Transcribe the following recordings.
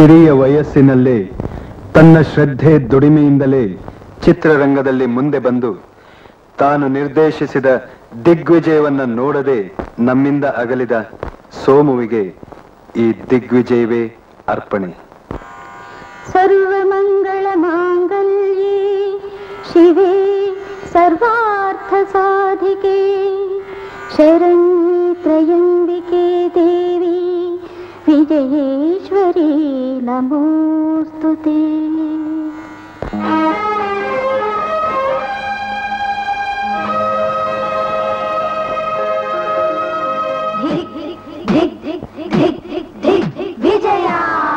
ಕಿರಿಯ ವಯಸ್ಸಿನಲ್ಲೇ ತನ್ನ ಶ್ರದ್ಧೆ ದುಡಿಮೆಯಿಂದಲೇ ಚಿತ್ರರಂಗದಲ್ಲಿ ಮುಂದೆ ಬಂದು ತಾನು ನಿರ್ದೇಶಿಸಿದ ದಿಗ್ವಿಜಯವನ್ನ ನೋಡದೆ ನಮ್ಮಿಂದ ಅಗಲಿದ ಸೋಮುವಿಗೆ ಈ ದಿಗ್ವಿಜಯವೇ ಅರ್ಪಣೆ सर्वमङ्गलमाङ्गल्ये शिवे सर्वार्थसाधिके शरण्ये त्र्यम्बिके देवी विजयेश्वरी नमोऽस्तु ते ವಿಜಯ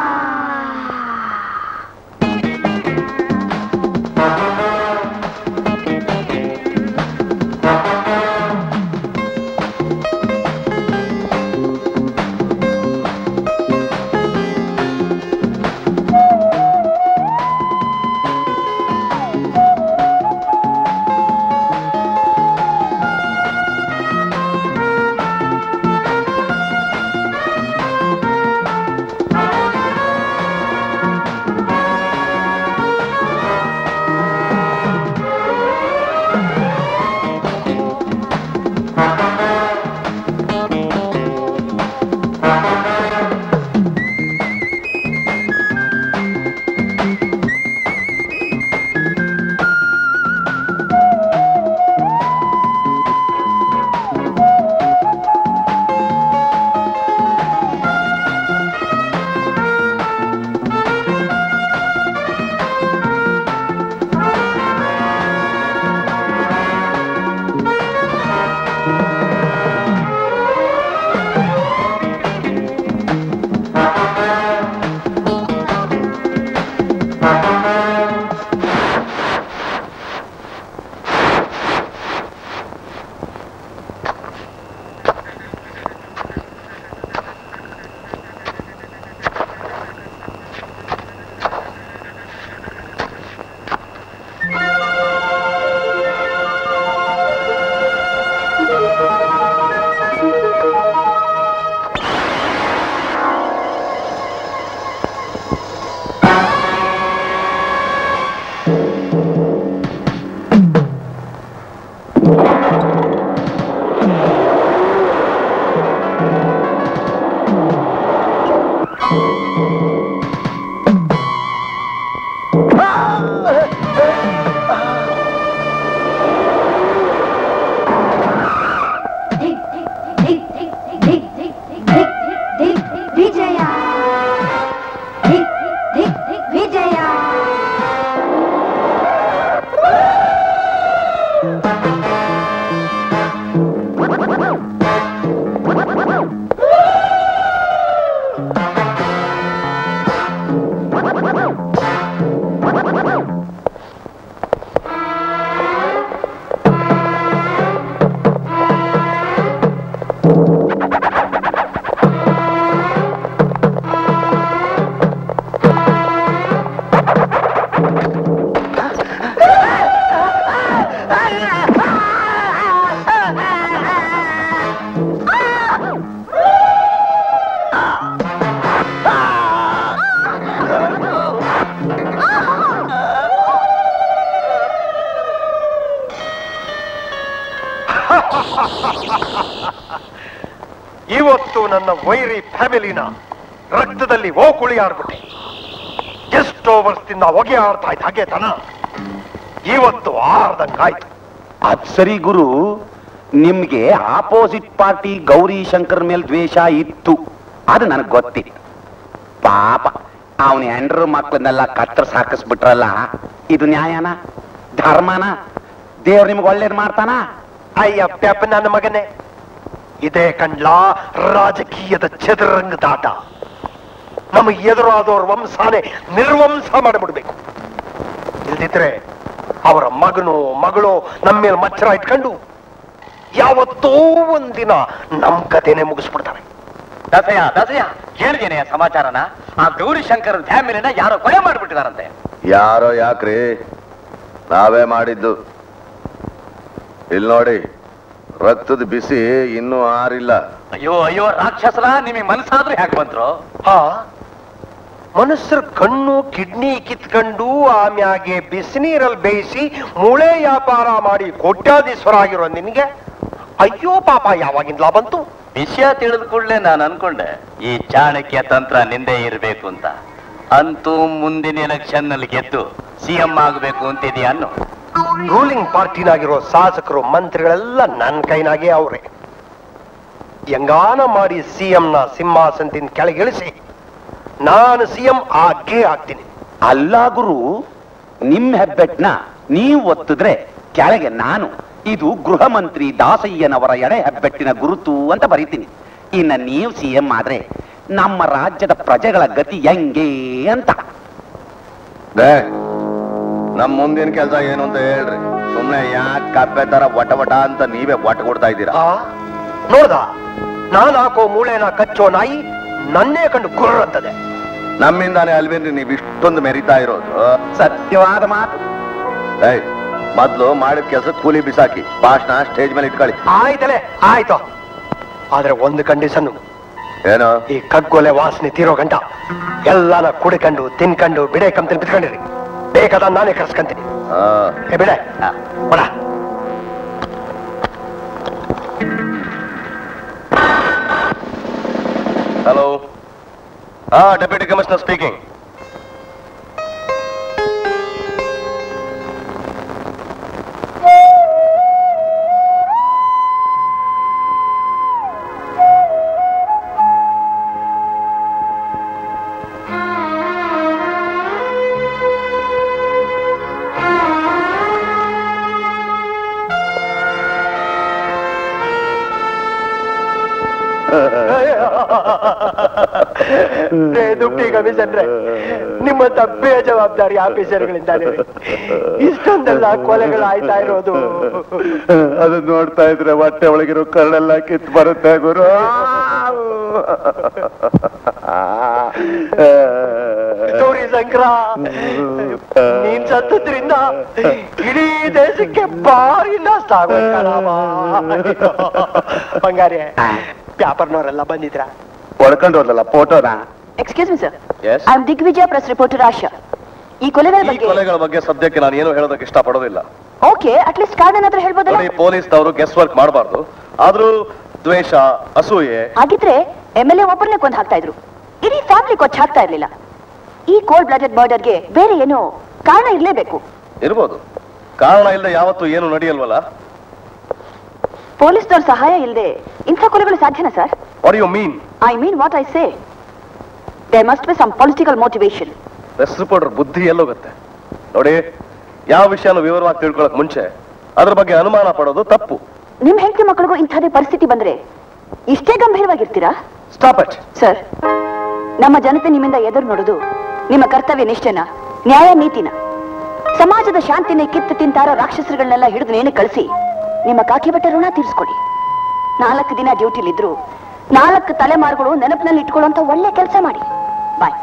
ವಿಜಯ ವಿಜಯ ಇವತ್ತು ನನ್ನ ವೈರಿ ಫ್ಯಾಮಿಲಿನ ರಕ್ತದಲ್ಲಿ ಓ ಕುಳಿಯಾಡ್ಬಿಟ್ಟೆ ಎಷ್ಟೋ ವರ್ಷದಿಂದ ಹೊಗೆ ಆಡ್ತಾ ಇದ್ದ ಹಾಗೆ ತನ ಇವತ್ತು ಆರ್ದಂಗಾಯ್ತು ಅದ್ ಸರಿ ಗುರು ನಿಮ್ಗೆ ಆಪೋಸಿಟ್ ಪಾರ್ಟಿ ಗೌರಿ ಶಂಕರ್ ಮೇಲೆ ದ್ವೇಷ ಇತ್ತು ಅದು ನನಗೆ ಗೊತ್ತಿತ್ತು ಪಾಪ ಅವನ ಹೆಂಡ್ರು ಮಕ್ಕಳನ್ನೆಲ್ಲ ಕತ್ತರ್ಸ್ ಹಾಕಿಸ್ಬಿಟ್ರಲ್ಲ ಇದು ನ್ಯಾಯನ ಧರ್ಮನ ದೇವ್ರು ನಿಮ್ಗೆ ಒಳ್ಳೇದ್ ಮಾಡ್ತಾನ ಅಯ್ಯ ಪ್ಯಾಪ ನನ್ನ ಮಗನೇ ಇದೇ ಕಂಡ್ಲಾ ರಾಜಕೀಯದ ಚದುರಂಗದಾಟ ನಮಗೆ ಎದುರಾದವ್ರ ವಂಶಾನೆ ನಿರ್ವಂಶ ಮಾಡಿಬಿಡ್ಬೇಕು ಇಲ್ದಿದ್ರೆ ಅವರ ಮಗನು ಮಗಳು ನಮ್ಮ ಮೇಲೆ ಮಚ್ಚರ ಇಟ್ಕೊಂಡು ಯಾವತ್ತೋ ಒಂದಿನ ನಮ್ ಕಥೆನೆ ಮುಗಿಸ್ಬಿಡ್ತಾರೆ ದಸಯ ದಸಯ ಹೇಳಿದ್ದೇನೆ ಸಮಾಚಾರನ ಆ ಗೌರಿ ಶಂಕರ್ ಫ್ಯಾಮಿಲಿನ ಯಾರೋ ಕೊಲೆ ಮಾಡ್ಬಿಟ್ಟಿದಾರಂತೆ ಯಾರೋ ಯಾಕ್ರಿ ನಾವೇ ಮಾಡಿದ್ದು ಇಲ್ಲಿ ನೋಡಿ ರಕ್ತದ ಬಿಸಿ ಇನ್ನೂ ಆರಿಲ್ಲ ಅಯ್ಯೋ ಅಯ್ಯೋ ರಾಕ್ಷಸರ ನಿಮಗೆ ಮನಸ್ಸಾದ್ರೂ ಯಾಕೆ ಬಂದ್ರು ಹಾ ಮನುಷ್ಯರ ಕಣ್ಣು ಕಿಡ್ನಿ ಕಿತ್ಕೊಂಡು ಆಮ್ಯಾಗೆ ಬಿಸಿನೀರಲ್ಲಿ ಬೇಯಿಸಿ ಮೂಳೆ ವ್ಯಾಪಾರ ಮಾಡಿ ಕೋಟ್ಯಾಧೀಶ್ವರ ಆಗಿರೋ ನಿನಗೆ ಅಯ್ಯೋ ಪಾಪ ಯಾವಾಗಿಂದಲ ಬಂತು ವಿಷಯ ತಿಳಿದ ಕೂಡಲೇ ನಾನು ಅನ್ಕೊಂಡೆ ಈ ಚಾಣಕ್ಯ ತಂತ್ರ ನಿಂದೆ ಇರಬೇಕು ಅಂತ ಅಂತೂ ಮುಂದಿನ ಎಲೆಕ್ಷನ್ ನಲ್ಲಿ ಗೆದ್ದು ಸಿಎಂ ಆಗಬೇಕು ಅಂತಿದೀಯ ಅನ್ನು ರೂಲಿಂಗ್ ಪಾರ್ಟಿನಾಗಿರೋ ಶಾಸಕರು ಮಂತ್ರಿಗಳೆಲ್ಲ ನನ್ನ ಕೈನಾಗೆ ಅವ್ರೆ ಹೆಂಗಾನ ಮಾಡಿ ಸಿಎಂ ನ ಸಿಂಹಾಸನದಿಂದ ಕೆಳಗಿಳಿಸಿ ನಾನು ಸಿಎಂ ಆಗೇ ಆಗ್ತೀನಿ ಅಲ್ಲ ಗುರು ನಿಮ್ ಹೆಬ್ಬೆಟ್ನ ನೀವು ಒತ್ತಿದ್ರೆ ಕೆಳಗೆ ನಾನು ಇದು ಗೃಹ ಮಂತ್ರಿ ದಾಸಯ್ಯನವರ ಎಡೆ ಹೆಬ್ಬೆಟ್ಟಿನ ಗುರುತು ಅಂತ ಬರೀತೀನಿ ಇನ್ನ ನೀವು ಸಿ ಎಂ ಆದ್ರೆ ನಮ್ಮ ರಾಜ್ಯದ ಪ್ರಜೆಗಳ ಗತಿ ಹೆಂಗೆ ಅಂತ ಡೇ ನಮ್ ಮುಂದಿನ ಕೆಲಸ ಏನು ಅಂತ ಹೇಳ್ರಿ ಸುಮ್ನೆ ಯಾಕೆ ಕಪ್ಪೆ ತರ ವಟ ವಟ ಅಂತ ನೀವೇ ವಟ ಕೊಡ್ತಾ ಇದ್ದೀರಾ ಆ ನೋಡ್ದ ನಾನು ಹಾಕೋ ಮೂಳೆನ ಕಚ್ಚೋ ನಾಯಿ ನನ್ನೇ ಕಂಡು ಗುರ್ರ ಅಂತದೆ ನಮ್ಮಿಂದಾನೇ ಅಲ್ವೇನ್ರಿ ನೀವ್ ಇಷ್ಟೊಂದು ಮೆರಿತಾ ಇರೋದು ಸತ್ಯವಾದ ಮಾತು ಏಯ್ ಮೊದ್ಲು ಮಾಡಿದ ಕೆಲಸ ಕೂಲಿ ಬಿಸಾಕಿ ಭಾಷಣ ಸ್ಟೇಜ್ ಮೇಲೆ ಇಟ್ಕೊಳ್ಳಿ ಆಯ್ತಲೆ ಆಯ್ತು ಆದ್ರೆ ಒಂದು ಕಂಡೀಷನ್ ಏನು ಈ ಕಗ್ಗೊಲೆ ವಾಸನೆ ತೀರೋ ಗಂಟ ಎಲ್ಲಾನ ಕುಡಿಕೊಂಡು ತಿನ್ಕೊಂಡು ಬಿಡೆ ಕಂಪ್ನಿ ಬಿತ್ಕೊಂಡಿರಿ ಬೇಕಾದ ನಾನೇ ಕರ್ಸ್ಕೊಂತೀನಿ ಆ, ಏ ಬಿಡೆ ಬಡ ಹಲೋ ಹಾ ಡೆಪ್ಯೂಟಿ ಕಮಿಷನರ್ ಸ್ಪೀಕಿಂಗ್ ದುಡ್ಡಿ ಕಮಿಷನ್ರೆ ನಿಮ್ಮಂತ ಬೇಜವಾಬ್ದಾರಿ ಆಫೀಸರ್ಗಳಿಂದಾನೆ ಇಷ್ಟೊಂದೆಲ್ಲ ಕೊಲೆಗಳು ಆಯ್ತಾ ಇರೋದು ಅದು ನೋಡ್ತಾ ಇದ್ರೆ ಹೊಟ್ಟೆ ಒಳಗಿರೋ ಕರಳೆಲ್ಲ ಕಿತ್ ಬರುತ್ತೆ ಗುರು ಗೌರಿ ಶಂಕರ ನೀನ್ ಸತ್ತದ್ರಿಂದ ಇಡೀ ದೇಶಕ್ಕೆ ಭಾರಿ ನಷ್ಟ ಆಗೋಯ್ತು ಕಣವ್ವ. ಬಂಗಾರಿ ವ್ಯಾಪಾರನವರೆಲ್ಲ ಬಂದಿದ್ರ ಹೊಡ್ಕೊಂಡು ಹೋದ್ಲಲ್ಲ ಫೋಟೋನ excuse me sir Yes? I am Digvijaya press reporter Asha ಈ ಕೊಲೆಗಳ ಈ ಬಗ್ಗೆ ಕೊಲೆಗಳ ಬಗ್ಗೆ ಸದ್ಯಕ್ಕೆ ನಾನು ಏನು ಹೇಳೋದಕ್ಕೆ ಇಷ್ಟಪಡೋದಿಲ್ಲ ಓಕೆ ಅಟ್ಲೀಸ್ಟ್ ಕಾರಣ ಹತ್ರ ಹೇಳ್ಬೋದಲ್ಲ ನೋಡಿ ಪೊಲೀಸ್ನವರು ಗೆಸ್ ವರ್ಕ್ ಮಾಡಬಾರ್ದು ಆದ್ರೂ ದ್ವೇಷ ಅಸೂಯೆ ಹಾಗಿದ್ರೆ ಎಮ್ ಎಲ್ ಎ ಒಬ್ಬರನ್ನೇ ಕೊಂದು ಹಾಕ್ತಾ ಇದ್ರು ಇಡೀ ಫ್ಯಾಮಿಲಿ ಕೊಚ್ಚ ಹಾಕ್ತಾ ಇರ್ಲಿಲ್ಲ ಈ ಕೋಲ್ಡ್ ಬ್ಲಡೆಡ್ ಮರ್ಡರ್ಗೆ ಬೇರೆ ಏನೋ ಕಾರಣ ಇರ್ಲೇಬೇಕು ಇರ್ಬೋದು ಕಾರಣ ಇಲ್ಲದೆ ಯಾವತ್ತೂ ಏನು ನಡೆಯಲ್ವಲ್ಲ ಪೊಲೀಸ್ನವ್ರ ಸಹಾಯ ಇಲ್ಲದೆ ಇಂಥ ಕೊಲೆಗಳು ಸಾಧ್ಯನಾ sir what you mean I mean what I say they must be some political motivation press reporter ಬುದ್ಧಿ ಎಲ್ಲೋಗುತ್ತೆ ನೋಡಿ ಯಾವ ವಿಷಯನೂ ವಿವರವಾಗಿ ತಿಳ್ಕೊಳಕ್ ಮುಂಚೆ ಅದ್ರ ಬಗ್ಗೆ ಅನುಮಾನ ಪಡೋದು ತಪ್ಪು ನಿಮ್ ಹೆಂಡತಿ ಮಕ್ಕಳಿಗೂ ಇಂಥದೇ ಪರಿಸ್ಥಿತಿ ಬಂದ್ರೆ ಇಷ್ಟೇ ಗಂಭೀರವಾಗಿರ್ತೀರಾ ಸ್ಟಾಪ್ ಇಟ್ ಸರ್ ನಮ್ಮ ಜನತೆ ನಿಮ್ಮಿಂದ ಎದುರು ನೋಡುದು ನಿಮ್ಮ ಕರ್ತವ್ಯ ನಿಷ್ಠೆನ ನ್ಯಾಯ ನೀತಿನ ಸಮಾಜದ ಶಾಂತಿನೇ ಕಿತ್ತು ತಿಂತಾರೋ ರಾಕ್ಷಸರುಗಳನ್ನೆಲ್ಲ ಹಿಡಿದು ನೇಣು ಕಳಿಸಿ ನಿಮ್ಮ ಕಾಕಿ ಬಟ್ಟೆ ಋಣ ತೀರಿಸ್ಕೊಡಿ ನಾಲ್ಕು ದಿನ ಡ್ಯೂಟಿಲಿದ್ರು ನಾಲ್ಕು ತಲೆಮಾರುಗಳು ನೆನಪಿನಲ್ಲಿ ಇಟ್ಕೊಳ್ಳುವಂತ ಒಳ್ಳೆ ಕೆಲಸ ಮಾಡಿ ಬಾಯ್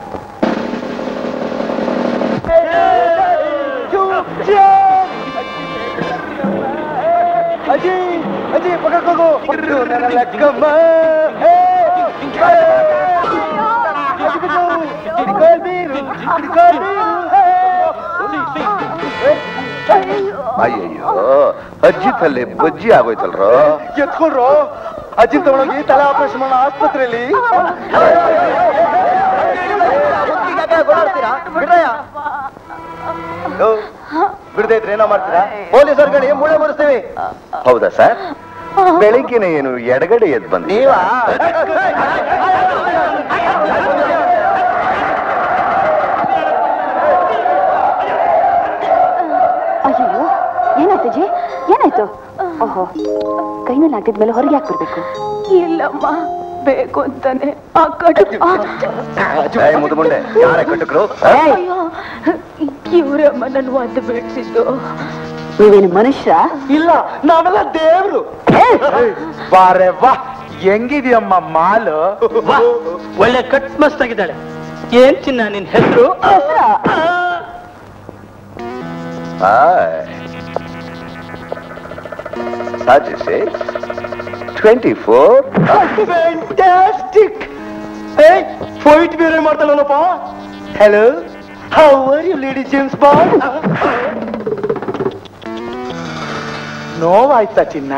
ಅಯ್ಯಯ್ಯೋ ಅಜ್ಜಿ ತಲೆ ಬಜ್ಜಿ ಆಗೋಯ್ತಲ್ರೋ ಎತ್ಕೊಳ್ರು ಅಜ್ಜಿ ತಗೊಂಡೋಗಿ ತಲೆ ಆಪರೇಷನ್ ಮಾಡೋ ಆಸ್ಪತ್ರೆಯಲ್ಲಿ ಬಿಡದೆ ಇದ್ರೆ ಏನೋ ಮಾಡ್ತೀರಾ ಪೊಲೀಸರ್ಗಳಿಗೆ ಮೂಳೆ ಮುರಿಸ್ತೀವಿ ಹೌದಾ ಸರ್ ಬೆಳಿಗ್ಗೆನೆ ಏನು ಎಡಗಡೆ ಎದ್ ಬಂದ ನೀವಾ ಅಯ್ಯೋ ಏನಾಯ್ತು ಜಿ ಏನಾಯ್ತು ಓಹೋ ಕೈನಲ್ಲಿ ಆಗಿದ್ಮೇಲೆ ಹೊರಗೆ ಹಾಕ್ಬಿಡ್ಬೇಕು ಇಲ್ಲಮ್ಮ ಬೇಕು ಅಂತಾನೆ ಆ ಕಡು ಮುದ್ದು ಮುಂಡೆ ಯಾರೇ ಕಟ್ಟಕ್ರು ಅಯ್ಯೋ ಇವರಮ್ಮ ನನ್ನ ಒಂದು ಬಿಡಿಸಿದ್ದು ನೀವೇನು ಮನುಷ್ಯ ಇಲ್ಲ ನಾವೆಲ್ಲ ದೇವ್ರು ಬಾರೆ ವಾ ಹೆಂಗಿದ್ಯಮ್ಮ ಮಾಲು ಒಳ್ಳೆ ಕಟ್ ಮಸ್ತ್ ಆಗಿದ್ದಾಳೆ ಏನ್ ಚಿನ್ನ ನಿನ್ ಹೆಸರು ಟ್ವೆಂಟಿ ಫೋರ್ ಫ್ಯಾಂಟಾಸ್ಟಿಕ್ ಫೈಟ್ ಬೇರೆ ಮಾಡ್ತಾಳಲ್ಲಪ್ಪ hello how are you lady James Bond ನೋವಾಯ್ತಾ ಚಿನ್ನ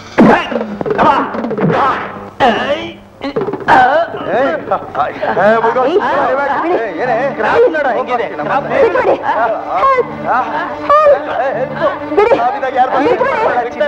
ಬಿಟ್ಬಿಡಿ. ಬಿಡಿ. ಬಿಟ್ಬಿಡಿ.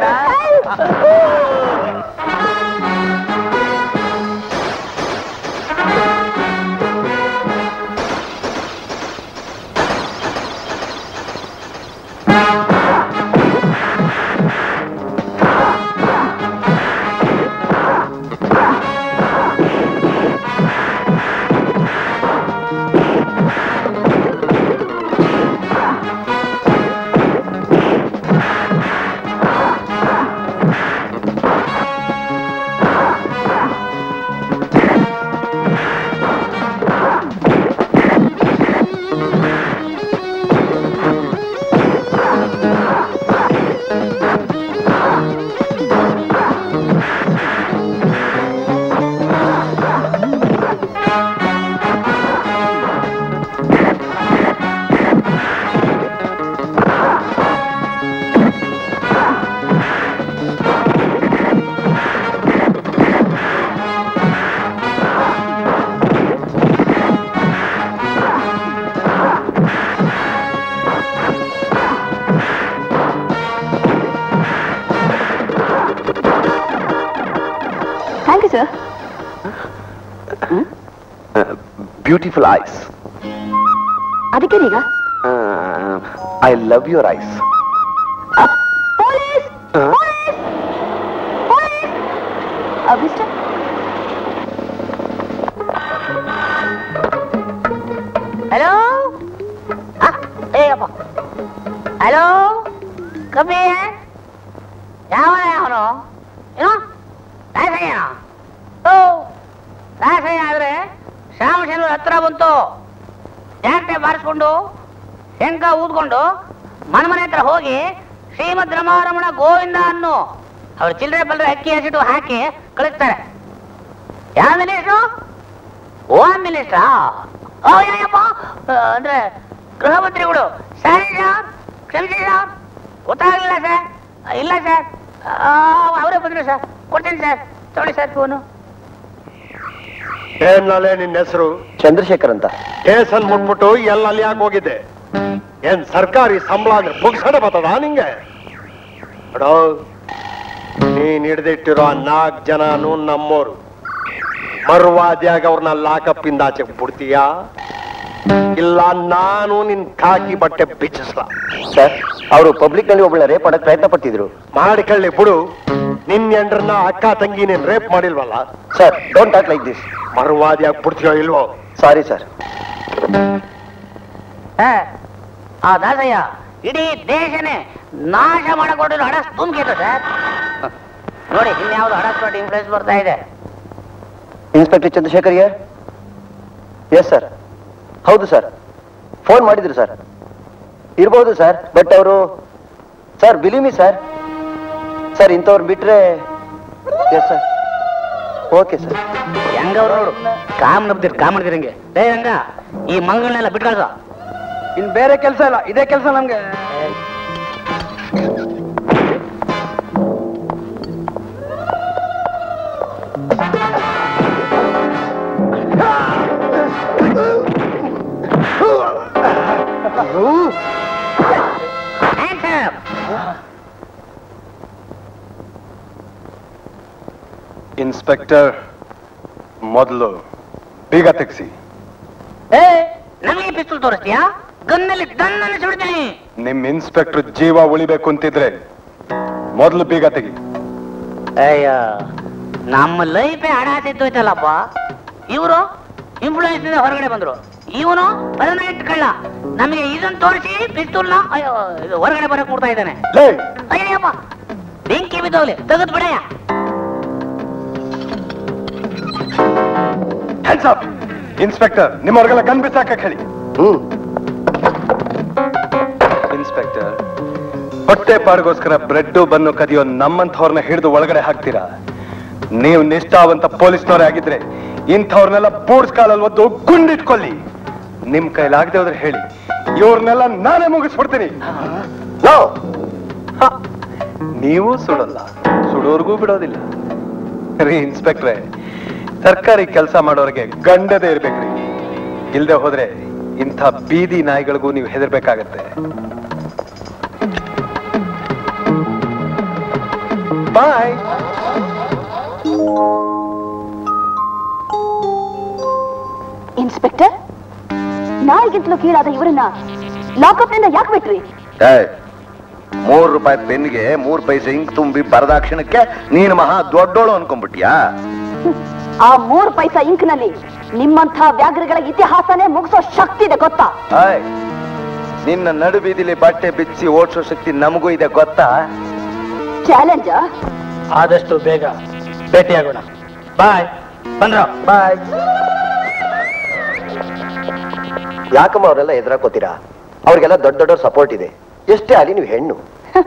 Thank you sir beautiful eyes ಅದಕ್ಕೇನೀಗ I love your eyes police police police mister hello ಏಯಪ್ಪ ಹಲೋ ಕಮ್ಮಿ ಯಾವನ ಅವನು ಏನು ದಾಸಯ್ಯ ಓ ದಾಸಯ್ಯ ಆದ್ರೆ ಶ್ಯಾಮಶಂದ್ರ ಹತ್ರ ಬಂತು ಜಾಗ್ಟೆ ಬಾರಿಸ್ಕೊಂಡು ಶಂಕ ಊದ್ಕೊಂಡು ಮನೆ ಹತ್ರ ಹೋಗಿ ಶ್ರೀಮದ್ ರಮಾರಮಣ ಗೋವಿಂದ ಅನ್ನು ಅವ್ರು ಚಿಲ್ಲರೆ ಬಲ್ಲರೆ ಅಕ್ಕಿ ಹಸಿಟ್ಟು ಹಾಕಿ ಕಳಿಸ್ತಾರೆ ಯಾವ ಮಿನಿಸ್ಟ್ರು ಹೋಮ್ ಮಿನಿಸ್ಟ್ರಾ ಓ ಏನಪ್ಪ ಅಂದ್ರೆ ಗೃಹ ಮಂತ್ರಿಗಳು ಸರಿ ಸರ್ ಕ್ಷಮಿಸಿ ಸರ್ ಗೊತ್ತಾಗಲಿಲ್ಲ ಸರ್ ಇಲ್ಲ ಸರ್ ಅವರೇ ಬಂದ್ರು ಸರ್ ಕೊಡ್ತೀನಿ ಸರ್ ತಗೊಳ್ಳಿ ಸರ್ ಫೋನು ಏನ್ನಲ್ಲೇ ನಿನ್ನ ಹೆಸರು ಚಂದ್ರಶೇಖರ್ ಅಂತ ಕೇಸನ್ ಮುಟ್ಬಿಟ್ಟು ಎಲ್ಲ ಅಲ್ಲಿ ಯಾಕೆ ಹೋಗಿದ್ದೆ ಏನ್ ಸರ್ಕಾರಿ ಸಂಬಳ ಅಂದ್ರೆ ಬುಗ್ಸಣ ಬರ್ತದ ನಿಂಗೆ ಅಡೋ ನೀನ್ ಹಿಡ್ದಿಟ್ಟಿರೋ ಆ ನಾಲ್ಕು ಜನನು ನಮ್ಮೋರು ಮರುವಾದಿಯಾಗ ಅವ್ರನ್ನ ಲಾಕಪ್ ಇಂದ ಆಚೆ ಬಿಡ್ತೀಯಾ ಇಲ್ಲ ನಾನು ನಿನ್ ಖಾಕಿ ಬಟ್ಟೆ ಬಿಚ್ಚಿಸ್ಲ ಸರ್ ಅವರು ಪಬ್ಲಿಕ್ ನಲ್ಲಿ ಒಬ್ಬಳ ರೇಪ್ ಮಾಡಕ್ ಪ್ರಯತ್ನ ಪಟ್ಟಿದ್ರು ಮಾಡಿಕೊಳ್ಳಿ ಬಿಡು ನಿನ್ ಎಂಡ್ರನ್ನ ಅಕ್ಕ ತಂಗಿ ನೀನ್ ರೇಪ್ ಮಾಡಿಲ್ವಲ್ಲ sir don't talk like this ಮರುವಾದಿಯಾಗಿ ಬಿಡ್ತೀಯೋ ಇಲ್ವೋ ಸಾರಿ ಸರ್ ಹಾ, ಆ ದಾಸಯ್ಯ ಇಡೀ ದೇಶನೇ ನಾಶ ಮಾಡಕೊಟ್ಟಿರೋ ಹಡಸ್ ತುಂಬಿತ್ತು ಸರ್ ನೋಡಿ ಇನ್ಯಾವ್ದು ಹಡಸ್ ಮಾಡಿ ಇನ್ಫ್ಲೂಯೆನ್ಸ್ ಬರ್ತಾ ಇದೆ ಇನ್ಸ್ಪೆಕ್ಟರ್ ಚಂದ್ರಶೇಖರ್ ಯರ್ ಎಸ್ ಸರ್ ಹೌದು ಸರ್ ಫೋನ್ ಮಾಡಿದ್ರು ಸರ್ ಇರ್ಬೋದು ಸರ್ ಬಟ್ ಅವರು ಸರ್ ಬಿಲಿಮಿ ಸರ್ ಸರ್ ಇಂಥವ್ರು ಬಿಟ್ರೆ ಎಸ್ ಸರ್ ಓಕೆ ಸರ್ ಹೆಂಗವ್ರು ನೋಡು ಕಾಮ್ ನಬ್ದಿರ್ ಕಾಮ್ ನಬ್ದಿರಂಗೆ ಏ ರಂಗ ಈ ಮಂಗಳನ್ನೆಲ್ಲ ಬಿಟ್ಟು ಕಳ್ಸೋ ಇನ್ ಬೇರೆ ಕೆಲಸ ಇಲ್ಲ ಇದೇ ಕೆಲಸ ನಮ್ಗೆ Hands up. ಇನ್ಸ್ಪೆಕ್ಟರ್ ಮೊದಲು ಬೀಗ ತೆಗ್ಸಿ ಏ ನಮಗೆ ಪಿಸ್ತೂಲ್ ತೋರಿಸ್ತೀಯಾ ಗನ್ನಲ್ಲಿ ದನ್ನನ್ನು ಸುಡ್ತೀನಿ ನಿಮ್ ಇನ್ಸ್ಪೆಕ್ಟರ್ ಜೀವ ಉಳಿಬೇಕು ಅಂತಿದ್ರೆ ಮೊದಲು ಬೀಗ ತೆಗಿ ಅಯ್ಯ ನಮ್ಮ ಲೈಫೇ ಹಡಾತಿದ್ದೋಯ್ತಲ್ಲಪ್ಪ ಇವರು ಇನ್ಫ್ಲೂಯೆನ್ಸ್ ಇಂದ ಹೊರಗಡೆ ಬಂದ್ರು ಇವನು ಪರ್ಮನೆಂಟ್ ಕಳ್ಳ ನಮಗೆ ಇದನ್ನ ತೋರಿಸಿ ಪಿಸ್ತೂಲ್ನ ಅಯ್ಯೋ ಇದು ಹೊರಗಡೆ ಬರಕ್ ಕೊಡ್ತಾ ಇದ್ದಾನೆ ಲೇ ಅಯ್ಯಪ್ಪ ಬೆಂಕಿ ಬಿದ್ದೋಗ್ಲಿ ತೆಗೆದು ಬಿಡಯ್ಯ ಇನ್ಸ್ಪೆಕ್ಟರ್ ನಿಮ್ಮವ್ರಿಗೆಲ್ಲ ಗನ್ ಬಿಸಾಕಕ್ ಹೇಳಿ ಇನ್ಸ್ಪೆಕ್ಟರ್ ಹೊಟ್ಟೆ ಪಾಡಿಗೋಸ್ಕರ ಬ್ರೆಡ್ ಬನ್ನು ಕದಿಯೋ ನಮ್ಮಂಥವ್ರನ್ನ ಹಿಡಿದು ಒಳಗಡೆ ಹಾಕ್ತೀರಾ ನೀವು ನಿಷ್ಠಾವಂತ ಪೊಲೀಸ್ನವರೇ ಆಗಿದ್ರೆ ಇಂಥವ್ರನ್ನೆಲ್ಲ ಬೂಡ್ಸ್ ಕಾಲಲ್ಲಿ ಒದ್ದು ಗುಂಡಿಟ್ಕೊಳ್ಳಿ ನಿಮ್ ಕೈಲಾಗದೆ ಹೋದ್ರೆ ಹೇಳಿ ಇವ್ರನ್ನೆಲ್ಲ ನಾನೇ ಮುಗಿಸ್ಬಿಡ್ತೀನಿ ನೋ. ಹ. ನೀವು ಸುಡಲ್ಲ ಸುಡೋರ್ಗೂ ಬಿಡೋದಿಲ್ಲ ರೀ ಇನ್ಸ್ಪೆಕ್ಟ್ರೆ ಸರ್ಕಾರಿ ಕೆಲಸ ಮಾಡೋರಿಗೆ ಗಂಡದೇ ಇರ್ಬೇಕ್ರಿ ಇಲ್ದೆ ಹೋದ್ರೆ ಇಂಥ ಬೀದಿ ನಾಯಿಗಳಿಗೂ ನೀವು ಹೆದರ್ಬೇಕಾಗತ್ತೆ ಬಾಯ್ ಇನ್ಸ್ಪೆಕ್ಟರ್ ನಾಯಿಗಿಂತಲೂ ಕೀಳಾದ ಇವರನ್ನ ಲಾಕಪ್ನಿಂದ ಯಾಕೆ ಬಿಟ್ರಿ ಏಯ್, ಮೂರ್ ರೂಪಾಯಿ ಪೆನ್ಗೆ ಮೂರ್ ಪೈಸೆ ಇಂಕ್ ತುಂಬಿ ಬರದಾಕ್ಷಣಕ್ಕೆ ನೀನು ಮಹಾ ದೊಡ್ಡೋಳು ಅನ್ಕೊಂಡ್ಬಿಟ್ಯಾ ಆ ಮೂರು ಪೈಸಾ ಇಂಕ್ನಲ್ಲಿ ನಿಮ್ಮಂಥ ವ್ಯಾಘ್ರಗಳ ಇತಿಹಾಸನೇ ಮುಗಿಸೋ ಶಕ್ತಿ ಇದೆ ಗೊತ್ತಾ ಆಯ್ ನಿನ್ನ ನಡು ಬೀದಿಲಿ ಬಟ್ಟೆ ಬಿಚ್ಚಿ ಓಡಿಸೋ ಶಕ್ತಿ ನಮಗೂ ಇದೆ ಗೊತ್ತಾ ಚಾಲೆಂಜ್ ಆದಷ್ಟು ಬೇಗ ಭೇಟಿಯಾಗೋಣ ಬಾಯ್ ಬಂದ್ರ ಬಾಯ್ ಯಾಕಮ್ಮ ಅವರೆಲ್ಲ ಎದುರಾಕೋತೀರಾ ಅವ್ರಿಗೆಲ್ಲ ದೊಡ್ಡ ದೊಡ್ಡ ಸಪೋರ್ಟ್ ಇದೆ ಎಷ್ಟೇ ಅಲ್ಲಿ ನೀವು ಹೆಣ್ಣು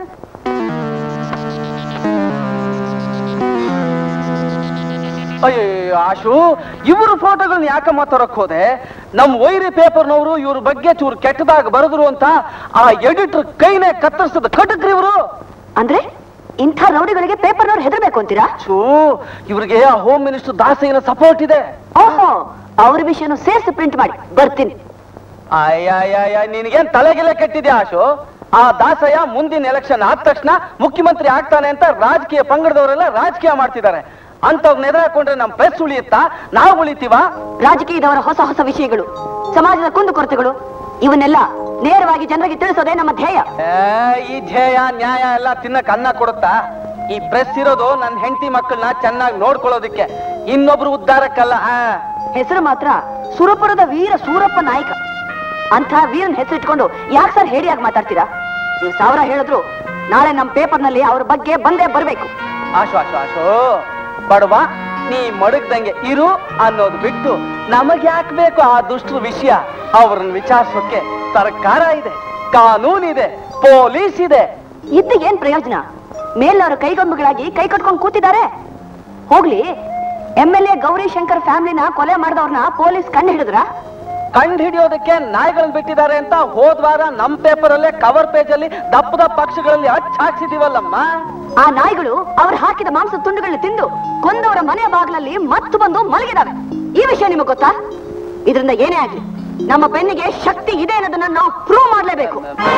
ಅಯ್ಯೋ ಆಶು ಇವರು ಫೋಟೋಗಳನ್ನ ಯಾಕೆ ಮಾತಾಡಕ್ ಹೋದೆ ನಮ್ ವೈರಿ ಪೇಪರ್ನವರು ಇವ್ರ ಬಗ್ಗೆ ಚೂರು ಕೆಟ್ಟದಾಗ ಬರೆದ್ರು ಅಂತ ಆ ಎಡಿಟರ್ ಕೈನೇ ಕತ್ತರಿಸಿದ ಕಟಕ್ರಿ ಇವರು ಅಂದ್ರೆ ಇಂಥ ರೌಡಿಗಳಿಗೆ ಪೇಪರ್ನವ್ರು ಹೆದರ್ಬೇಕು ಅಂತೀರಾ ಚೂ ಇವ್ರಿಗೆ ಆ ಹೋಮ್ ಮಿನಿಸ್ಟರ್ ದಾಸಯ್ಯನ ಸಪೋರ್ಟ್ ಇದೆ ಓಹೋ ಅವ್ರ ವಿಷಯನು ಸೇರ್ಸಿ ಪ್ರಿಂಟ್ ಮಾಡಿ ಬರ್ತೀನಿ ಅಯ್ಯ ನಿನಗೇನ್ ತಲೆಗೆಲೆ ಕೆಟ್ಟಿದ್ಯಾ ಆಶು ಆ ದಾಸಯ್ಯ ಮುಂದಿನ ಎಲೆಕ್ಷನ್ ಆದ ತಕ್ಷಣ ಮುಖ್ಯಮಂತ್ರಿ ಆಗ್ತಾನೆ ಅಂತ ರಾಜಕೀಯ ಪಂಗಡದವರೆಲ್ಲ ರಾಜಕೀಯ ಮಾಡ್ತಿದ್ದಾರೆ ಅಂತವ್ರನ್ನ ಎದುರಾಕೊಂಡ್ರೆ ನಮ್ ಪ್ರೆಸ್ ಉಳಿಯುತ್ತಾ ನಾವು ಉಳಿತೀವ ರಾಜಕೀಯದವರ ಹೊಸ ಹೊಸ ವಿಷಯಗಳು ಸಮಾಜದ ಕುಂದುಕೊರತೆಗಳು ಇವನ್ನೆಲ್ಲ ನೇರವಾಗಿ ಜನರಿಗೆ ತಿಳಿಸೋದೇ ನಮ್ಮ ಧ್ಯೇಯ ಏ, ಈ ಧ್ಯೇಯ ನ್ಯಾಯ ಎಲ್ಲ ತಿನ್ನಕ್ ಅನ್ನ ಕೊಡುತ್ತಾ ಈ ಪ್ರೆಸ್ ಇರೋದು ನನ್ನ ಹೆಂಡತಿ ಮಕ್ಕಳನ್ನ ಚೆನ್ನಾಗಿ ನೋಡ್ಕೊಳ್ಳೋದಿಕ್ಕೆ ಇನ್ನೊಬ್ರು ಉದ್ಧಾರಕ್ಕಲ್ಲ ಆ. ಹೆಸರು ಮಾತ್ರ ಸುರಪುರದ ವೀರ ಸೂರಪ್ಪ ನಾಯಕ ಅಂಥ ವೀರನ್ ಹೆಸರಿಟ್ಕೊಂಡು ಯಾಕೆ ಸರ್ ಹೇಡಿಯಾಗಿ ಮಾತಾಡ್ತೀರಾ ನೀವು ಸಾವಿರ ಹೇಳಿದ್ರು ನಾಳೆ ನಮ್ಮ ಪೇಪರ್ನಲ್ಲಿ ಅವ್ರ ಬಗ್ಗೆ ಬಂದೇ ಬರ್ಬೇಕು ಆಶು ಆಶು ಆಶು ಬಡವ ನೀ ಮಡಗ್ದಂಗೆ ಇರು ಅನ್ನೋದು ಬಿಟ್ಟು ನಮಗ್ ಯಾಕೆ ಬೇಕು ಆ ದುಷ್ಟರ ವಿಷಯ ಅವ್ರನ್ನ ವಿಚಾರಿಸೋಕೆ ಸರ್ಕಾರ ಇದೆ ಕಾನೂನಿದೆ ಪೊಲೀಸ್ ಇದೆ ಇದ್ದ ಏನ್ ಪ್ರಯೋಜನ ಮೇಲ್ನವರು ಕೈಗೊಂಬೆಗಳಾಗಿ ಕೈ ಕಟ್ಕೊಂಡು ಕೂತಿದ್ದಾರೆ ಹೋಗ್ಲಿ M L A Gauri Shankar ಫ್ಯಾಮಿಲಿನ ಕೊಲೆ ಮಾಡಿದವ್ರನ್ನ ಪೊಲೀಸ್ ಕಂಡು ಹಿಡಿದ್ರ ಕಂಡು ಹಿಡಿಯೋದಕ್ಕೆ ನಾಯಿಗಳನ್ನ ಬಿಟ್ಟಿದ್ದಾರೆ ಅಂತ ಹೋದ್ವಾರ ನಮ್ ಪೇಪರ್ ಅಲ್ಲೇ ಕವರ್ ಪೇಜ್ ಅಲ್ಲಿ ದಪ್ಪ ದಪ್ಪ ಅಕ್ಷರಗಳಲ್ಲಿ ಹಚ್ಚ ಹಾಕ್ಸಿದೀವಲ್ಲಮ್ಮ ಆ ನಾಯಿಗಳು ಅವ್ರು ಹಾಕಿದ ಮಾಂಸ ತುಂಡುಗಳನ್ನ ತಿಂದು ಕೊಂದವರ ಮನೆಯ ಬಾಗಿಲಲ್ಲಿ ಮತ್ತು ಬಂದು ಮಲಗಿದಾವೆ ಈ ವಿಷಯ ನಿಮಗೆ ಗೊತ್ತಾ ಇದರಿಂದ ಏನೇ ಆಗ್ಲಿ ನಮ್ಮ ಬೆನ್ನಿಗೆ ಶಕ್ತಿ ಇದೆ ಅನ್ನೋದನ್ನ ನಾವು ಪ್ರೂವ್ ಮಾಡ್ಲೇಬೇಕು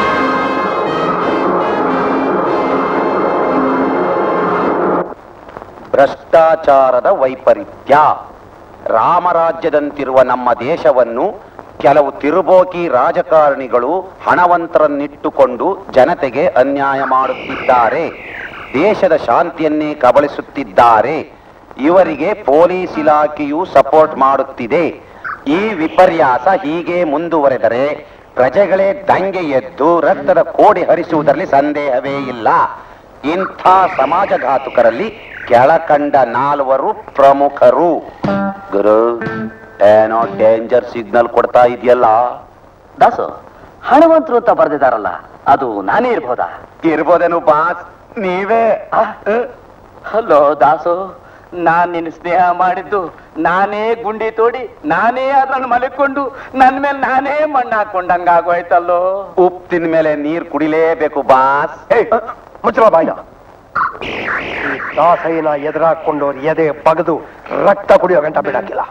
ಭ್ರಷ್ಟಾಚಾರದ ವೈಪರೀತ್ಯ ರಾಮರಾಜ್ಯದಂತಿರುವ ನಮ್ಮ ದೇಶವನ್ನು ಕೆಲವು ತಿರುಬೋಕಿ ರಾಜಕಾರಣಿಗಳು ಹಣವಂತರನ್ನಿಟ್ಟುಕೊಂಡು ಜನತೆಗೆ ಅನ್ಯಾಯ ಮಾಡುತ್ತಿದ್ದಾರೆ ದೇಶದ ಶಾಂತಿಯನ್ನೇ ಕಬಳಿಸುತ್ತಿದ್ದಾರೆ ಇವರಿಗೆ ಪೊಲೀಸ್ ಇಲಾಖೆಯು ಸಪೋರ್ಟ್ ಮಾಡುತ್ತಿದೆ ಈ ವಿಪರ್ಯಾಸ ಹೀಗೆ ಮುಂದುವರೆದರೆ ಪ್ರಜೆಗಳೇ ದಂಗೆ ಎದ್ದು ರಕ್ತದ ಕೋಡಿ ಹರಿಸುವುದರಲ್ಲಿ ಸಂದೇಹವೇ ಇಲ್ಲ ಇಂಥ ಸಮಾಜಘಾತುಕರಲ್ಲಿ ಕೆಳಕಂಡ ನಾಲ್ವರು ಪ್ರಮುಖರು ಗುರು ಏನೋ ಡೇಂಜರ್ ಸಿಗ್ನಲ್ ಕೊಡ್ತಾ ಇದೆಯಲ್ಲ ದಾಸು ಹಣವಂತರು ಅಂತ ಬರ್ದಿದಾರಲ್ಲ ಅದು ನಾನೇ ಇರ್ಬೋದಾ ಇರ್ಬೋದೇನು ಬಾಸ್ ನೀವೇ ಹಲೋ ದಾಸು ನಾನ್ ನಿನ್ನ ಸ್ನೇಹ ಮಾಡಿದ್ದು ನಾನೇ ಗುಂಡಿ ತೋಡಿ ನಾನೇ ಅದ್ರನ್ನ ಮಲಿಕೊಂಡು ನನ್ ಮೇಲೆ ನಾನೇ ಮಣ್ಣು ಹಾಕೊಂಡಂಗ ಆಗೋಯ್ತಲ್ಲೋ ಉಪ್ಪು ತಿಂದ ಮೇಲೆ ನೀರ್ ಕುಡಿಲೇಬೇಕು ಬಾಸ್ ಮುಚ್ಚಲ ಬಾಯ ಈ ದಾಸಯ್ಯನ ಎದುರಾಕೊಂಡವ್ರು ಎದೆ ಬಗದು ರಕ್ತ ಕುಡಿಯೋ ಗಂಟ ಬಿಡಕ್ಕಿಲ್ಲ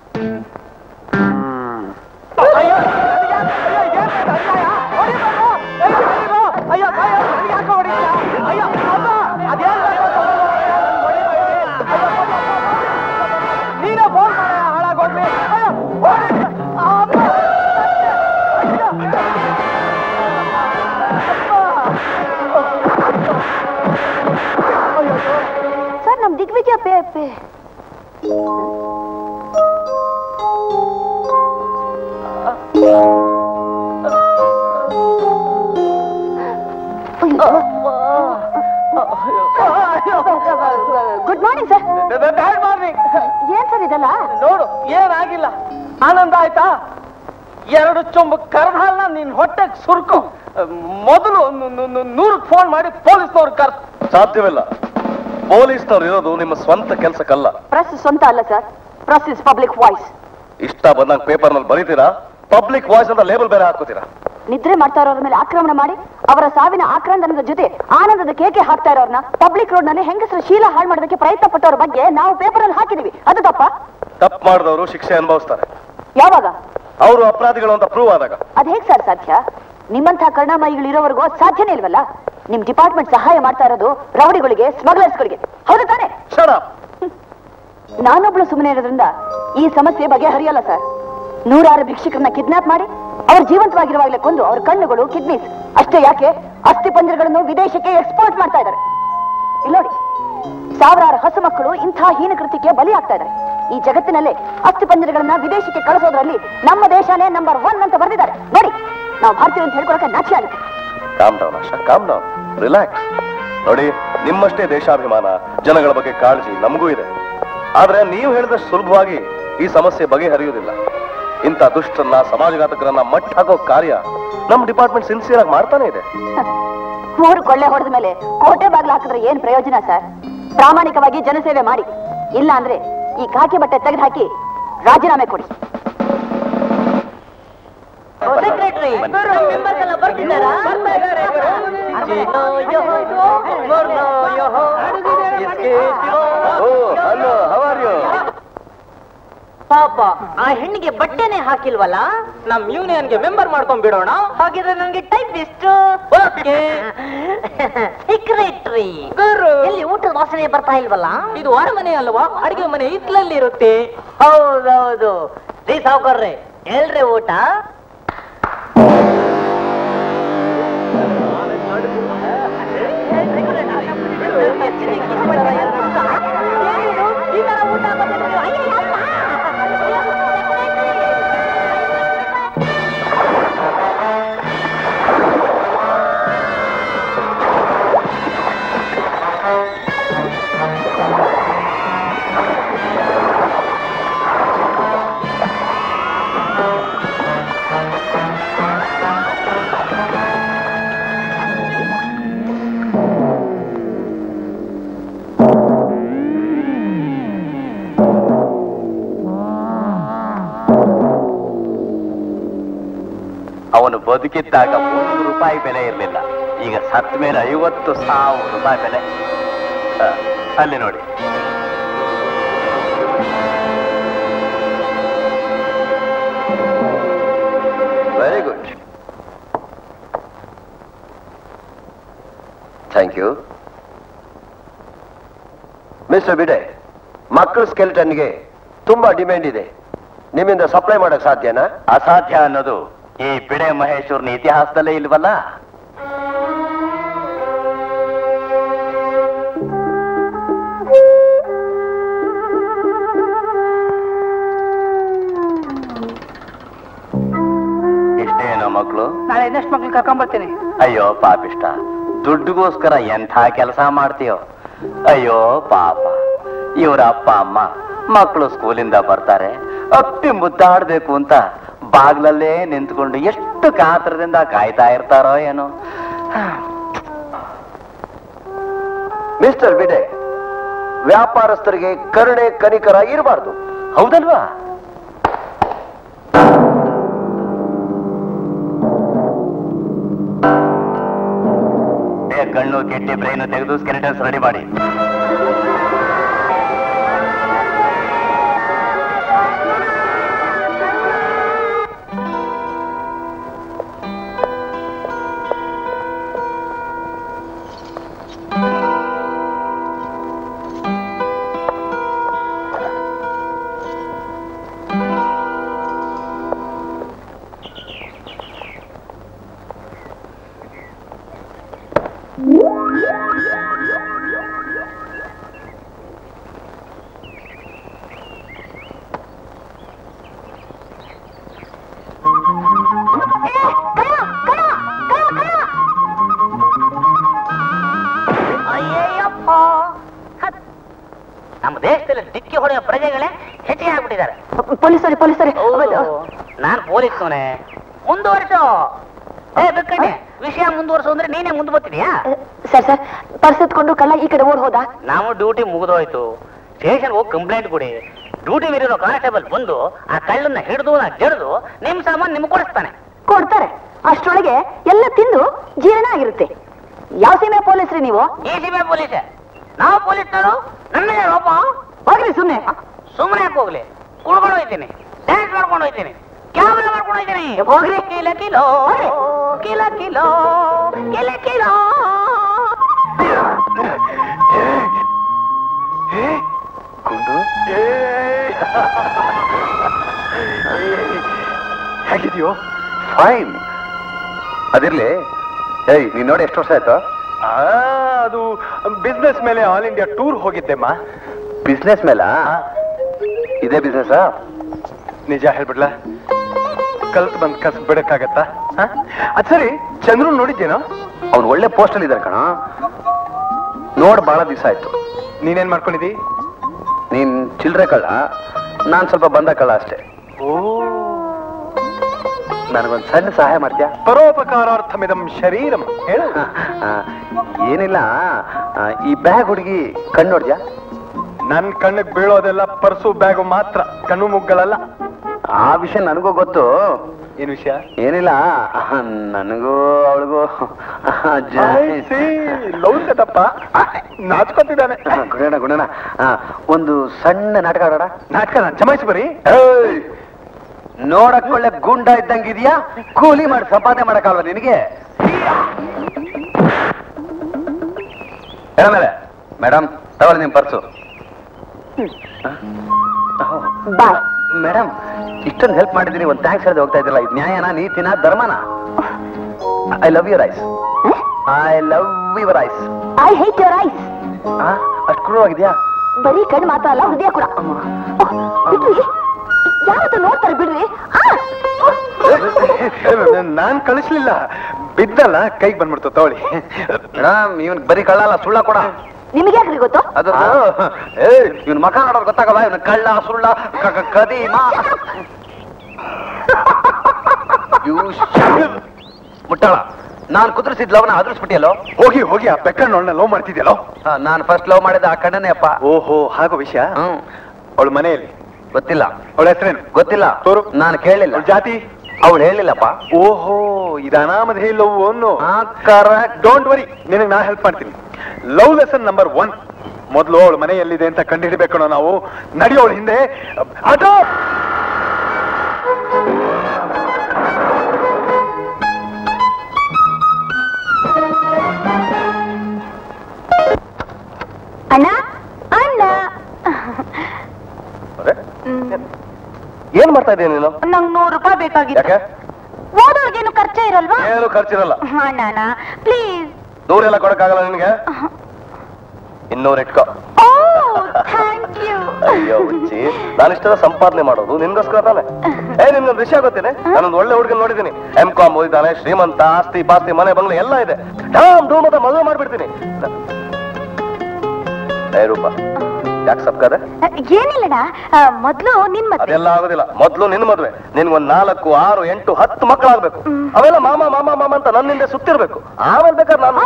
ನೀನೇ ಫೋನ್ ಮಾಡ ಹಾಳಾಗೋಗ್ಲಿ ಅಯ್ಯೋ, ಓಡಿ. ಅಮ್ಮ. ಅಯ್ಯೋ. ಸರ್ ನಮ್ ದಿಗ್ವಿಜಯ ಪೇ ಪೇ good morning sir bad morning ಏನ್ ಸರ್ ಇದೆಲ್ಲ ನೋಡು ಏನಾಗಿಲ್ಲ ಆನಂದ ಆಯ್ತಾ ಎರಡು ಚೊಂಬು ಕರ್ದ ಹಾಲ್ನ ನಿನ್ ಹೊಟ್ಟೆಗೆ ಸುರ್ಕು ಮೊದಲು ನೂರಕ್ಕೆ ಫೋನ್ ಮಾಡಿ ಪೊಲೀಸ್ನವ್ರು ಕರ್ ಸಾಧ್ಯವಿಲ್ಲ ಪೊಲೀಸ್ನವ್ರು ಇರೋದು ನಿಮ್ಮ ಸ್ವಂತ ಕೆಲಸಕ್ಕಲ್ಲ ಪ್ರೆಸ್ ಸ್ವಂತ ಅಲ್ಲ sir press is public voice ಇಷ್ಟ ಬಂದಂಗೆ ಪೇಪರ್ನಲ್ಲಿ ಬರೀತೀರಾ ಪಬ್ಲಿಕ್ ವಾಯ್ಸ್ ಅಂತ ಲೇಬಲ್ ಬೇರೆ ಹಾಕೋತೀರಾ ನಿದ್ರೆ ಮಾಡ್ತಾ ಇರೋರ ಮೇಲೆ ಆಕ್ರಮಣ ಮಾಡಿ ಅವರ ಸಾವಿನ ಆಕ್ರಂದನದ ಜೊತೆ ಆನಂದದ ಕೇಕೆ ಹಾಕ್ತಾ ಇರೋರ್ನ ಪಬ್ಲಿಕ್ ರೋಡ್ ನಲ್ಲಿ ಹೆಂಗಸರ ಶೀಲ ಹಾಳು ಮಾಡೋದಕ್ಕೆ ಪ್ರಯತ್ನ ಪಟ್ಟವ್ರ ಬಗ್ಗೆ ನಾವು ಪೇಪರ್ ಅಲ್ಲಿ ಹಾಕಿದೀವಿ ಅದು ತಪ್ಪ ತಪ್ಪು ಮಾಡಿದವರು ಶಿಕ್ಷೆ ಅನುಭವಿಸ್ತಾರೆ ಯಾವಾಗ ಅವರು ಅಪರಾಧಿಗಳು ಅಂತ ಪ್ರೂವ್ ಆದಾಗ ಅದ್ ಹೇಗ್ ಸರ್ ಸಾಧ್ಯ ನಿಮ್ಮಂತಹ ಕರುಣಾಮಯಿಗಳು ಇರೋವರೆಗೂ ಅದ್ ಸಾಧ್ಯನೇ ಇಲ್ವಲ್ಲ ನಿಮ್ ಡಿಪಾರ್ಟ್ಮೆಂಟ್ ಸಹಾಯ ಮಾಡ್ತಾ ಇರೋದು ರೌಡಿಗಳಿಗೆ ಸ್ಮಗ್ಲರ್ಸ್ಗಳಿಗೆ ಹೌದು ತಾನೆ ನಾನೊಬ್ಳು ಸುಮ್ಮನೆ ಇರೋದ್ರಿಂದ ಈ ಸಮಸ್ಯೆ ಬಗೆಹರಿಯಲ್ಲ ಸರ್ ನೂರಾರು ಭಿಕ್ಷುಕರನ್ನ ಕಿಡ್ನಾಪ್ ಮಾಡಿ ಅವ್ರ ಜೀವಂತವಾಗಿರುವಾಗಲೇ ಕೊಂದು ಅವ್ರ ಕಣ್ಣುಗಳು ಕಿಡ್ನೀಸ್ ಅಷ್ಟೇ ಯಾಕೆ ಅಸ್ಥಿ ಪಂಜರಗಳನ್ನು ವಿದೇಶಕ್ಕೆ ಎಕ್ಸ್ಪೋರ್ಟ್ ಮಾಡ್ತಾ ಇದ್ದಾರೆ ಇಲ್ಲಿ ನೋಡಿ ಸಾವಿರಾರು ಹಸು ಮಕ್ಕಳು ಇಂಥ ಹೀನ ಕೃತ್ಯಕ್ಕೆ ಬಲಿ ಆಗ್ತಾ ಇದ್ದಾರೆ ಈ ಜಗತ್ತಿನಲ್ಲೇ ಅಸ್ಥಿ ಪಂಜರಗಳನ್ನ ವಿದೇಶಕ್ಕೆ ಕಳಿಸೋದ್ರಲ್ಲಿ ನಮ್ಮ ದೇಶನೇ ನಂಬರ್ ಒನ್ ಅಂತ ಬರೆದಿದ್ದಾರೆ ನೋಡಿ ನಾವು ಭಾರತೀಯರು ಅಂತ ಹೇಳ್ಕೊಳಕ್ಕೆ ನಾಚಿ ಆಗುತ್ತೆ calm down Asha calm down relax ನೋಡಿ ನಿಮ್ಮಷ್ಟೇ ದೇಶಾಭಿಮಾನ ಜನಗಳ ಬಗ್ಗೆ ಕಾಳಜಿ ನಮಗೂ ಇದೆ ಆದ್ರೆ ನೀವು ಹೇಳಿದಷ್ಟು ಸುಲಭವಾಗಿ ಈ ಸಮಸ್ಯೆ ಬಗೆಹರಿಯುವುದಿಲ್ಲ ಇಂಥ ದುಷ್ಟರನ್ನ ಸಮಾಜಘಾತಕರನ್ನ ಮಟ್ಟ ಹಾಕೋ ಕಾರ್ಯ ನಮ್ಮ ಡಿಪಾರ್ಟ್ಮೆಂಟ್ ಸಿನ್ಸಿಯರ್ ಆಗಿ ಮಾಡ್ತಾನೆ ಇದೆ ಊರು ಕೊಳ್ಳೆ ಹೊಡೆದ ಮೇಲೆ ಕೋಟೆ ಬಾಗ್ಲು ಹಾಕಿದ್ರೆ ಏನ್ ಪ್ರಯೋಜನ ಸರ್ ಪ್ರಾಮಾಣಿಕವಾಗಿ ಜನಸೇವೆ ಮಾಡಿ ಇಲ್ಲ ಅಂದ್ರೆ ಈ ಕಾಕಿ ಬಟ್ಟೆ ತೆಗೆದು ಹಾಕಿ ರಾಜೀನಾಮೆ ಕೊಡಿ ಸೆಕ್ರೆಟರಿ ಮೆಂಬರ್ಸ್ ಎಲ್ಲ ಬರ್ತಿದ್ದಾರಾ ಹಲೋ ಹವಾರ್ ಯು ಪಾಪ ಆ ಹೆಣ್ಣಿಗೆ ಬಟ್ಟೆನೆ ಹಾಕಿಲ್ವಲ್ಲ ನಮ್ ಯೂನಿಯನ್ಗೆ ಮೆಂಬರ್ ಮಾಡ್ಕೊಂಡ್ ಬಿಡೋಣ ಹಾಗಿದ್ರೆ ನನಗೆ ಟೈಪ್ ಎಷ್ಟು ಸೆಕ್ರೆಟರಿ ಎಲ್ಲಿ ಊಟದ ವಾಸನೆ ಬರ್ತಾ ಇಲ್ವಲ್ಲ ಇದು ಅರಮನೆ ಅಲ್ವಾ ಅಡಿಗೆ ಮನೆ ಇತ್ಲಲ್ಲಿ ಇರುತ್ತೆ ಹೌದೌದು ರೀ ಸಾವುಕಾರ್ರೆ ಎಲ್ರಿ ಊಟ ಅವನು ಬದುಕಿದ್ದಾಗ ಒಂದು ರೂಪಾಯಿ ಬೆಲೆ ಇರಲಿಲ್ಲ ಈಗ ಸತ್ತ ಮೇಲೆ ಐವತ್ತು ಸಾವಿರ ರೂಪಾಯಿ ಬೆಲೆ ಆ, ಅಲ್ಲಿ ನೋಡಿ very good thank you mister Bide ಮಕ್ಕಳ ಸ್ಕೆಲ್ಟನ್ಗೆ ತುಂಬಾ ಡಿಮ್ಯಾಂಡ್ ಇದೆ ನಿಮ್ಮಿಂದ ಸಪ್ಲೈ ಮಾಡಕ್ ಸಾಧ್ಯನಾ ಅಸಾಧ್ಯ ಅನ್ನೋದು ಈ ಬಿಡೆ ಮಹೇಶ್ವರನ ಇತಿಹಾಸದಲ್ಲೇ ಇಲ್ವಲ್ಲ ಇಷ್ಟೇನೋ ಮಕ್ಕಳು ನಾಳೆ ಇನ್ನಷ್ಟು ಮಕ್ಳು ಕರ್ಕೊಂಬರ್ತೀನಿ ಅಯ್ಯೋ ಪಾಪಿಷ್ಟ ದುಡ್ಡಿಗೋಸ್ಕರ ಎಂಥ ಕೆಲಸ ಮಾಡ್ತೀಯೋ ಅಯ್ಯೋ ಪಾಪ ಇವರ ಅಪ್ಪ ಅಮ್ಮ ಮಕ್ಕಳು ಸ್ಕೂಲಿಂದ ಬರ್ತಾರೆ ಅಪ್ಪಿ ಮುದ್ದಾಡ್ಬೇಕು ಅಂತ ಬಾಗ್ಲಲ್ಲೇ ನಿಂತ್ಕೊಂಡು ಎಷ್ಟು ಕಾತರದಿಂದ ಕಾಯ್ತಾ ಇರ್ತಾರೋ ಏನೋ ಮಿಸ್ಟರ್ ಬಿಡೆ ವ್ಯಾಪಾರಸ್ಥರಿಗೆ ಕರುಣೆ ಕನಿಕರ ಇರಬಾರ್ದು ಹೌದಲ್ವಾ ಏ, ಕಣ್ಣು ಕೆಟ್ಟಿ ಬ್ರೈನು ತೆಗೆದು ಸ್ಕೆಲಿಟನ್ಸ್ ರೆಡಿ ಮಾಡಿ ಅಯ್ಯಯ್ಯಪ್ಪ ಹತ್. ನಮ್ಮ ದೇಶದಲ್ಲಿ ದಿಕ್ಕಿ ಹೊಡೆಯೋ ಪ್ರಜೆಗಳೇ ಹೆಚ್ಚಿಗೆ ಆಗ್ಬಿಟ್ಟಿದ್ದಾರೆ ಪೊಲೀಸರೇ ಪೊಲೀಸರೇ ನಾನ್ ಪೊಲೀಸ್ನವನೇ ಮುಂದುವರಿಸು ಏ ಬಿಕ್ಕಣ್ಣೆ ವಿಷಯ ಮುಂದುವರ್ಸು ಅಂದ್ರೆ ನೀನೇ ಮುಂದೆ ಬರ್ತಿದ್ಯಾ ಸರ್ ಸರ್ ಪರ್ಸ್ ಎತ್ಕೊಂಡು ಕಳ್ಳ ಈ ಕಡೆ ಓಡ್ ಹೋದ ನಾವು ಡ್ಯೂಟಿ ಮುಗಿದೋಯ್ತು ಸ್ಟೇಷನ್ ಹೋಗಿ ಕಂಪ್ಲೇಂಟ್ ಕೊಡಿ ಡ್ಯೂಟಿ ಮೀರಿರೋ ಕಾನ್ಸ್ಟೇಬಲ್ ಬಂದು ಆ ಕಳ್ಳನ್ನ ಹಿಡಿದು ನಾ ಜಡ್ದು ನಿಮ್ ಸಾಮಾನ್ ನಿಮ್ಗೆ ಕೊಡಿಸ್ತಾನೆ ಕೊಡ್ತಾರೆ ಅಷ್ಟರೊಳಗೆ ಎಲ್ಲ ತಿಂದು ಜೀರ್ಣ ಆಗಿರುತ್ತೆ ಯಾವ ಸೀಮೆ ಪೊಲೀಸ್ರಿ ನೀವು ಈ ಸಿಬಿ ಪೊಲೀಸ್ ನಾವು ಪೊಲೀಸ್ನವರು ನನ್ನ ಒಬ್ಬ ಹೋಗ್ರಿ ಸುಮ್ನೆ ಸುಮ್ಮನೆ ಯಾಕೆ ಹೋಗ್ಲಿ ಕುಡ್ಕೊಂಡು ಹೋಯ್ತೀನಿ ಡ್ಯಾನ್ಸ್ ಮಾಡ್ಕೊಂಡು ಹೋಯ್ತೀನಿ ಕ್ಯಾಮ್ರಾ ಮಾಡ್ಕೊಂಡು ಹೋಯ್ತೀನಿ ಹೋಗ್ರಿ. ಕಿಲ ಕಿಲೋ ಕಿಲ ಕಿಲೋ ಕಿಲ ಕಿಲೋ ಗುಂಡು ಹೇಗಿದೆಯೋ ಫೈನ್ ಅದಿರ್ಲಿ ಏಯ್ ನೀನ್ ನೋಡಿ ಎಷ್ಟು ವರ್ಷ ಆಯ್ತು ಆ, ಅದು ಬಿಸ್ನೆಸ್ ಮೇಲೆ ಆಲ್ ಇಂಡಿಯಾ ಟೂರ್ ಹೋಗಿದ್ದೆಮ್ಮ ಬಿಸ್ನೆಸ್ ಮೇಲ ಇದೇ ಬಿಸ್ನೆಸ್ ನಿಜ ಹೇಳ್ಬಿಡ್ಲ ಕಲ್ತ್ ಬಂದ್ ಕಸ್ ಬಿಡಕ್ಕಾಗತ್ತಾ ಹ? ಅದ್ ಸರಿ ಚಂದ್ರು ನೋಡಿದ್ದೇನೋ ಅವ್ನು ಒಳ್ಳೆ ಪೋಸ್ಟ್ ಅಲ್ಲಿ ಇದಾರೆ ಕಣ ನೋಡ್ ಬಹಳ ದಿವಸ ಆಯ್ತು ನೀನೇನ್ ಮಾಡ್ಕೊಂಡಿದಿ ನೀನ್ ಚಿಲ್ರೆ ಕಳ್ಳ ನಾನ್ ಸ್ವಲ್ಪ ಬಂದ ಕಳ್ಳ ಅಷ್ಟೇ ಓ ನನಗೊಂದ್ ಸಣ್ಣ ಸಹಾಯ ಮಾಡ್ತೀಯಾ ಪರೋಪಕಾರಾರ್ಥಮಿದಂ ಶರೀರಂ ಹೇಳು ಆ, ಏನಿಲ್ಲ ಆ, ಈ ಬ್ಯಾಗ್ ಹುಡುಗಿ ಕಣ್ಣು ನೋಡ್ದ್ಯಾ ನನ್ ಕಣ್ಣಿಗೆ ಬೀಳೋದೆಲ್ಲ ಪರ್ಸು ಬ್ಯಾಗು ಮಾತ್ರ ಕಣ್ಣು ಮುಗ್ಗಳಲ್ಲ ಆ ವಿಷಯ ನನಗೂ ಗೊತ್ತು ಏನ್ ವಿಷಯ ಏನಿಲ್ಲ ಆ, ನನಗೂ ಅವಳಿಗೂ ಲವ್ ಸೆಟಪ್ಪ ನಾಚ್ಕೊತಿದ್ದಾನೆ ಗುಣಣ ಗುಣಣ ಆ, ಒಂದು ಸಣ್ಣ ನಾಟಕ ಆಡೋಣ ನಾಟಕ ಜಮಾಯಿಸಿ ಬರೀ ಏಯ್! ನೋಡಕ್ ಒಳ್ಳೆ ಗುಂಡ ಇದ್ದಂಗಿದ್ಯಾ ಕೂಲಿ ಮಾಡಿ ಸಂಪಾದನೆ ಮಾಡಕ್ಕಾಲ್ವ ನಿನಗೆ ಮೇಲೆ ಮೇಡಮ್ ತಗೊಳ್ಳಿ ನಿಮ್ ಪರ್ಸು ಬಾಯ್ ಮೇಡಮ್ ಇಷ್ಟೊಂದು ಹೆಲ್ಪ್ ಮಾಡಿದ್ದೀನಿ ಒಂದು ಥ್ಯಾಂಕ್ಸ್ ಹೇಳದೆ ಹೋಗ್ತಾ ಇದ್ದಿಲ್ಲ ಇದು ನ್ಯಾಯನ ನೀತಿನ ಧರ್ಮನ I love your eyes I love your eyes I hate your eyes ಅಷ್ಟು ಕ್ರೂರವಾಗಿದ್ಯಾ ಬರೀ ಕಣ್ಣು ಮಾತ್ರ ಅಲ್ಲ ಹೃದಯ ಕೂಡ ಓಹ್, ಬಿಡ್ರಿ ಯಾವತ್ತು ನೋಡ್ತಾರೆ ಬಿಡ್ರಿ ಆ! ನಾನ್ ಕಳಿಸ್ಲಿಲ್ಲ ಬಿದ್ದಲ್ಲ ಕೈಗೆ ಬಂದ್ಬಿಡ್ತು ತಗೊಳ್ಳಿ ಮೇಡಮ್ ಇವನ್ ಬರೀ ಕಳ್ಳಲ್ಲ ಸುಳ್ಳ ಕೊಡ ನಿಮಗೆ ಯಾಕ್ರಿ ಗೊತ್ತು ಅದು ಇವನ್ ಮಕ ನೋಡೋರು ಗೊತ್ತಾಗಲ್ಲ ಇವನ್ ಕಳ್ಳ ಸುಳ್ಳ ಕ- ಕ- ಕದೀಮ You shut- ಮುಟ್ಟಾಳ ನಾನ್ ಕುದುರಿಸಿದ್ ಲವ್ನ ಅದ್ರಿಸ್ಬಿಟ್ಟಿಯಲ್ಲೋ ಹೋಗಿ ಹೋಗಿ ಆ ಬೆಕ್ಕಣ್ಣೊಳ್ಳ ಲವ್ ಮಾಡ್ತಿದ್ಯಲ್ಲೋ ನಾನ್ ಫಸ್ಟ್ ಲವ್ ಮಾಡಿದ ಆ ಕಣ್ಣನೇ ಅಪ್ಪ ಓಹೋ ಹಾಗೋ ವಿಷಯ ಹ್ಮ್ ಅವಳ ಮನೆಯಲ್ಲಿ ಗೊತ್ತಿಲ್ಲ ಅವಳ ಹೆಸರೇನು ಗೊತ್ತಿಲ್ಲ ತೋರು. ನಾನು ಕೇಳಲಿಲ್ಲ ಅವಳ ಜಾತಿ ಅವಳು ಹೇಳಿಲ್ಲಪ್ಪ ಓಹೋ ಇದು ಅನಾಮಧೇ ಲವ್ ಅನ್ನು ಕರೆಕ್ಟ್ ಡೋಂಟ್ ವರಿ ನಿನಗೆ ನಾ ಹೆಲ್ಪ್ ಮಾಡ್ತೀನಿ ಲವ್ ಲೆಸನ್ ನಂಬರ್ ಒನ್ ಮೊದಲು ಅವಳ ಮನೆ ಎಲ್ಲಿದೆ ಅಂತ ಕಂಡುಹಿಡಿಬೇಕು ನಾವು ನಡಿಯೋಳ ಹಿಂದೆ ಆಟೋ ಅಣ್ಣ ಅಣ್ಣ ಏನ್ ಮಾಡ್ತಾ ಇದ್ದೀನಿ ನೀನು ನಂಗ್ ನೂರು ರೂಪಾಯಿ ಬೇಕಾಗಿತ್ತು ಯಾಕೆ ಓದೋರ್ಗೇನು ಖರ್ಚೇ ಇರಲ್ವಾ ಏನು ಖರ್ಚಿರಲ್ಲ ಅಣ್ಣ ಪ್ಲೀಸ್ ದೂರ ಎಲ್ಲ ಕೊಡಕ್ಕಾಗಲ್ಲ ನಿನಗೆ ಇನ್ನೂರು ಇಟ್ಕೋ ಓ ಥ್ಯಾಂಕ್ ಯು ಅಯ್ಯೋ ಹುಚ್ಚಿ ನಾನಿಷ್ಟೆಲ್ಲ ಸಂಪಾದನೆ ಮಾಡೋದು ನಿನ್ಗೋಸ್ಕರ ತಾನೆ ಏ ನಿನ್ಗೊಂದು ವಿಷಯ ಗೊತ್ತೇನೆ ನಾನೊಂದು ಒಳ್ಳೆ ಹುಡುಗನ್ ನೋಡಿದ್ದೀನಿ ಎಂ ಕಾಮ್ ಓದಿದ್ದಾನೆ ಶ್ರೀಮಂತ ಆಸ್ತಿ ಪಾಸ್ತಿ ಮನೆ ಬಂಗ್ಲೆ ಎಲ್ಲ ಇದೆ ಢಾಮ್ ಧೂಮ್ ಅಂತ ಮದುವೆ ಮಾಡ್ಬಿಡ್ತೀನಿ ಏ ರೂಪ ಯಾಕೆ ಸಪ್ಕದೆ ಏನಿಲ್ಲಣ್ಣ ಆ, ಮೊದ್ಲು ನಿನ್ ಮತ್ತೆ ಅದೆಲ್ಲ ಆಗೋದಿಲ್ಲ ಮೊದ್ಲು ನಿನ್ ಮದ್ವೆ ನಿನ್ಗೊಂದ್ ನಾಲ್ಕು ಆರು ಎಂಟು ಹತ್ತು ಮಕ್ಕಳಾಗ್ಬೇಕು ಅವೆಲ್ಲ ಮಾಮ ಮಾಮ ಮಾಮ ಅಂತ ನನ್ನಿಂದ ಸುತ್ತಿರ್ಬೇಕು ಆಮೇಲೆ ಬೇಕಾದ್ರೆ ನಾನು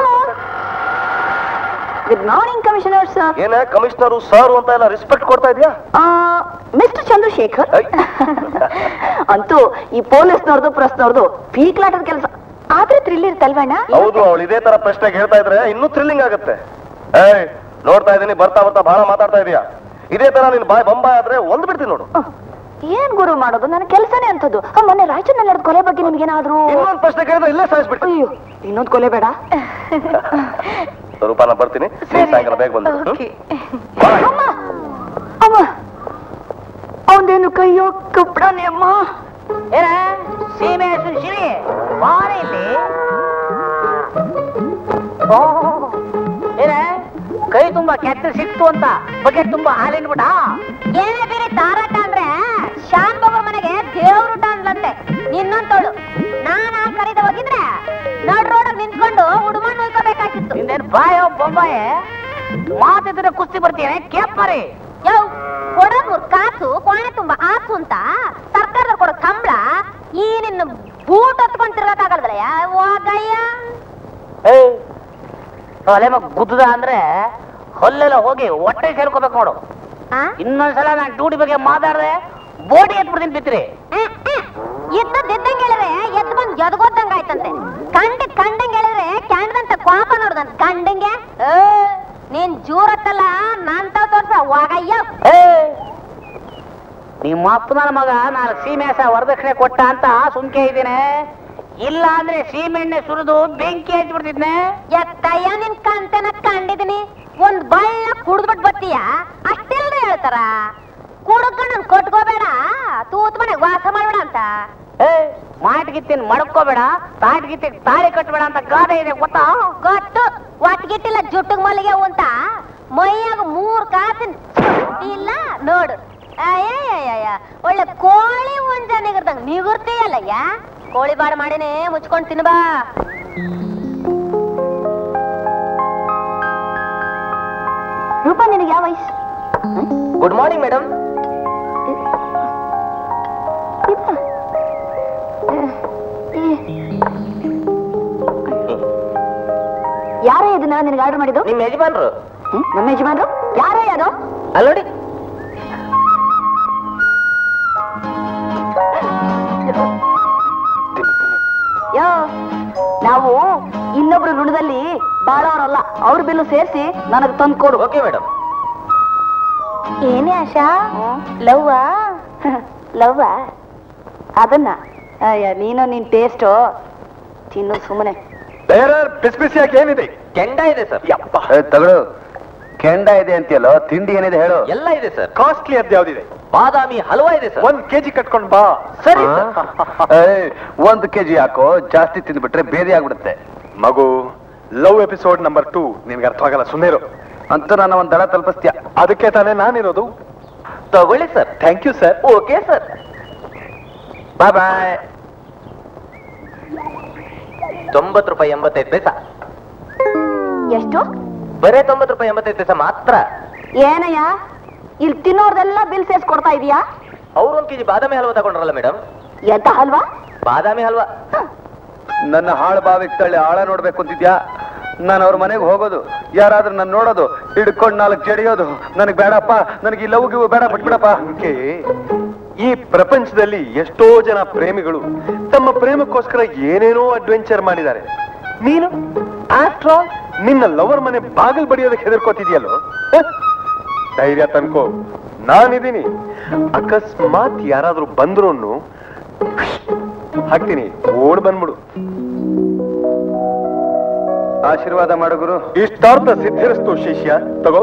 ಗುಡ್ ಮಾರ್ನಿಂಗ್ ಕಮಿಷನರ್ ಸರ್ ಏನೇ ಕಮಿಷನರು ಸರ್ ಅಂತ ಎಲ್ಲ ರೆಸ್ಪೆಕ್ಟ್ ಕೊಡ್ತಾ ಇದೀಯಾ ಮಿಸ್ಟರ್ ಚಂದ್ರಶೇಖರ್ ಐ. ಅಂತೂ ಈ ಪೊಲೀಸ್ನವ್ರದ್ದು ಪ್ರೆಸ್ನವ್ರದ್ದು ಪೀಕ್ಲಾಟದ ಕೆಲಸ ಆದ್ರೆ ಥ್ರಿಲ್ ಇರ್ತಲ್ವಣ್ಣ ಹೌದು ಅವಳು ಇದೇ ತರ ಪ್ರಶ್ನೆ ಕೇಳ್ತಾ ಇದ್ರೆ ಇನ್ನೂ ಥ್ರಿಲ್ಲಿಂಗ್ ಆಗುತ್ತೆ ಏಯ್ ನೋಡ್ತಾ ಇದೀನಿ ಬರ್ತಾ ಬರ್ತಾ ಬಹಳ ಮಾತಾಡ್ತಾ ಇದೀಯಾ ಇದೇ ತರ ನೀನ್ ಬಾಯ್ ಬೊಂಬಾಯ್ ಆದ್ರೆ ಒಂದ್ ಬಿಡ್ತೀನಿ ನೋಡು ಅಹ್, ಏನ್ ಗುರು ಮಾಡೋದು ನನ್ನ ಕೆಲಸನೇ ಅಂತದ್ದು ಆ, ಮೊನ್ನೆ ರಾಯಚೂರಿನಲ್ಲಿ ನಡೆದ ಕೊಲೆ ಬಗ್ಗೆ ನಿಮ್ಗೇನಾದ್ರೂ ಇನ್ನೊಂದ್ ಪ್ರಶ್ನೆ ಕೇಳಿದ್ರೆ ಇಲ್ಲೇ ಸಾಯಿಸ್ಬಿಡ್ತೀನಿ ಅಯ್ಯೋ ಇನ್ನೊಂದು ಕೊಲೆ ಬೇಡ ರೂಪ ನಾನು ಬರ್ತೀನಿ ನೀನ್ ಸಾಯಂಕಾಲ ಬೇಗ ಬಂದು Okay. ಅಮ್ಮ ಅಮ್ಮ ಅವನೇನು ಕೈಯೋ ಕಪ್ಪಡನೆ ಅಮ್ಮ ಏನ ಸೀಮೆ ಹಸಿರು ಶಿರಿ ಬಾರ ಇಲ್ಲಿ ಓ, ಏನ ಕೈ ತುಂಬಾ ಕೆತ್ತ ಸಿಕ್ತು ಅಂತ ಬಕೆಟ್ ತುಂಬಾ ಹಾಲಿನ ಬಿಡ ಏನೇ ಬೇರೆ ತಾರಾಟ ಅಂದ್ರೆ ಶಾನ್ ಬಾಬಾ ಮನೆಗೆ ದೇವ್ರುಟ ಅಂದ್ಲಂತೆ ನಿನ್ನಂತೋಳು ನಾನ್ ಆ ಕರೀದ ಹೋಗಿದ್ರೆ ನಡ್ ರೋಡಾಗ ನಿಂತ್ಕೊಂಡು ಉಡುಮನ್ ಉಳ್ಕೋಬೇಕಾಗಿತ್ತು ನಿಂದೇನ್ ಬಾಯೋ ಬೊಂಬಾಯೆ ಮಾತಿದ್ರೆ ಕುಸ್ತಿ ಬರ್ತೀನಿ ಕೇಪ್ಪರಿ ಯೋ ಕೊಡೋದು ಕಾಸು ಕೋಣೆ ತುಂಬಾ ಆಸು ಅಂತ ಸರ್ಕಾರದವ್ರು ಕೊಡೋ ಕಂಬಳ ಈ ನಿನ್ನ ಬೂಟ್ ಹತ್ಕೊಂಡ್ ತಿರ್ಗಕ್ಕಾಗಲ್ವಲ್ಲ ಹೋಗಯ್ಯ ತಲೆ ಮಗ ಗುದ್ದದ ಅಂದ್ರೆ ಹೊಲ್ಲೆಲ್ಲ ಹೋಗಿ ಹೊಟ್ಟೆ ಸೇರ್ಕೋಬೇಕು ನೋಡು ಆ? ಇನ್ನೊಂದ್ಸಲ ನಾನು ಡ್ಯೂಟಿ ಬಗ್ಗೆ ಮಾತಾಡ್ದೆ ಬೋಟಿ ಎತ್ಬಿಡ್ತೀನಿ ಬಿತ್ರಿ ಇದ್ದದ್ದಂಗೆ ಹೇಳಿದ್ರೆ ಎದ್ದು ಬಂದ್ ಎದ್ಗೋದಂಗ ಆಯ್ತಂತೆ ಕಂಡಿದ್ ಕಂಡಂಗೆ ಹೇಳಿದ್ರೆ ಕ್ಯಾಂಡದಂತ ಕೋಪ ನೋಡ್ದಂತ ಕಂಡಂಗೆ ಏ, ನೀನ್ ಜೂರತ್ತಲ್ಲ ನಾನ್ ತಾವ್ ತೋರ್ಸ ವಾಗಯ್ಯ ನಿಮ್ಮ ಅಪ್ಪನ ಮಗ ನಾಲ್ಕು ಸೀಮೆಸ ವರದಕ್ಷಿಣೆ ಕೊಟ್ಟ ಅಂತ ಸುಮ್ಕೆ ಇದ್ದೀನಿ ಇಲ್ಲ ಅಂದ್ರೆ ಸೀಮೆಣ್ಣೆ ಸುರಿದು ಬೆಂಕಿ ಹಚ್ಬಿಡ್ತಿದ್ನೆ ಎತ್ತಯ್ಯ ನಿನ್ ಕಂತನ ಕಂಡಿದೀನಿ ಒಂದ್ ಬಳ್ಳ ಕುಡ್ದ್ಬಿಟ್ ಬತ್ತೀಯ ಅಷ್ಟೆಲ್ರಿ ಹೇಳ್ತಾರ ಕುಡ್ಕ ನನ್ ಕೊಟ್ಕೋಬೇಡ ತೂತ್ ಮನೆಗ್ ವಾಸ ಮಾಡ್ಬೇಡ ಅಂತ ಏ ಮಾಟ್ಗಿತ್ತಿನ ಮಡ್ಕೋಬೇಡ ತಾಟ್ಗಿತ್ತಿಗೆ ತಾಳಿ ಕಟ್ಬೇಡ ಅಂತ ಗಾದೆ ಇದೆ ಗೊತ್ತಾ ಗೊತ್ತು ಒಟ್ಗಿಟ್ಟಿಲ್ಲ ಜುಟ್ಟಗ್ ಮಲ್ಲಿಗೆ ಅಂತ ಮೈಯಾಗ ಮೂರ್ ಕಾಸಿನ ಇಲ್ಲ ನೋಡು ಅಯ್ಯಯ್ಯಯ್ಯ ಒಳ್ಳೆ ಕೋಳಿ ಒಂಜ ನಿಗರ್ದಂಗ್ ನಿಗುರ್ತೀಯಲ್ಲಯ್ಯ ಕೋಳಿ ಬಾಡ ಮಾಡಿನೇ ಮುಚ್ಕೊಂಡ್ ತಿನ್ಬಾ ರೂಪ ನಿನಗೆ ಯಾವ ವಯಸ್ಸು ಗುಡ್ ಮಾರ್ನಿಂಗ್ ಮೇಡಮ್ ಯಾರೇ ಇದನ್ನ ನಿನಗೆ ಆರ್ಡರ್ ಮಾಡಿದ್ದು ನಿಮ್ ಯಜಮಾನ್ರು ಹ್ಮ್? ನಮ್ಮ ಯಜಮಾನ್ರು ಯಾರೇ ಅದು ಅಲ್ಲಿ ನೋಡಿ ಯೋ ನಾವು ಇನ್ನೊಬ್ರು ಋಣದಲ್ಲಿ ಬಾಳೋರಲ್ಲ ಅವ್ರ ಬಿಲ್ಲು ಸೇರಿಸಿ ನನಗೆ ತಂದು ಕೊಡು ಓಕೆ ಮೇಡಮ್ ಏನೇ ಆಶಾ ಲವ್ವಾ ಲವ್ವಾ ಅದನ್ನ ಅಯ್ಯ ನೀನು ನಿನ್ ಟೇಸ್ಟು ತಿನ್ನು ಸುಮ್ಮನೆ ಬೇರೆ ಬಿಸಿ ಬಿಸಿಯಾಗಿ ಏನಿದೆ ಕೆಂಡ ಇದೆ ಸರ್ ಯಪ್ಪ ತಗೊಳು ಕೆಂಡ ಇದೆ ಅಂತೀಯಲ್ಲೋ ತಿಂಡಿ ಏನಿದೆ ಹೇಳು ಎಲ್ಲ ಇದೆ ಸರ್ ಕಾಸ್ಟ್ಲಿ ಅದ್ ಯಾವ್ದಿದೆ ಬಾದಾಮಿ ಹಲ್ವಾ ಇದೆ ಸರ್ ಒಂದ್ ಕೆಜಿ ಕಟ್ಕೊಂಡ್ ಬಾ ಸರಿ ಏಯ್, ಒಂದು ಕೆಜಿ ಹಾಕೋ ಜಾಸ್ತಿ ತಿಂದ್ಬಿಟ್ರೆ ಬೇರೆ ಆಗ್ಬಿಡುತ್ತೆ ಮಗು ಲವ್ ಎಪಿಸೋಡ್ ನಂಬರ್ ಟೂ ನಿನ್ಗೆ ಅರ್ಥ ಆಗಲ್ಲ ಸುಮ್ಮನೆ ಅಂತೂ ನನ್ನ ಒಂದ್ ದಡ ತಲುಪಿಸ್ತೀಯ ಅದಕ್ಕೆ ತಾನೇ ನಾನಿರೋದು ತಗೊಳ್ಳಿ sir thank you sir okay sir bye bye ತೊಂಬತ್ತು ರೂಪಾಯಿ ಎಂಬತ್ತೈದು ಪೈಸಾ ಎಷ್ಟು ಬರೇ ತೊಂಬತ್ತು ರೂಪಾಯಿ ಎಂಬತ್ತೈದು ಪೈಸಾ ಮಾತ್ರ ಏನಯ್ಯ ಇಲ್ಲಿ ತಿನ್ನೋರ್ದೆಲ್ಲ ಬಿಲ್ ಸೇರ್ಸ್ ಕೊಡ್ತಾ ಇದೀಯಾ ಅವ್ರು ಒಂದ್ ಕೆಜಿ ಬಾದಾಮಿ ಹಲ್ವಾ ತಗೊಂಡ್ರಲ್ಲ ಮೇಡಮ್ ಎಂತ ಹಲ್ವಾ ಬಾದಾಮಿ ಹಲ್ವಾ ನನ್ನ ಹಾಳು ಬಾವಿಗೆ ತಳ್ಳಿ ಆಳ ನೋಡ್ಬೇಕು ಅಂತಿದ್ಯಾ ನಾನು ಅವ್ರ ಮನೆಗೆ ಹೋಗೋದು ಯಾರಾದ್ರೂ ನನ್ನ ನೋಡೋದು ಹಿಡ್ಕೊಂಡು ನಾಲ್ಕು ಜಡಿಯೋದು ನನಗೆ ಬೇಡಪ್ಪ ನನಗೆ ಈ ಲವ್ ಗಿವ್ ಬೇಡ ಬಿಟ್ಬಿಡಪ್ಪ ಅದಕ್ಕೆ ಈ ಪ್ರಪಂಚದಲ್ಲಿ ಎಷ್ಟೋ ಜನ ಪ್ರೇಮಿಗಳು ತಮ್ಮ ಪ್ರೇಮಕ್ಕೋಸ್ಕರ ಏನೇನೋ ಅಡ್ವೆಂಚರ್ ಮಾಡಿದ್ದಾರೆ ನೀನು ಆಫ್ಟರ್ ಆಲ್ ನಿನ್ನ ಲವರ್ ಮನೆ ಬಾಗಿಲು ಬಡಿಯೋದಕ್ಕೆ ಹೆದರ್ಕೋತಿದ್ಯಲ್ಲೋ ಹ? ಧೈರ್ಯ ತನ್ಕೋ ನಾನಿದ್ದೀನಿ ಅಕಸ್ಮಾತ್ ಯಾರಾದ್ರೂ ಬಂದ್ರು ಹಾಕ್ತೀನಿ ಓಡ್ ಬಂದ್ಬಿಡು ಆಶೀರ್ವಾದ ಮಾಡು ಗುರು ಇಷ್ಟಾರ್ಥ ಸಿದ್ಧಿರಸ್ತು ಶಿಷ್ಯ ತಗೋ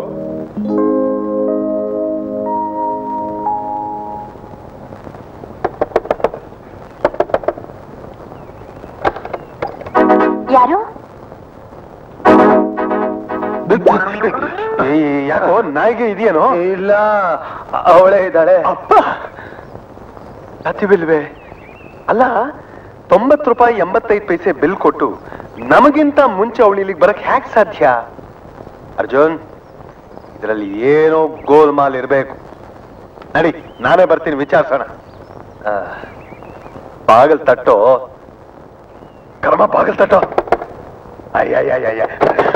ಯಾರು ಏ, ಯಾಕೋ ನಾಯಿಗೆ ಇದೆಯೇನೋ ಇಲ್ಲ ಅವಳೇ ಇದ್ದಾಳೆ ಅಪ್ಪ ಅತಿ ಬಿಲ್ವೇ ಅಲ್ಲ ತೊಂಬತ್ತು ರೂಪಾಯಿ ಎಂಬತ್ತೈದು ಪೈಸೆ ಬಿಲ್ ಕೊಟ್ಟು ನಮಗಿಂತ ಮುಂಚೆ ಅವಳು ಇಲ್ಲಿಗೆ ಬರಕ್ ಹ್ಯಾಕ್ ಸಾಧ್ಯ ಅರ್ಜುನ್ ಇದರಲ್ಲಿ ಏನೋ ಗೋಲ್ಮಾಲ್ ಇರಬೇಕು ನಡಿ ನಾನೇ ಬರ್ತೀನಿ ವಿಚಾರಿಸೋಣ ಆ, ಬಾಗಲ್ ತಟ್ಟೋ ಕರ್ಮ ಬಾಗಲ್ ತಟ್ಟೋ ಅಯ್ಯಯ್ಯಯ್ಯ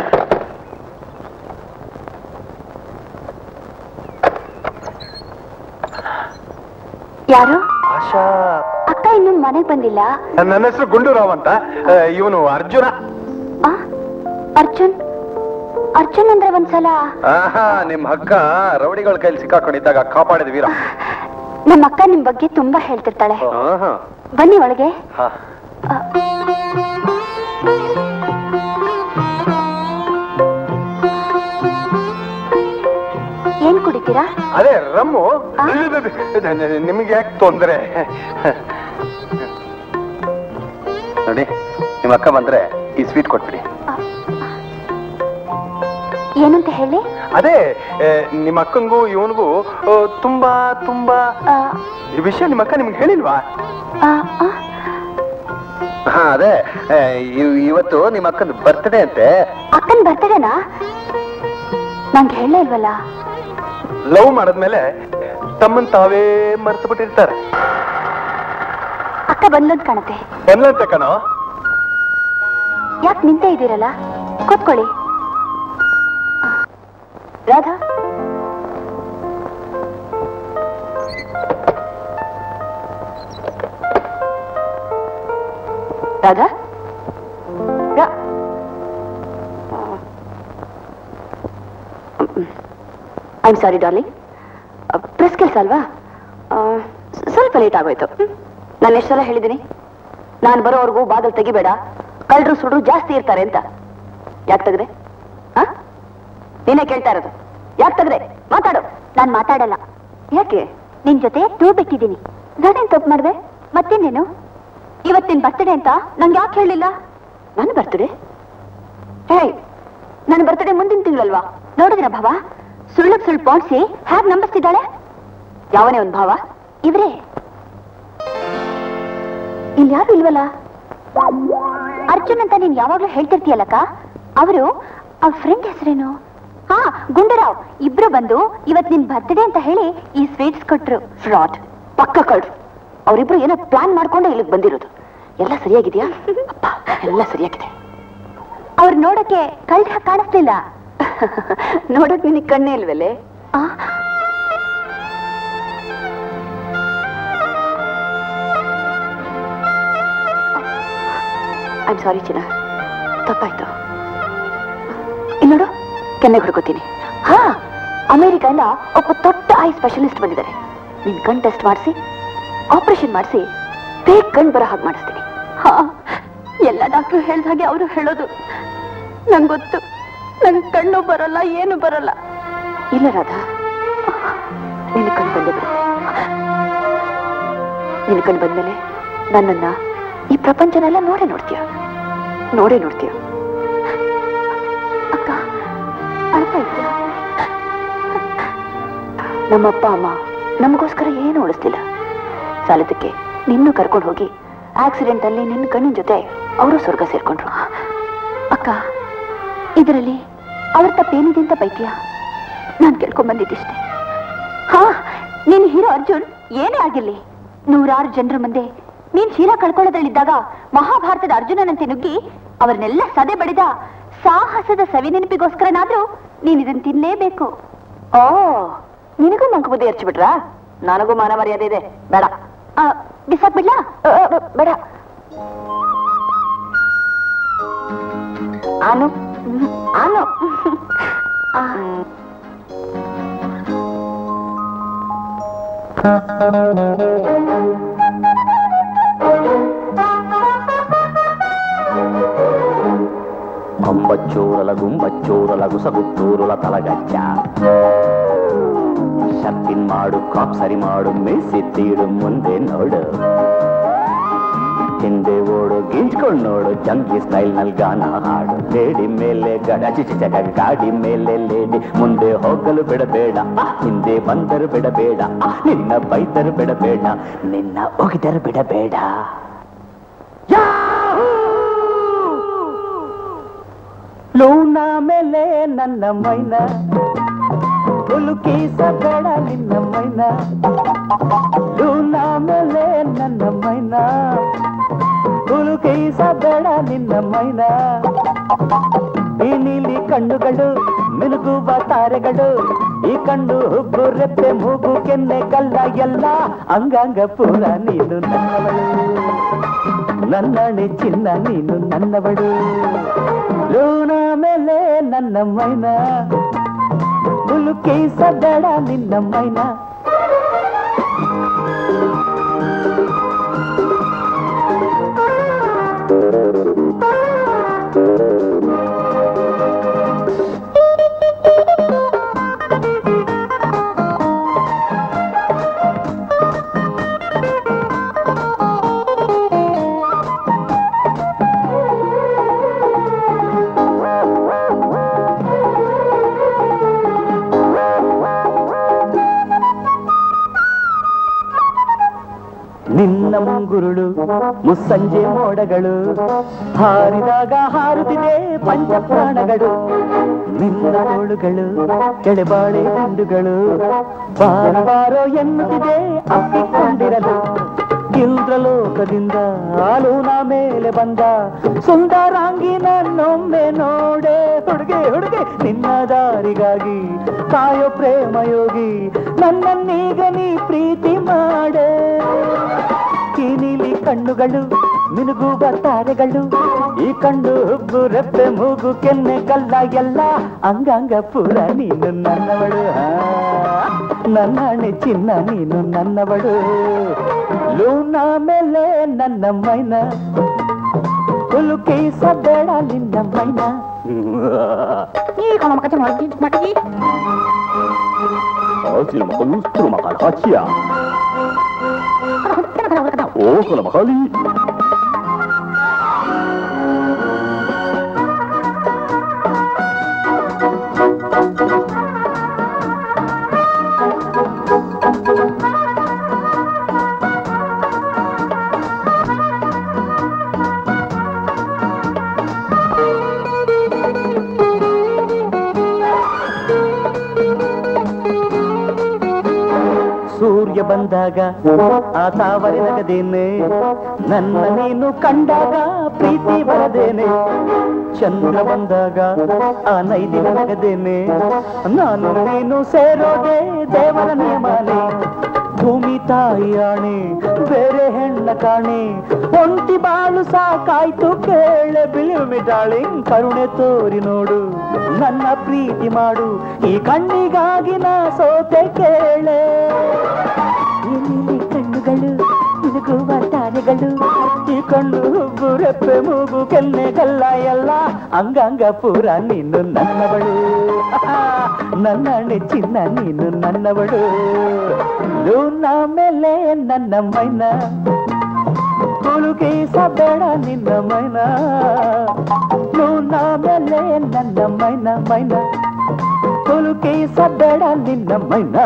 ಯಾರು ಆಶಾ ಅಕ್ಕ ಇನ್ನು ಮನೆಗ್ ಬಂದಿಲ್ಲ ನನ್ನ ಹೆಸರು ಗುಂಡೂರಾವ್ ಅಂತ ಇವನು ಅರ್ಜುನ ಆ? ಅರ್ಜುನ್ ಅರ್ಜುನ್ ಅಂದ್ರೆ ಒಂದ್ಸಲ ಆಹಾ ನಿಮ್ ಅಕ್ಕ ರೌಡಿಗಳ ಕೈಲಿ ಸಿಕ್ಕಾಕೊಂಡಿದ್ದಾಗ ಕಾಪಾಡಿದ ವೀರ ನಮ್ಮ ಅಕ್ಕ ನಿಮ್ ಬಗ್ಗೆ ತುಂಬಾ ಹೇಳ್ತಿರ್ತಾಳೆ ಆಹಾ. ಬನ್ನಿ ಒಳಗೆ ಹಾ. ಆ, ಏನ್ ಕುಡಿತೀರಾ ಅದೇ ರಮ್ಮು ನಿಮ್ಗೆ ಯಾಕೆ ತೊಂದರೆ ನೋಡಿ ನಿಮ್ಮ ಅಕ್ಕ ಬಂದ್ರೆ ಈ ಸ್ವೀಟ್ ಕೊಟ್ಬಿಡಿ ಏನಂತ ಹೇಳಿ ಅದೇ ಆ, ನಿಮ್ಮ ಅಕ್ಕಂಗೂ ಇವನಿಗೂ ತುಂಬಾ ತುಂಬಾ ಆ, ಈ ವಿಷಯ ನಿಮ್ಮ ಅಕ್ಕ ನಿಮ್ಗೆ ಹೇಳಿಲ್ವಾ ಆ, ಆ, ಹಾ ಅದೇ ಏ, ಇವ್- ಇವತ್ತು ನಿಮ್ಮ ಅಕ್ಕನ ಬರ್ತ್ಡೇ ಅಂತೆ ಅಕ್ಕನ್ ಬರ್ತಡೇನಾ ನಂಗೆ ಹೇಳೇ ಇಲ್ವಲ್ಲ ಲವ್ ಮಾಡಿದ್ಮೇಲೆ ತಮ್ಮನ್ ತಾವೇ ಮರ್ತು ಬಿಟ್ಟಿರ್ತಾರೆ ಅಕ್ಕ ಬಂದ್ಲಂತ ಕಾಣತ್ತೆ ಬಂದ್ಲಂತೆ ಕಣೋ ಯಾಕೆ ನಿಂತೇ ಇದ್ದೀರಲ್ಲ ಕೂತ್ಕೊಳ್ಳಿ ರಾಧಾ ರಾಧಾ ರಾ- ಐಮ್ ಸಾರಿ ಡಾರ್ಲಿಂಗ್ ಪ್ರೆಸ್ ಕೆಲಸ ಅಲ್ವಾ ಆ, ಸ್- ಸ್ವಲ್ಪ ಲೇಟ್ ಆಗೋಯ್ತು ನಾನು ಎಷ್ಟು ಸಲ ಹೇಳಿದ್ದೀನಿ ನಾನು ಬರೋವರೆಗೂ ಬಾಗಿಲು ತೆಗಿಬೇಡ ಕಳ್ಳರು ಸುಡು ಜಾಸ್ತಿ ಇರ್ತಾರೆ ಅಂತ ಯಾಕೆ ತೆಗ್ದೆ ಆ ನೀನೇ ಕೇಳ್ತಾ ಇರೋದು ಯಾಕೆ ತೆಗ್ದೆ ಮಾತಾಡು ನಾನು ಮಾತಾಡಲ್ಲ ಯಾಕೆ ನಿನ್ ಜೊತೆ ಟೂ ಬಿಟ್ಟಿದ್ದೀನಿ ನಾನೇನ್ ತಪ್ಪು ಮಾಡಿದೆ ಮತ್ತೇನೇನು ಇವತ್ತಿನ ಬರ್ತಡೇ ಅಂತ ನಂಗೆ ಯಾಕೆ ಹೇಳಿಲ್ಲ ನನ್ನ ಬರ್ತಡೇ ಹೇ ನನ್ನ ಬರ್ತಡೇ ಮುಂದಿನ ತಿಂಗಳಲ್ವಾ ನೋಡಿದ್ರ ಭಾವ ಸುಳ್ಳಕ್ ಸುಳ್ಳು ಪೋಣಿಸಿ ಹ್ಯಾಗ್ ನಂಬಿಸ್ತಿದ್ದಾಳೆ ಯಾವನೇ ಒಂದ್ ಭಾವ ಇವ್ರೇ ಇಲ್ಲಿ ಯಾರು ಇಲ್ವಲ್ಲ ಅರ್ಜುನ್ ಅಂತ ನೀನ್ ಯಾವಾಗ್ಲೂ ಹೇಳ್ತಿರ್ತೀಯಲ್ಲಕ್ಕ ಅವರು ಅವ್ರ ಫ್ರೆಂಡ್ ಹೆಸರೇನು ಹಾ ಗುಂಡರಾವ್ ಇಬ್ರು ಬಂದು ಇವತ್ ನಿನ್ ಬರ್ತ್ಡೇ ಅಂತ ಹೇಳಿ ಈ ಸ್ವೀಟ್ಸ್ ಕೊಟ್ರು ಫ್ರಾಡ್ ಪಕ್ಕ ಕಳ್ರು ಅವರಿಬ್ರು ಏನೋ ಪ್ಲಾನ್ ಮಾಡ್ಕೊಂಡು ಇಲ್ಲಿಗೆ ಬಂದಿರೋದು ಎಲ್ಲ ಸರಿಯಾಗಿದ್ಯಾ ಅಪ್ಪ ಎಲ್ಲ ಸರಿಯಾಗಿದೆ ಅವ್ರು ನೋಡಕ್ಕೆ ಕಳ್ಳ ಕಾಣಿಸ್ಲಿಲ್ಲ ನೋಡಕ್ ನಿನಗೆ ಕಣ್ಣೇ ಇಲ್ವಲ್ಲೇ ಆ ಐಮ್ ಸಾರಿ ಚಿನ್ನ ತಪ್ಪಾಯ್ತು ಇಲ್ಲಿ ನೋಡು ಕೆನ್ನೆ ಹುಡ್ಕೋತೀನಿ ಹಾ ಅಮೆರಿಕದಿಂದ ಒಬ್ಬ ದೊಡ್ಡ ಐ ಸ್ಪೆಷಲಿಸ್ಟ್ ಬಂದಿದ್ದಾರೆ ನಿನ್ ಕಣ್ ಟೆಸ್ಟ್ ಮಾಡಿಸಿ ಆಪರೇಷನ್ ಮಾಡಿಸಿ ಬೇಗ ಕಣ್ ಬರೋ ಹಾಗೆ ಮಾಡಿಸ್ತೀನಿ ಹಾ ಎಲ್ಲ ಡಾಕ್ಟ್ರು ಹೇಳ್ದ ಹಾಗೆ ಅವರು ಹೇಳೋದು ನಂಗೆ ಗೊತ್ತು ನಂಗೆ ಕಣ್ಣು ಬರಲ್ಲ ಏನು ಬರಲ್ಲ ಇಲ್ಲ ರಾಧಾ ನಿನ್ನ ಕಣ್ ಬಂದೇ ಬಿಡುತ್ತೆ ನಿನ್ನ ಕಣ್ ಬಂದ್ಮೇಲೆ ನನ್ನನ್ನ ಈ ಪ್ರಪಂಚನೆಲ್ಲ ನೋಡೇ ನೋಡ್ತೀಯ ನೋಡೇ ನೋಡ್ತೀಯ ಅಕ್ಕ ಅರ್ಥ ಇದೆಯಾ ನಮ್ಮಪ್ಪ ಅಮ್ಮ ನಮಗೋಸ್ಕರ ಏನು ಉಳಿಸ್ಲಿಲ್ಲ ಸಾಲದಕ್ಕೆ ನಿನ್ನೂ ಕರ್ಕೊಂಡು ಹೋಗಿ ಆಕ್ಸಿಡೆಂಟ್ ಅಲ್ಲಿ ನಿನ್ನ ಕಣ್ಣಿನ ಜೊತೆ ಅವರು ಸ್ವರ್ಗ ಸೇರ್ಕೊಂಡ್ರು ಅಕ್ಕ ಇದರಲ್ಲಿ ಅವ್ರ ತಪ್ಪೇನಿದೆ ಅಂತ ಬೈತೀಯ ನಾನು ಕೇಳ್ಕೊಂಡ್ ಬಂದಿದ್ದಿಷ್ಟೆ ಹಾ ನಿನ್ ಹೀರೋ ಅರ್ಜುನ್ ಏನೇ ಆಗಿರ್ಲಿ ನೂರಾರು ಜನರ ಮುಂದೆ ನೀನ್ ಶೀಲ ಕಳ್ಕೊಳ್ಳೋದ್ರಲ್ಲಿದ್ದಾಗ ಮಹಾಭಾರತದ ಅರ್ಜುನನಂತೆ ನುಗ್ಗಿ ಅವರನ್ನೆಲ್ಲ ಸದೆ ಬಡಿದ ಸಾಹಸದ ಸವಿ ನೆನಪಿಗೋಸ್ಕರನಾದ್ರೂ ನೀನ್ ಇದನ್ ತಿನ್ಲೇಬೇಕು ಓ ನಿನಗೂ ಮಂಕ ಬುದ್ಧಿ ಹಚ್ಚಿಬಿಟ್ರಾ ನನಗೂ ಮಾನ ಮರ್ಯಾದೆ ಇದೆ ಬೇಡ ಆ, ಬಿಸಾಕ್ಬಿಡ್ಲಾ ಆ, ಆ, ಬೇಡ ಆನು ಹ್ಮ್, ಆನು ಆ. కొంబచ్చూరల గుంబచ్చూరల గుసగుత్తూరుల తలగచ్చ ಶರ್ಟಿನ್ ಮಾಡು ಕ್ರಾಪ್ ಸರಿ ಮಾಡು ಮೆಣಸಿ ತೀಡು ಮುಂದೆ ನೋಡು ಹಿಂದೆ ಓಡು ಗಿಂಚ್ಕೊಂಡು ನೋಡು ಜಂಗಿ ಸ್ಟೈಲ್ ನಲ್ಲಿ ಗಾನ ಹಾಡು ಲೇಡಿ ಮೇಲೆ ಗಡ ಚಿಚಕ ಗಾಡಿ ಮೇಲೆ ಲೇಡಿ ಮುಂದೆ ಹೋಗಲು ಬಿಡಬೇಡ ಆ, ಹಿಂದೆ ಬಂದರು ಬಿಡಬೇಡ ಆ, ನಿನ್ನ ಬೈದರು ಬಿಡಬೇಡ ನಿನ್ನ ಒಗಿದರು ಬಿಡಬೇಡ ಲೂನ ಮೇಲೆ ನನ್ನ ಮೈನ ಉಲುಕಿಸಬೇಡ ನಿನ್ನ ಮೈನ ಲೂನ ಮೇಲೆ ನನ್ನ ಮೈನ ಉಲುಕಿಸಬೇಡ ನಿನ್ನ ಮೈನ ಈ ನೀಲಿ ಕಣ್ಣುಗಳು ಮಿನುಗುವ ತಾರೆಗಳು ಈ ಕಣ್ಣು ಹುಬ್ಬು ರೆಪ್ಪೆ ಮೂಗು ಕೆನ್ನೆ ಕಲ್ಲ ಎಲ್ಲ ಅಂಗಾಂಗ ಪೂರ ನೀನು ನನ್ನವಳು ನನ್ನಣೆ ಚಿನ್ನ ನೀನು ನನ್ನವಳು ಲೂನ ಮೇಲೆ ನನ್ನ ಮೈನ ಉಲುಕಿಸಬೇಡ ನಿನ್ನ ಮೈನ ನಿನ್ನ ಮುಂಗುರುಳು ಮುಸ್ಸಂಜೆ ಮೋಡಗಳು ಹಾರಿದಾಗ ಹಾರುತ್ತಿದೆ ಪಂಚಪ್ರಾಣಗಳು ನಿನ್ನ ತೋಳುಗಳು ಕೆಳೆಬಾಳೆ ಗುಂಡುಗಳು ಬಾರೋ ಬಾರೋ ಎನ್ನುತ್ತಿದೆ ಅಪ್ಪಿಕೊಂಡಿರಲು ಇಂದ್ರಲೋಕದಿಂದ ಆಲೂನ ಮೇಲೆ ಬಂದ ಸುಂದರಾಂಗಿ ನನ್ನೊಮ್ಮೆ ನೋಡೆ ಹುಡುಗೆ ಹುಡುಗೆ ನಿನ್ನ ದಾರಿಗಾಗಿ ಕಾಯೋ ಪ್ರೇಮ ಯೋಗಿ ನನ್ನನ್ನೀಗ ನೀ ಪ್ರೀತಿ ಮಾಡೆ ಈ ನೀಲಿ ಕಣ್ಣುಗಳು ಮಿನುಗುವ ತಾರೆಗಳು ಈ ಕಣ್ಣು ಹುಬ್ಬು ರೆಪ್ಪೆ ಮೂಗು ಕೆನ್ನೆ ಗಲ್ಲ ಎಲ್ಲ ಅಂಗಾಂಗ ಪೂರ ನೀನು ನನ್ನವಳು ಆ, ನನ್ನ ಹಣೆ ಚಿನ್ನ ನೀನು ನನ್ನವಳು ಲೂನ ಮೇಲೆ ನನ್ನ ಮೈನ ಕುಲುಕಿಸಬೇಡ ನಿನ್ನ ಮೈನ 하지 마가루 들어마갈 하지야 오 그러마갈리 ಸೂರ್ಯ ಬಂದಾಗ ಆ ತಾವರೆ ನಗದೇನೆ ನನ್ನ ನೀನು ಕಂಡಾಗ ಪ್ರೀತಿ ಬರದೇನೆ ಚಂದ್ರ ಬಂದಾಗ ಆ ನೈದಿನ ನಗದೇನೆ ನಾನು ನೀನು ಸೇರೋದೇ ದೇವರ ನಿಯಮನೆ ಭೂಮಿ ತಾಯಿ ಆಣೆ ಬೇರೆ ಹೆಣ್ಣ ಕಾಣೆ ಒಂಟಿ ಬಾಳು ಸಾಕಾಯ್ತು ಕೇಳೆ ಬಿಳಿ ಡಾರ್ಲಿಂಗ್ ಕರುಣೆ ತೋರಿ ನೋಡು ನನ್ನ ಪ್ರೀತಿ ಮಾಡು ಈ ಕಣ್ಣಿಗಾಗಿ ನಾ ಸೋತೆ ಕೇಳೆ ಈ ನೀಲಿ ಕಣ್ಣುಗಳು ಮಿನುಗುವ ತಾರೆಗಳು ಈ ಕಣ್ಣು ಹುಬ್ಬು ರೆಪ್ಪೆ ಮೂಗು ಕೆನ್ನೆ ಗಲ್ಲ ಎಲ್ಲ ಅಂಗಾಂಗ ಪೂರ ನೀನು ನನ್ನವಳು ನನ್ನ ನೆಚ್ಚಿನ ನೀನು ನನ್ನವಳು ಲೂನ ಮೇಲೆ ನನ್ನ ಮೈನ ಕುಲುಕಿಸಬೇಡ ನಿನ್ನ ಮೈನ ಲೂನ ಮೇಲೆ ನನ್ನ ಮೈನ ಮೈನ ಕುಲುಕಿಸಬೇಡ ನಿನ್ನ ಮೈನ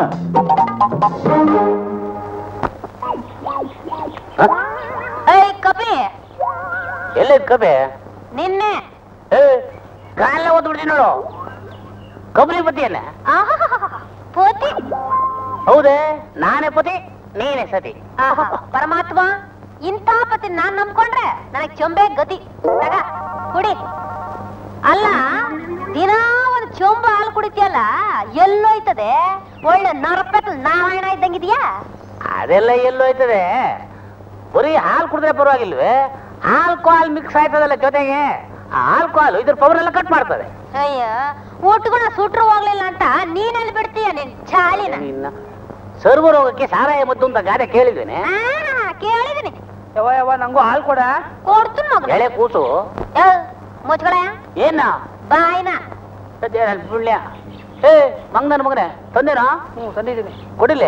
ಏಯ್ ಕಪಿ ಎಲ್ಲಿ ಕಬೆ ನಿನ್ನೆ ಏ ಕಾಲ ಓದ್ಬಿಡ್ತೀನಿ ನೋಡು ಕಬರಿ ಪತಿಯನ್ನ ಆಹಾಹಾಹಾ. ಪೋತಿ ಹೌದೇ ನಾನೇ ಪತಿ ನೀನೇ ಸತಿ ಆಹಾ, ಪರಮಾತ್ಮ ಇಂಥ ಪತಿ ನಾನ್ ನಂಬ್ಕೊಂಡ್ರೆ ನನಗ್ ಚೊಂಬೆ ಗತಿ ತಗ ಕುಡಿ ಅಲ್ಲ ದಿನಾ ಒಂದು ಚೊಂಬು ಹಾಲು ಕುಡಿತೀಯಲ್ಲ ಎಲ್ಲೋಯ್ತದೆ ಒಳ್ಳೆ ನರಪೆಟ್ಲು ನಾರಾಯಣ ಇದ್ದಂಗಿದ್ಯಾ ಅದೆಲ್ಲ ಎಲ್ಲೋಯ್ತದೆ ಬರೀ ಹಾಲು ಕುಡಿದ್ರೆ ಪರವಾಗಿಲ್ವೇ ಆಲ್ಕೋಹಾಲ್ ಮಿಕ್ಸ್ ಆಯ್ತದಲ್ಲ ಜೊತೆಗೆ ಆ ಆಲ್ಕೋಹಾಲ್ ಇದ್ರ ಪವರ್ ಎಲ್ಲ ಕಟ್ ಮಾಡ್ತದೆ ಅಯ್ಯ ಊಟಗಳನ್ನ ಸುಟ್ರು ಹೋಗ್ಲಿಲ್ಲ ಅಂತ ನೀನೆಲ್ಲಿ ಬಿಡ್ತೀಯ ನಿನ್ ಚಾಲಿನ ನಿನ್ನ ಸರ್ವರೋಗಕ್ಕೆ ಸಾರಾಯ ಮದ್ದು ಅಂತ ಗಾದೆ ಕೇಳಿದ್ದೇನೆ ಆ, ಕೇಳಿದೀನಿ ಯವ ಯವ ನಂಗೂ ಹಾಲು ಕೊಡ ಕೊಡ್ತೀನಿ ಮಗ ಎಳೆ ಕೂಸು ಮುಚ್ಕೊಳ ಏನ ಬಾಯ್ನ ಪುಣ್ಯ ಏ ಮಂಗನ ಮಗನೇ ತಂದೇನಾ ಹ್ಞೂ ತಂದಿದ್ದೀನಿ ಕೊಡಿಲೆ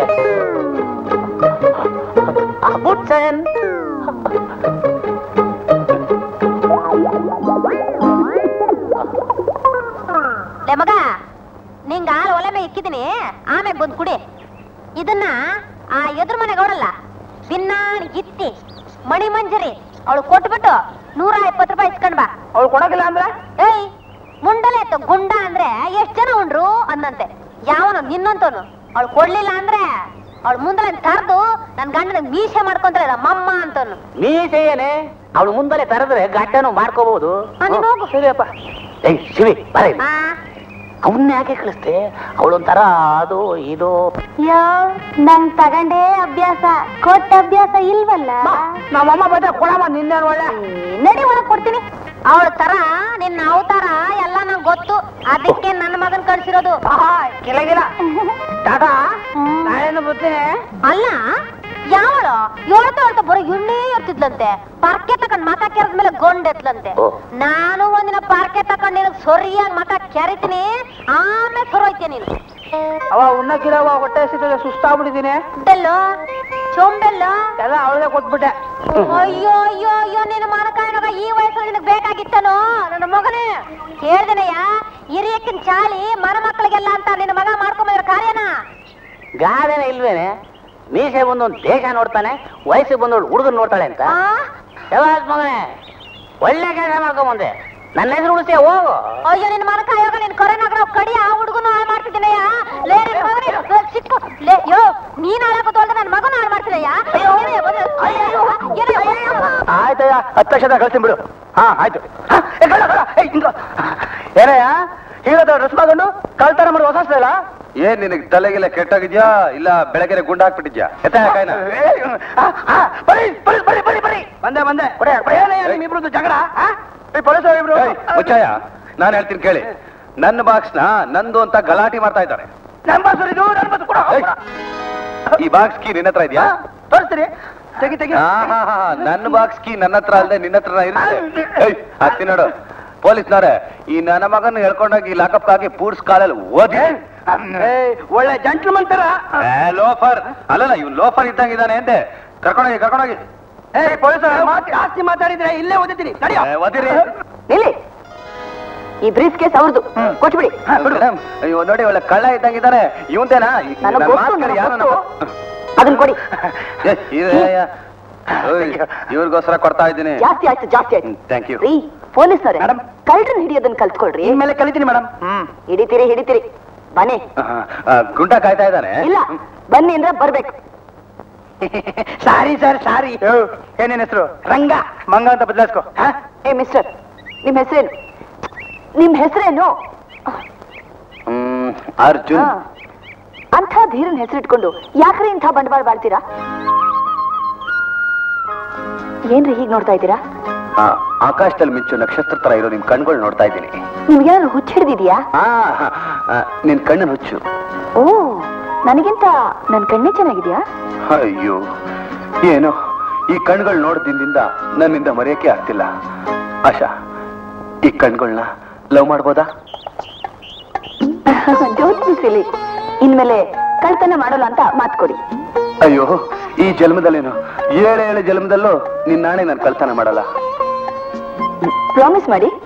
ಬುಟ್ಸನ್ ಲೇ ಮಗ ನಿಂಗ ಹಾಲು ಒಲೆ ಮೇಲೆ ಇಕ್ಕಿದೀನಿ ಆಮೇಲೆ ಬಂದು ಕುಡಿ ಇದನ್ನ ಆ ಎದುರು ಮನೆಗೆ ಅವರಲ್ಲ ಬಿನ್ನಾಣ್ ಗಿತ್ತಿ ಮಣಿ ಮಂಜರಿ ಅವಳು ಕೊಟ್ಬಿಟ್ಟು ನೂರ ಇಪ್ಪತ್ತು ರೂಪಾಯಿ ಇಸ್ಕೊಂಡ್ ಬಾ ಅವ್ಳು ಕೊಡೋಗಿಲ್ಲ ಅಂದ್ರೆ ಏಯ್ ಮುಂಡಲೆ ಎತ್ತು ಗುಂಡ ಅಂದ್ರೆ ಎಷ್ಟ್ ಜನ ಉಂಡ್ರು ಅಂದಂತೆ ಯಾವನು ನಿನ್ನಂತವನು ಅವಳು ಕೊಡ್ಲಿಲ್ಲ ಅಂದ್ರೆ ಅವಳು ಮುಂದಲೆ ತರ್ದು ನನ್ ಗಂಡನ ಮೀಸೆ ಮಾಡ್ಕೊಂತಾಳೆ ಮಮ್ಮ ಅಂತವನು ಮೀಸೆ ಏನೇ ಅವಳು ಮುಂದಲೆ ತರದ್ರೆ ಗಡ್ಡನು ಮಾಡ್ಕೋಬಹುದು ಆ, ನೀನ್ ಹೋಗು. ಸರಿಯಪ್ಪ ಏಯ್ ಶಿವಿ ಬರ ಇಲ್ಲಿ. ಆ ಅವನ್ನ ಯಾಕೆ ಕಳಿಸ್ತೆ ಅವಳೊಂಥರ ಅದು ಇದು ಯೋ ನನ್ ತಗಂಡೇ ಅಭ್ಯಾಸ ಕೊಟ್ಟ ಅಭ್ಯಾಸ ಇಲ್ವಲ್ಲ ನಮ್ಮಮ್ಮ ಬಂದ್ರೆ ಕೊಡಮ್ಮ ನಿನ್ನೇನು ಒಳ್ಳೆ ನಡಿ ಒಳಗ್ ಕೊಡ್ತೀನಿ ಅವಳ ತರ ನಿನ್ನ ಅವತಾರ ಎಲ್ಲ ನಂಗೆ ಗೊತ್ತು ಅದಕ್ಕೆ ನನ್ನ ಮಗನ್ ಕಳ್ಸಿರೋದು ಕೆಳಗಿಲ್ಲ ಟಾಟಾ ನಾನೇನು ಬರ್ತೀನಿ ಅಲ್ಲ ಯಾವಳು ಹೇಳ್ತಾ ಹೇಳ್ತಾ ಬರೋ ಎಣ್ಣೆ ಇರ್ತಿದ್ಲಂತೆ ಪಾರ್ಕೆ ತಕೊಂಡ್ ಮಕ ಕೆರೆದ ಗೊಂಡ್ ಎತ್ಲಂತೆ ಓ. ನಾನು ಒಂದಿನ ಪಾರ್ಕೆ ತಕೊಂಡ್ ನಿನಗ್ ಸೊರಿಯಾಗಿ ಮಕ ಕೆರಿತೀನಿ ಆಮೇಲೆ ಸೊರೋಯ್ತೀಯ ನೀನು ಅವ ಉಣ್ಣಕ್ಕಿಲ್ಲವ ಹೊಟ್ಟೆ ಹಸಿದ್ರೆ ಸುಸ್ತಾಗ್ಬಿಟ್ಟಿದ್ದೀನಿ ಬೆಲ್ಲು ಚೊಂಬೆಲ್ಲು ಎಲ್ಲ ಅವಳದೇ ಕೊಟ್ಬಿಟ್ಟೆ ಅಯ್ಯೋ ಅಯ್ಯೋ ಅಯ್ಯೋ ನಿನ್ನ ಮಾನಕಾಯನಗ ಈ ವಯಸ್ಸಲ್ಲಿ ನಿನಗ್ ಬೇಕಾಗಿತ್ತನೋ ನನ್ನ ಮಗನೇ ಹೇಳ್ದೇನಯ್ಯ ಹಿರಿಯಕ್ಕಿನ ಚಾಲಿ ಮನ ಮಕ್ಕಳಿಗೆಲ್ಲ ಅಂತ ನಿನ್ನ ಮಗ ಮಾಡ್ಕೊಂಬಂದ್ರ ಕಾರ್ಯನ ಗಾದೆನ ಇಲ್ವೇನೆ ಮೀಸೆ ಬಂದು ಒಂದು ದೇಶ ನೋಡ್ತಾನೆ ವಯಸ್ಸಿಗೆ ಬಂದವಳು ಹುಡುಗನ್ ನೋಡ್ತಾಳೆ ಅಂತ ಆ? ಯಾವಾಗ ಮಗನೇ ಒಳ್ಳೆ ಕೆಲಸ ಮಾಡ್ಕೊಂಬಂದೆ ನನ್ನ ಹೆಸರು ಉಳಿಸಿ ಹೋಗು ಅಯ್ಯೋ ನಿನ್ನ ಮನಕಾಯೋಗ ನಿನ್ ಕೊರೆನಗರ ಕಡಿ ಆ ಹುಡುಗನು ಹಾಳು ಮಾಡ್ತಿದ್ದೀನಯ್ಯ ಲೇ ನನ್ನ ಮಗನೇ ಲೇ, ಸಿಕ್ಕು ಲೇ ಯೋ ನೀನ್ ಹಾಳಾಗೋದು ಅಲ್ದ ನನ್ನ ಮಗನ ಹಾಳು ಮಾಡ್ತಿದಯ್ಯ ಅಯ್ಯೋ ಆಯ್ತಯ್ಯ ಹತ್ತು ಲಕ್ಷದ ಕಳ್ತೀನಿ ಬಿಡು ಹಾ ಆಯ್ತು ಹಾ, ಏ, ಕಳ್ಳ, ಕಳ್ಳ, ಏ, ಇಂದ್ರ. ಏನಯ್ಯ ಹೀರದ ಡ್ರೆಸ್ ತಗೊಂಡು ಕಳ್ತನ ಮಾಡಿ ಹೊಸ ಇಲ್ಲ ಏನ್ ನಿನಗೆ ತಲೆಗೆಲ್ಲ ಕೆಟ್ಟೋಗಿದ್ಯಾ ಇಲ್ಲ ಬೆಳಗ್ಗೆ ಗುಂಡ ಹಾಕ್ಬಿಟ್ಟಿದ್ಯಾ ಎತ್ತ ಕಾಯ್ನ ಬರಿ ಬರಿ ಬರಿ ಬರಿ ಬಂದೆ ಬಂದೆ ಏನಯ್ಯ ನಿಮ್ಮಿಬ್ರದ್ದು ಜಗಳ ಆ? ಈ ಪೊಲೀಸ್ ಇಬ್ರು ಮುಚ್ಚಾಯ ನಾನು ಹೇಳ್ತೀನಿ ಕೇಳಿ ನನ್ನ ಬಾಕ್ಸ್ನ ನಂದು ಅಂತ ಗಲಾಟೆ ಮಾಡ್ತಾ ಇದ್ದಾರೆ ನಮ್ಮ ಬಸ್ ಇದು ನನ್ನ ಬಸ್ ಕೊಡ ಈ ಬಾಕ್ಸ್ ಕೀ ನಿನ್ನ ಹತ್ರ ಇದೆಯಾ ತೋರಿಸ್ತೀರಿ ತೆಗಿ ತೆಗಿ ಆಹಾಹಾ, ನನ್ನ ಬಾಕ್ಸ್ ಕೀ ನನ್ನ ಹತ್ರ ಅಲ್ಲದೆ ನಿನ್ನ ಹತ್ರ ಇರುತ್ತೆ ಏಯ್, ಹಾಕ್ತೀನಿ ನೋಡು ಪೊಲೀಸ್ನವ್ರೆ ಈ ನನ್ನ ಮಗನ ಹೇಳ್ಕೊಂಡೋಗಿ ಲಾಕಪ್ ಹಾಕಿ ಪೂಡ್ಸ್ ಕಾಲಲ್ಲಿ ಓದಿ ಏಯ್, ಒಳ್ಳೆ ಜಂಟ್ಲ್ಮನ್ ತರ ಲೋಫರ್ ಅಲ್ಲಲ್ಲ ಇವ್ನು ಲೋಫರ್ ಇದ್ದಂಗಿದ್ದಾನೆ ಅಂತೆ ಕರ್ಕೊಂಡೋಗಿ ಕರ್ಕೊಂಡೋಗಿ ಏಯ್ ಪೊಲೀಸ್ ಜಾಸ್ತಿ ಮಾತಾಡಿದ್ರೆ ಇಲ್ಲೇ ಓದಿತೀನಿ ನಡೆಯೋ ಏ, ಓದಿರಿ ನಿಲ್ಲಿ ಈ ಬ್ರೀಫ್ ಕೇಸ್ ಅವ್ರದ್ದು ಕೊಟ್ಬಿಡಿ ಮೇಡಮ್, ಅಯ್ಯೋ ನೋಡಿ ಒಳ್ಳೆ ಕಳ್ಳ ಇದ್ದಂಗಿದ್ದಾನೆ ಇವಂತೇನಾ ನನಗ್ ಗೊತ್ತು, ನನಗ್ ಗೊತ್ತು. ಅದನ್ನ ಕೊಡಿ ಇವ್ರಿಗೋಸ್ಕರ ಕೊಡ್ತಾ ಇದ್ದೀನಿ ಜಾಸ್ತಿ ಆಯ್ತು ಜಾಸ್ತಿ ಆಯ್ತು ಥ್ಯಾಂಕ್ ಯು ರೀ ಪೊಲೀಸ್ನವ್ರೆ ಕಳ್ಳರನ್ನ ಹಿಡಿಯೋದನ್ನ ಕಲ್ತ್ಕೊಳ್ರಿ ಇನ್ಮೇಲೆ ಕಲಿತೀನಿ ಮೇಡಮ್ ಹ್ಮ್ ಹಿಡಿತೀರಿ ಹಿಡಿತೀರಿ ಬನ್ನಿ ಗುಂಡ ಕಾಯ್ತಾ ಇದ್ದಾನೆ ಇಲ್ಲ ಬನ್ನಿ ಅಂದ್ರೆ ಬರ್ಬೇಕು ಸಾರಿ ಸರ್ ಸಾರಿ ಏನೇನ್ ಹೆಸರು ರಂಗ ಮಂಗ ಅಂತ ಬದಲಾಯಿಸ್ಕೊ ಏ ಮಿಸ್ಟರ್ ನಿಮ್ ಹೆಸರೇನು ನಿಮ್ ಹೆಸರೇನು ಹ್ಮ್, ಅರ್ಜುನ್ ಅಂಥ ಧೀರನ್ ಹೆಸರಿಟ್ಕೊಂಡು ಯಾಕ್ರಿ ಇಂಥ ಬಂಡವಾಳ ಬಾಳ್ತೀರಾ ಏನ್ರಿ ಹೀಗ್ ನೋಡ್ತಾ ಇದ್ದೀರಾ ಆ, ಆಕಾಶದಲ್ಲಿ ಮಿಂಚು ನಕ್ಷತ್ರ ತರ ಇರೋ ನಿಮ್ ಕಣ್ಗಳು ನೋಡ್ತಾ ಇದ್ದೀನಿ ನಿಮ್ಗೇನಾದ್ರು ಹುಚ್ಚ ಹಿಡ್ದಿದ್ಯಾ ಆ, ಆ, ನಿನ್ ಕಣ್ಣನ್ ಹುಚ್ಚು ಓ ನನಗಿಂತ ನನ್ ಕಣ್ಣೇ ಚೆನ್ನಾಗಿದ್ಯಾ ಅಯ್ಯೋ ಏನೋ ಈ ಕಣ್ಗಳು ನೋಡ್ದಿಂದ ನನ್ನಿಂದ ಮರೆಯಕ್ಕೆ ಆಗ್ತಿಲ್ಲ ಆಶಾ ಈ ಕಣ್ಗಳನ್ನ ಲವ್ ಮಾಡ್ಬೋದಾ ಡೋಂಟ್ ಬಿ ಸಿಲಿ ಇನ್ಮೇಲೆ ಕಳ್ತನ ಮಾಡೋಲ್ಲ ಅಂತ ಮಾತ್ ಕೊಡಿ ಅಯ್ಯೋ ಈ ಜನ್ಮದಲ್ಲೇನು ಏಳು ಏಳು ಜನ್ಮದಲ್ಲೂ ನಿನ್ ನಾಣೆ ನಾನು ಕಳ್ತನ ಮಾಡಲ್ಲ ಪ್ರಾಮಿಸ್ ಮಾಡಿ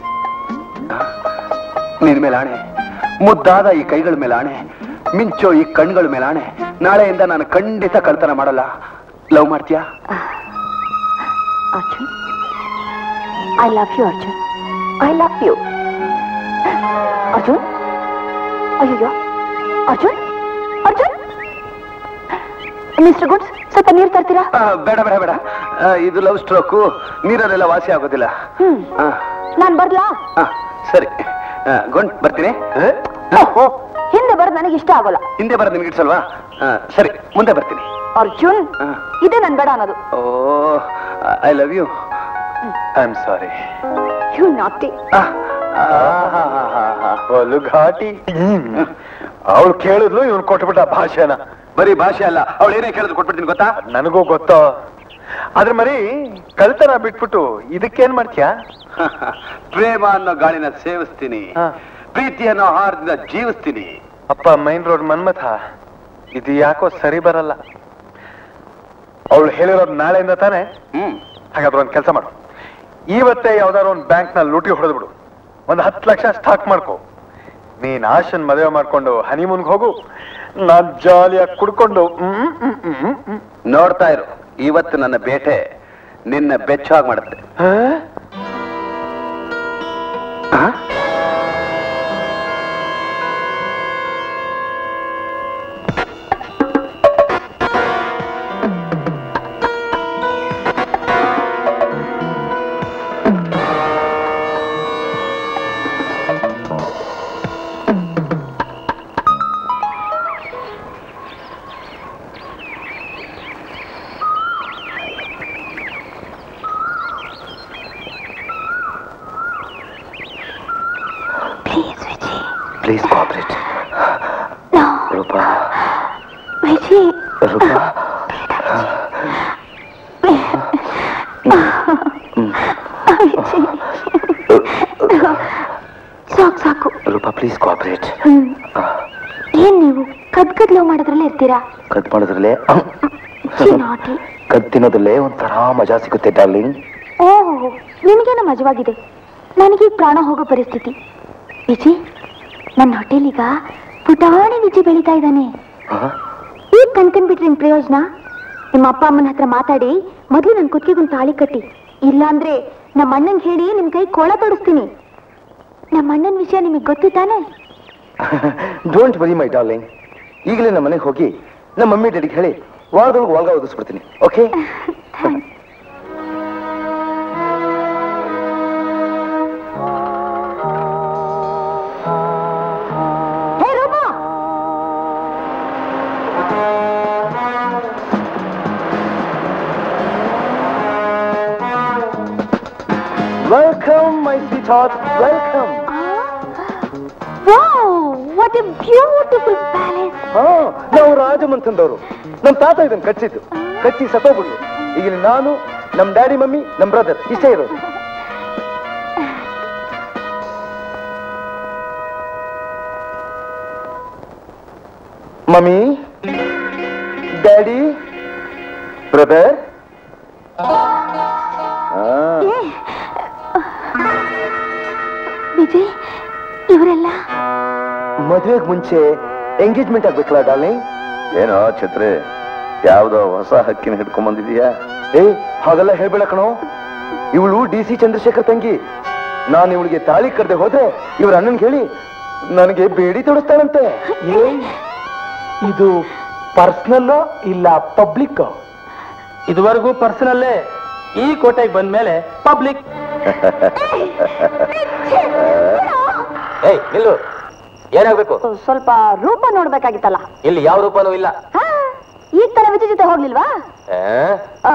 ನಿನ್ ಮೇಲೆ ಆಣೆ ಮುದ್ದಾದ ಈ ಕೈಗಳ ಮೇಲೆ ಆಣೆ ಮಿಂಚೋ ಈ ಕಣ್ಗಳ ಮೇಲೆ ಆಣೆ ನಾಳೆಯಿಂದ ನಾನು ಖಂಡಿತ ಕಳ್ತನ ಮಾಡಲ್ಲ ಲವ್ ಮಾಡ್ತೀಯಾ Arjun I love you Arjun I love you Arjun ಅಯ್ಯೋ ಅರ್ಜುನ್ ಅರ್ಜುನ್ ಮಿಸ್ಟರ್ ಗುಡ್ಸ್ ಸ್ವಲ್ಪ ನೀರು ತರ್ತೀರಾ ಆ, ಬೇಡ ಬೇಡ ಬೇಡ ಆ, ಇದು ಲವ್ ಸ್ಟ್ರೋಕು ನೀರಲ್ಲೆಲ್ಲ ವಾಸಿ ಆಗೋದಿಲ್ಲ ಹ್ಮ್ ಆ, ನಾನ್ ಬರ್ಲಾ ಆ, ಸರಿ ಆ, ಗೊಂಡ್ ಬರ್ತೀನಿ ಓಹೋ, ಹಿಂದೆ ಬರೋದು ನನಗೆ ಇಷ್ಟ ಆಗೋಲ್ಲ ಹಿಂದೆ ಬರೋದು ನಿನ್ಗೆ ಇಡ್ಸಲ್ವಾ ಆ, ಸರಿ ಮುಂದೆ ಬರ್ತೀನಿ ಅರ್ಜುನ್ ಆ. ಇದೇ ನನ್ ಬೇಡ ಅನ್ನೋದು oh I love you I am sorry you naughty ಬಲು ಘಾಟಿ ಅವಳು ಕೇಳಿದ್ಲು ಇವನು ಕೊಟ್ಬಿಟ್ಟ ಭಾಷೆನ ಬರೀ ಭಾಷೆ ಅಲ್ಲ ಅವಳು ಏನೇ ಕೇಳಿದ್ರು ಕೊಟ್ಬಿಡ್ತೀನಿ ಗೊತ್ತಾ ನನಗೂ ಗೊತ್ತೋ ಆದ್ರೆ ಮರಿ ಕಳ್ತನ ಬಿಟ್ಬಿಟ್ಟು ಇದಕ್ಕೇನ್ ಮಾಡ್ತೀಯಾ ಪ್ರೇಮ ಅನ್ನೋ ಗಾಳಿನ ಸೇವಿಸ್ತೀನಿ ಹಾ. ಪ್ರೀತಿ ಅನ್ನೋ ಆಹಾರದಿಂದ ಜೀವಿಸ್ತೀನಿ ಅಪ್ಪ ಮೈನ್ ರೋಡ್ ಮನ್ಮಥ ಇದು ಯಾಕೋ ಸರಿ ಬರಲ್ಲ ಅವಳು ಹೇಳಿರೋದು ನಾಳೆಯಿಂದ ತಾನೆ ಹ್ಮ್ ಹಾಗಾದ್ರೆ ಒಂದು ಕೆಲಸ ಮಾಡು ಇವತ್ತೇ ಯಾವ್ದಾದ್ರು ಒಂದು ಬ್ಯಾಂಕ್ ನಲ್ಲಿ ಲೂಟಿ ಹೊಡೆದು ಬಿಡು ಒಂದು ಹತ್ತು ಲಕ್ಷ ಸ್ಟಾಕ್ ಮಾಡ್ಕೋ ನೀನ್ ಆಶನ್ ಮದುವೆ ಮಾಡ್ಕೊಂಡು ಹನಿಮೂನ್ಗೆ ಹೋಗು ನಾನ್ ಜಾಲಿಯಾಗಿ ಕುಡ್ಕೊಂಡು ಹ್ಮ್, ಹ್ಮ್, ಹ್ಮ್, ಹ್ಮ್, ಹ್ಮ್. ನೋಡ್ತಾ ಇರು ಇವತ್ತು ನನ್ನ ಬೇಟೆ ನಿನ್ನ ಬೆಚ್ಚಾಗಿ ಮಾಡುತ್ತೆ ಹಾ? ಆ? Please Viji please cooperate no Roopa Viji Roopa ಸಾಕು ಸಾಕು ರೂಪಾ ಪ್ಲೀಸ್ ಕಾಪರೇಟ್ ಹ್ಮ್ ಏನ್ ನೀವು ಕದ್ ಕದ್ ಲವ್ ಮಾಡೋದ್ರಲ್ಲೇ ಇರ್ತೀರಾ ಕದ್ ಮಾಡೋದ್ರಲ್ಲೇ ಛೀ, naughty. ಕದ್ ತಿನ್ನೋದ್ರಲ್ಲೇ ಒಂಥರ ಮಜಾ ಸಿಗುತ್ತೆ ಡಾರ್ಲಿಂಗ್ ಓಹ್ ನಿಮಗೇನೋ ಮಜವಾಗಿದೆ ನನಗೆ ಪ್ರಾಣ ಹೋಗೋ ಪರಿಸ್ಥಿತಿ ವಿಜಿ ನನ್ನ ಹೋಟೆಲಿಗ ಪುಟಾಣಿ ವಿಜಿ ಬೆಳೀತಾ ಇದ್ದಾನೆ ಈಗ ಕಣ್ಕಂಡ್ಬಿಟ್ರೆ ನಿಮ್ ಪ್ರಯೋಜನ ನಿಮ್ಮ ಅಪ್ಪ ಅಮ್ಮನ ಹತ್ರ ಮಾತಾಡಿ ಮೊದಲು ನನ್ನ ಕುತ್ತಿಗೆಗೊಂದು ತಾಳಿ ಕಟ್ಟಿ ಇಲ್ಲಾಂದ್ರೆ ನಮ್ಮ ಅಣ್ಣಂಗೆ ಹೇಳಿ ನಿಮ್ ಕೈ ಕೋಳ ತೊಡಿಸ್ತೀನಿ ನಮ್ಮ ಅಣ್ಣನ ವಿಷಯ ನಿಮಗೆ ಗೊತ್ತು ತಾನೆ ಡೋಂಟ್ ವರಿ ಮೈ ಡಾರ್ಲಿಂಗ್ ಈಗಲೇ ನಮ್ಮ ಮನೆಗೆ ಹೋಗಿ ನಮ್ಮ ಮಮ್ಮಿ ಡ್ಯಾಡಿಗೆ ಹೇಳಿ ವಾರದೊಳಗೆ ವಾಂಗ ಓದಿಸ್ಬಿಡ್ತೀನಿ okay welcome my sweetheart welcome what a beautiful palace ಹಾ ನಾವು ರಾಜಮಂತಂದವರು ನಮ್ ತಾತ ಇದನ್ನ ಕಟ್ಸಿದ್ದು ಕಟ್ಟಿ ಸತ್ತೋಗ್ಬಿಡ್ಲು ಈಗ ಇಲ್ಲಿ ನಾನು ನಮ್ ಡ್ಯಾಡಿ ಮಮ್ಮಿ ನಮ್ ಬ್ರದರ್ ಇಷ್ಟೇ ಇರೋದು ಮಮ್ಮಿ ಡ್ಯಾಡಿ ಬ್ರದರ್ ವಿಜಯ್ ಇವರೆಲ್ಲ ಮದುವೆಗೆ ಮುಂಚೆ ಎಂಗೇಜ್ಮೆಂಟ್ ಆಗ್ಬೇಕಲ್ಲ ಡಾರ್ಲಿಂಗ್ ಏನೋ ಛತ್ರಿ ಯಾವ್ದೋ ಹೊಸ ಹಕ್ಕಿನ ಹಿಡ್ಕೊಂಡ್ ಬಂದಿದೀಯಾ ಏ ಹಾಗೆಲ್ಲ ಹೇಳ್ಬೇಡ ಕಣೋ ಇವಳು ಡಿ ಸಿ ಚಂದ್ರಶೇಖರ್ ತಂಗಿ ನಾನು ಇವಳಿಗೆ ತಾಳಿ ಕರೆದೆ ಹೋದ್ರೆ ಇವ್ರ ಅಣ್ಣನ್ಗೆ ಹೇಳಿ ನನಗೆ ಬೇಡಿ ತೊಡಸ್ತಾಳಂತೆ ಇದು ಪರ್ಸನಲ್ ಇಲ್ಲ ಪಬ್ಲಿಕ್ ಇದುವರೆಗೂ ಪರ್ಸನಲ್ಲೇ ಈ ಕೋಟೆಗೆ ಬಂದ್ಮೇಲೆ ಪಬ್ಲಿಕ್ ಏಯ್ ನಿಲ್ಲು ಏನಾಗ್ಬೇಕು ಸ್ವಲ್ಪ ರೂಪ ನೋಡ್ಬೇಕಾಗಿತ್ತಲ್ಲ ಇಲ್ಲಿ ಯಾವ ರೂಪನೂ ಇಲ್ಲ ಹಾ, ಈಗ ತರ ವಿಜಯ್ ಜೊತೆ ಹೋಗ್ಲಿಲ್ವಾ ಆ? ಆ.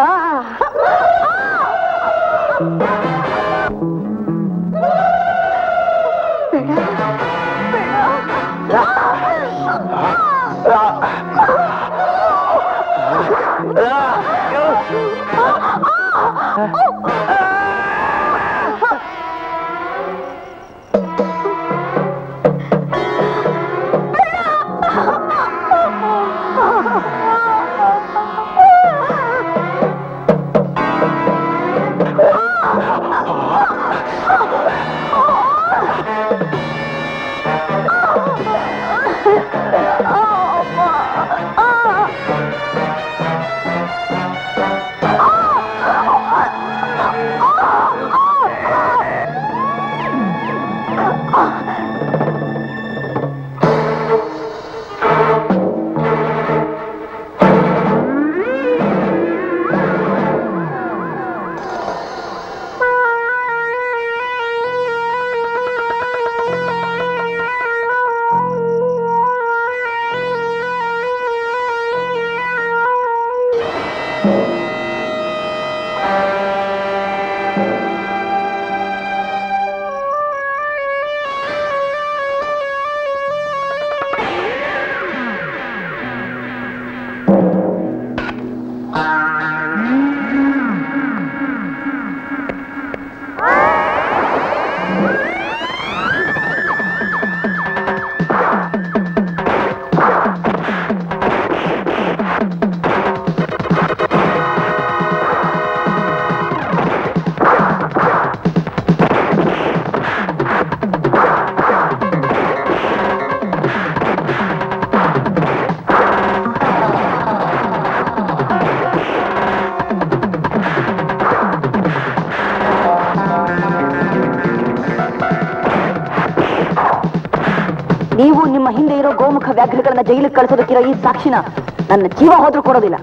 ನೀವು ನಿಮ್ಮ ಹಿಂದೆ ಇರೋ ಗೋಮುಖ ವ್ಯಾಘ್ರಗಳನ್ನ ಜೈಲಿಗೆ ಕಳಿಸೋದಕ್ಕಿರೋ ಈ ಸಾಕ್ಷಿನ ನನ್ನ ಜೀವ ಹೋದ್ರೂ ಕೊಡೋದಿಲ್ಲ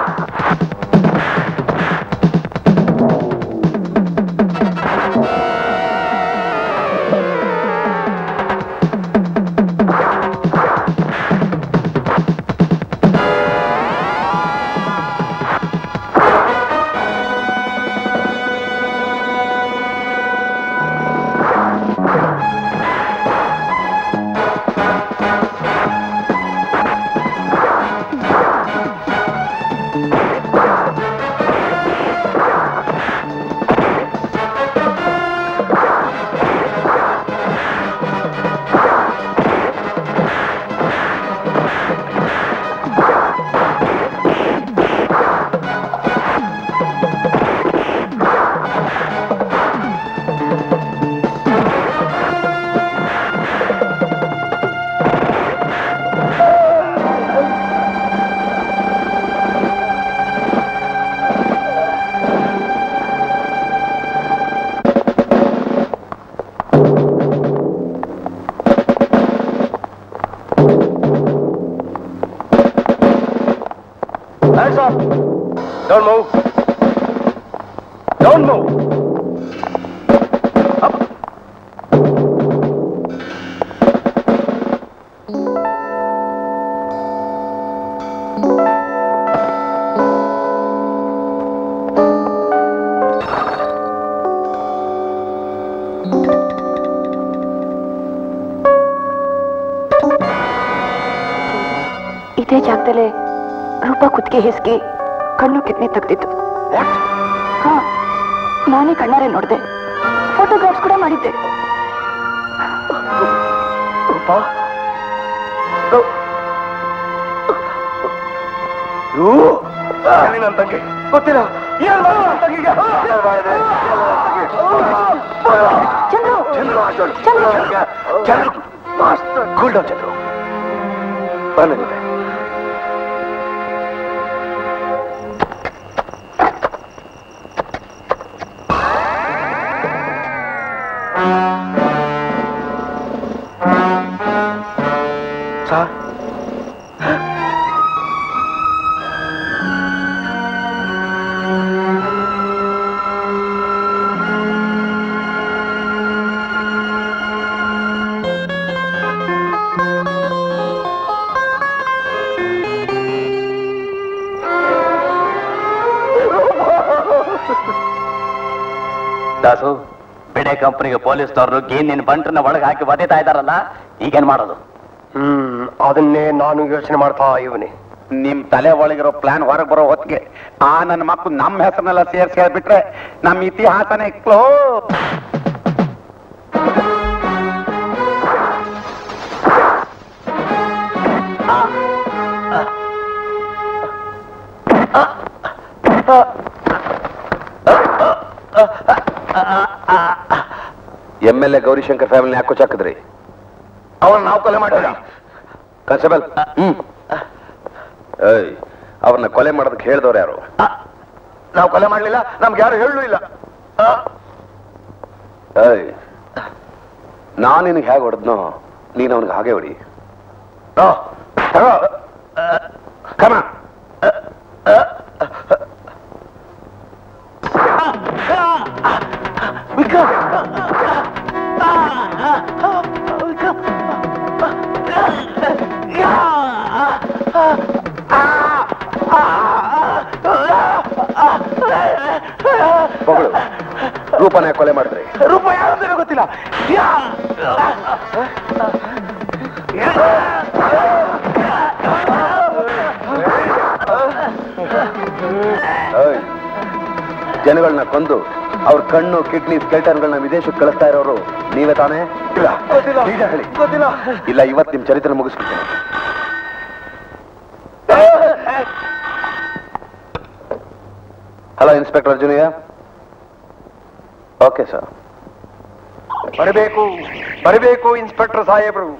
Hands up. Don't move. Don't move. ಇದೇ ಜಾಗದಲ್ಲೇ ರೂಪ ಕುತ್ತಿಗೆ ಹಿಸ್ಗಿ ಕಣ್ಣು ಕಿಡ್ನಿ ತೆಗ್ದಿತ್ತು ಹಾ ನಾನೇ ಕಣ್ಣಾರೆ ನೋಡಿದೆ ಫೋಟೋಗ್ರಾಫ್ಸ್ ಕೂಡ ಮಾಡಿದ್ದೆ ನನ್ನ ತಂಗಿ ಗೊತ್ತಿಲ್ಲ ಏನ್ ಮಾಡೋದು ನನ್ನ ತಂಗಿಗೆ? ಏನ್ ಮಾಡಿದೆ? Chandru Chandru Chandru Chandru master cool down Chandru ಬಂದಿದೆ ಸರ್ ದಾಸು ಬಿಡೆ ಕಂಪನಿಗೆ ಪೊಲೀಸ್ನವರು ಗೇನ್ ನಿನ್ ಬಂಟ್ರನ್ನ ಒಳಗೆ ಹಾಕಿ ಒದೆತಾ ಇದಾರಲ್ಲ ಈಗೇನ್ ಮಾಡೋದು ಹ್ಮ್ ಅದನ್ನೇ ನಾನು ಯೋಚನೆ ಮಾಡ್ತಾ ಇವನೇ ನಿಮ್ ತಲೆ ಒಳಗಿರೋ ಪ್ಲಾನ್ ಹೊರಗೆ ಬರೋ ಹೊತ್ತಿಗೆ ಆ ನನ್ನ ಮಕ್ಕಳು ನಮ್ಮ ಹೆಸರನ್ನೆಲ್ಲ ಸೇರ್ಸಿ ಹೇಳ್ಬಿಟ್ರೆ ನಮ್ಮ ಇತಿಹಾಸನೇ close M L A Gaurishankar family ಯಾಕೋ ಚಾಕಿದ್ರಿ ಅವ್ರನ್ನ ನಾವು ಕೊಲೆ ಮಾಡಿಲ್ಲ ಕಾನ್ಸ್ಟೇಬಲ್ ಹ್ಮ್ ಏಯ್ ಅವ್ರನ್ನ ಕೊಲೆ ಮಾಡೋದಕ್ಕೆ ಹೇಳ್ದವ್ರು ಯಾರು ನಾವು ಕೊಲೆ ಮಾಡ್ಲಿಲ್ಲ ನಮ್ಗೆ ಯಾರು ಹೇಳಲೂ ಇಲ್ಲ ಏಯ್ ನಾನು ನಿನಗೆ ಹೇಗೆ ಹೊಡೆದ್ನೋ ನೀನು ಅವನಿಗೆ ಹಾಗೆ ಹೊಡಿ ಕಮ ಮಗಳು ರೂಪನ ಯಾಕ್ ಕೊಲೆ ಮಾಡಿದ್ರಿ ರೂಪ ಯಾರು ಗೊತ್ತಿಲ್ಲ ಏಯ್, ಜನಗಳನ್ನ ಕೊಂದು ಅವ್ರ ಕಣ್ಣು ಕಿಡ್ನಿ ಸ್ಕೆಲ್ಟನ್ಗಳನ್ನ ವಿದೇಶಕ್ಕೆ ಕಳಿಸ್ತಾ ಇರೋರು ನೀವೇ ತಾನೇ ಇಲ್ಲ ಗೊತ್ತಿಲ್ಲ ನಿಜ ಹೇಳಿ ಗೊತ್ತಿಲ್ಲ ಇಲ್ಲ ಇವತ್ತು ನಿಮ್ ಚರಿತ್ರೆ ಮುಗಿಸ್ಬಿಡ್ತೀನಿ ಹಲೋ ಇನ್ಸ್ಪೆಕ್ಟರ್ ಅರ್ಜುನಯ್ಯ ಓಕೆ ಸರ್ ಬರಬೇಕು ಬರಬೇಕು ಇನ್ಸ್ಪೆಕ್ಟರ್ ಸಾಹೇಬ್ರು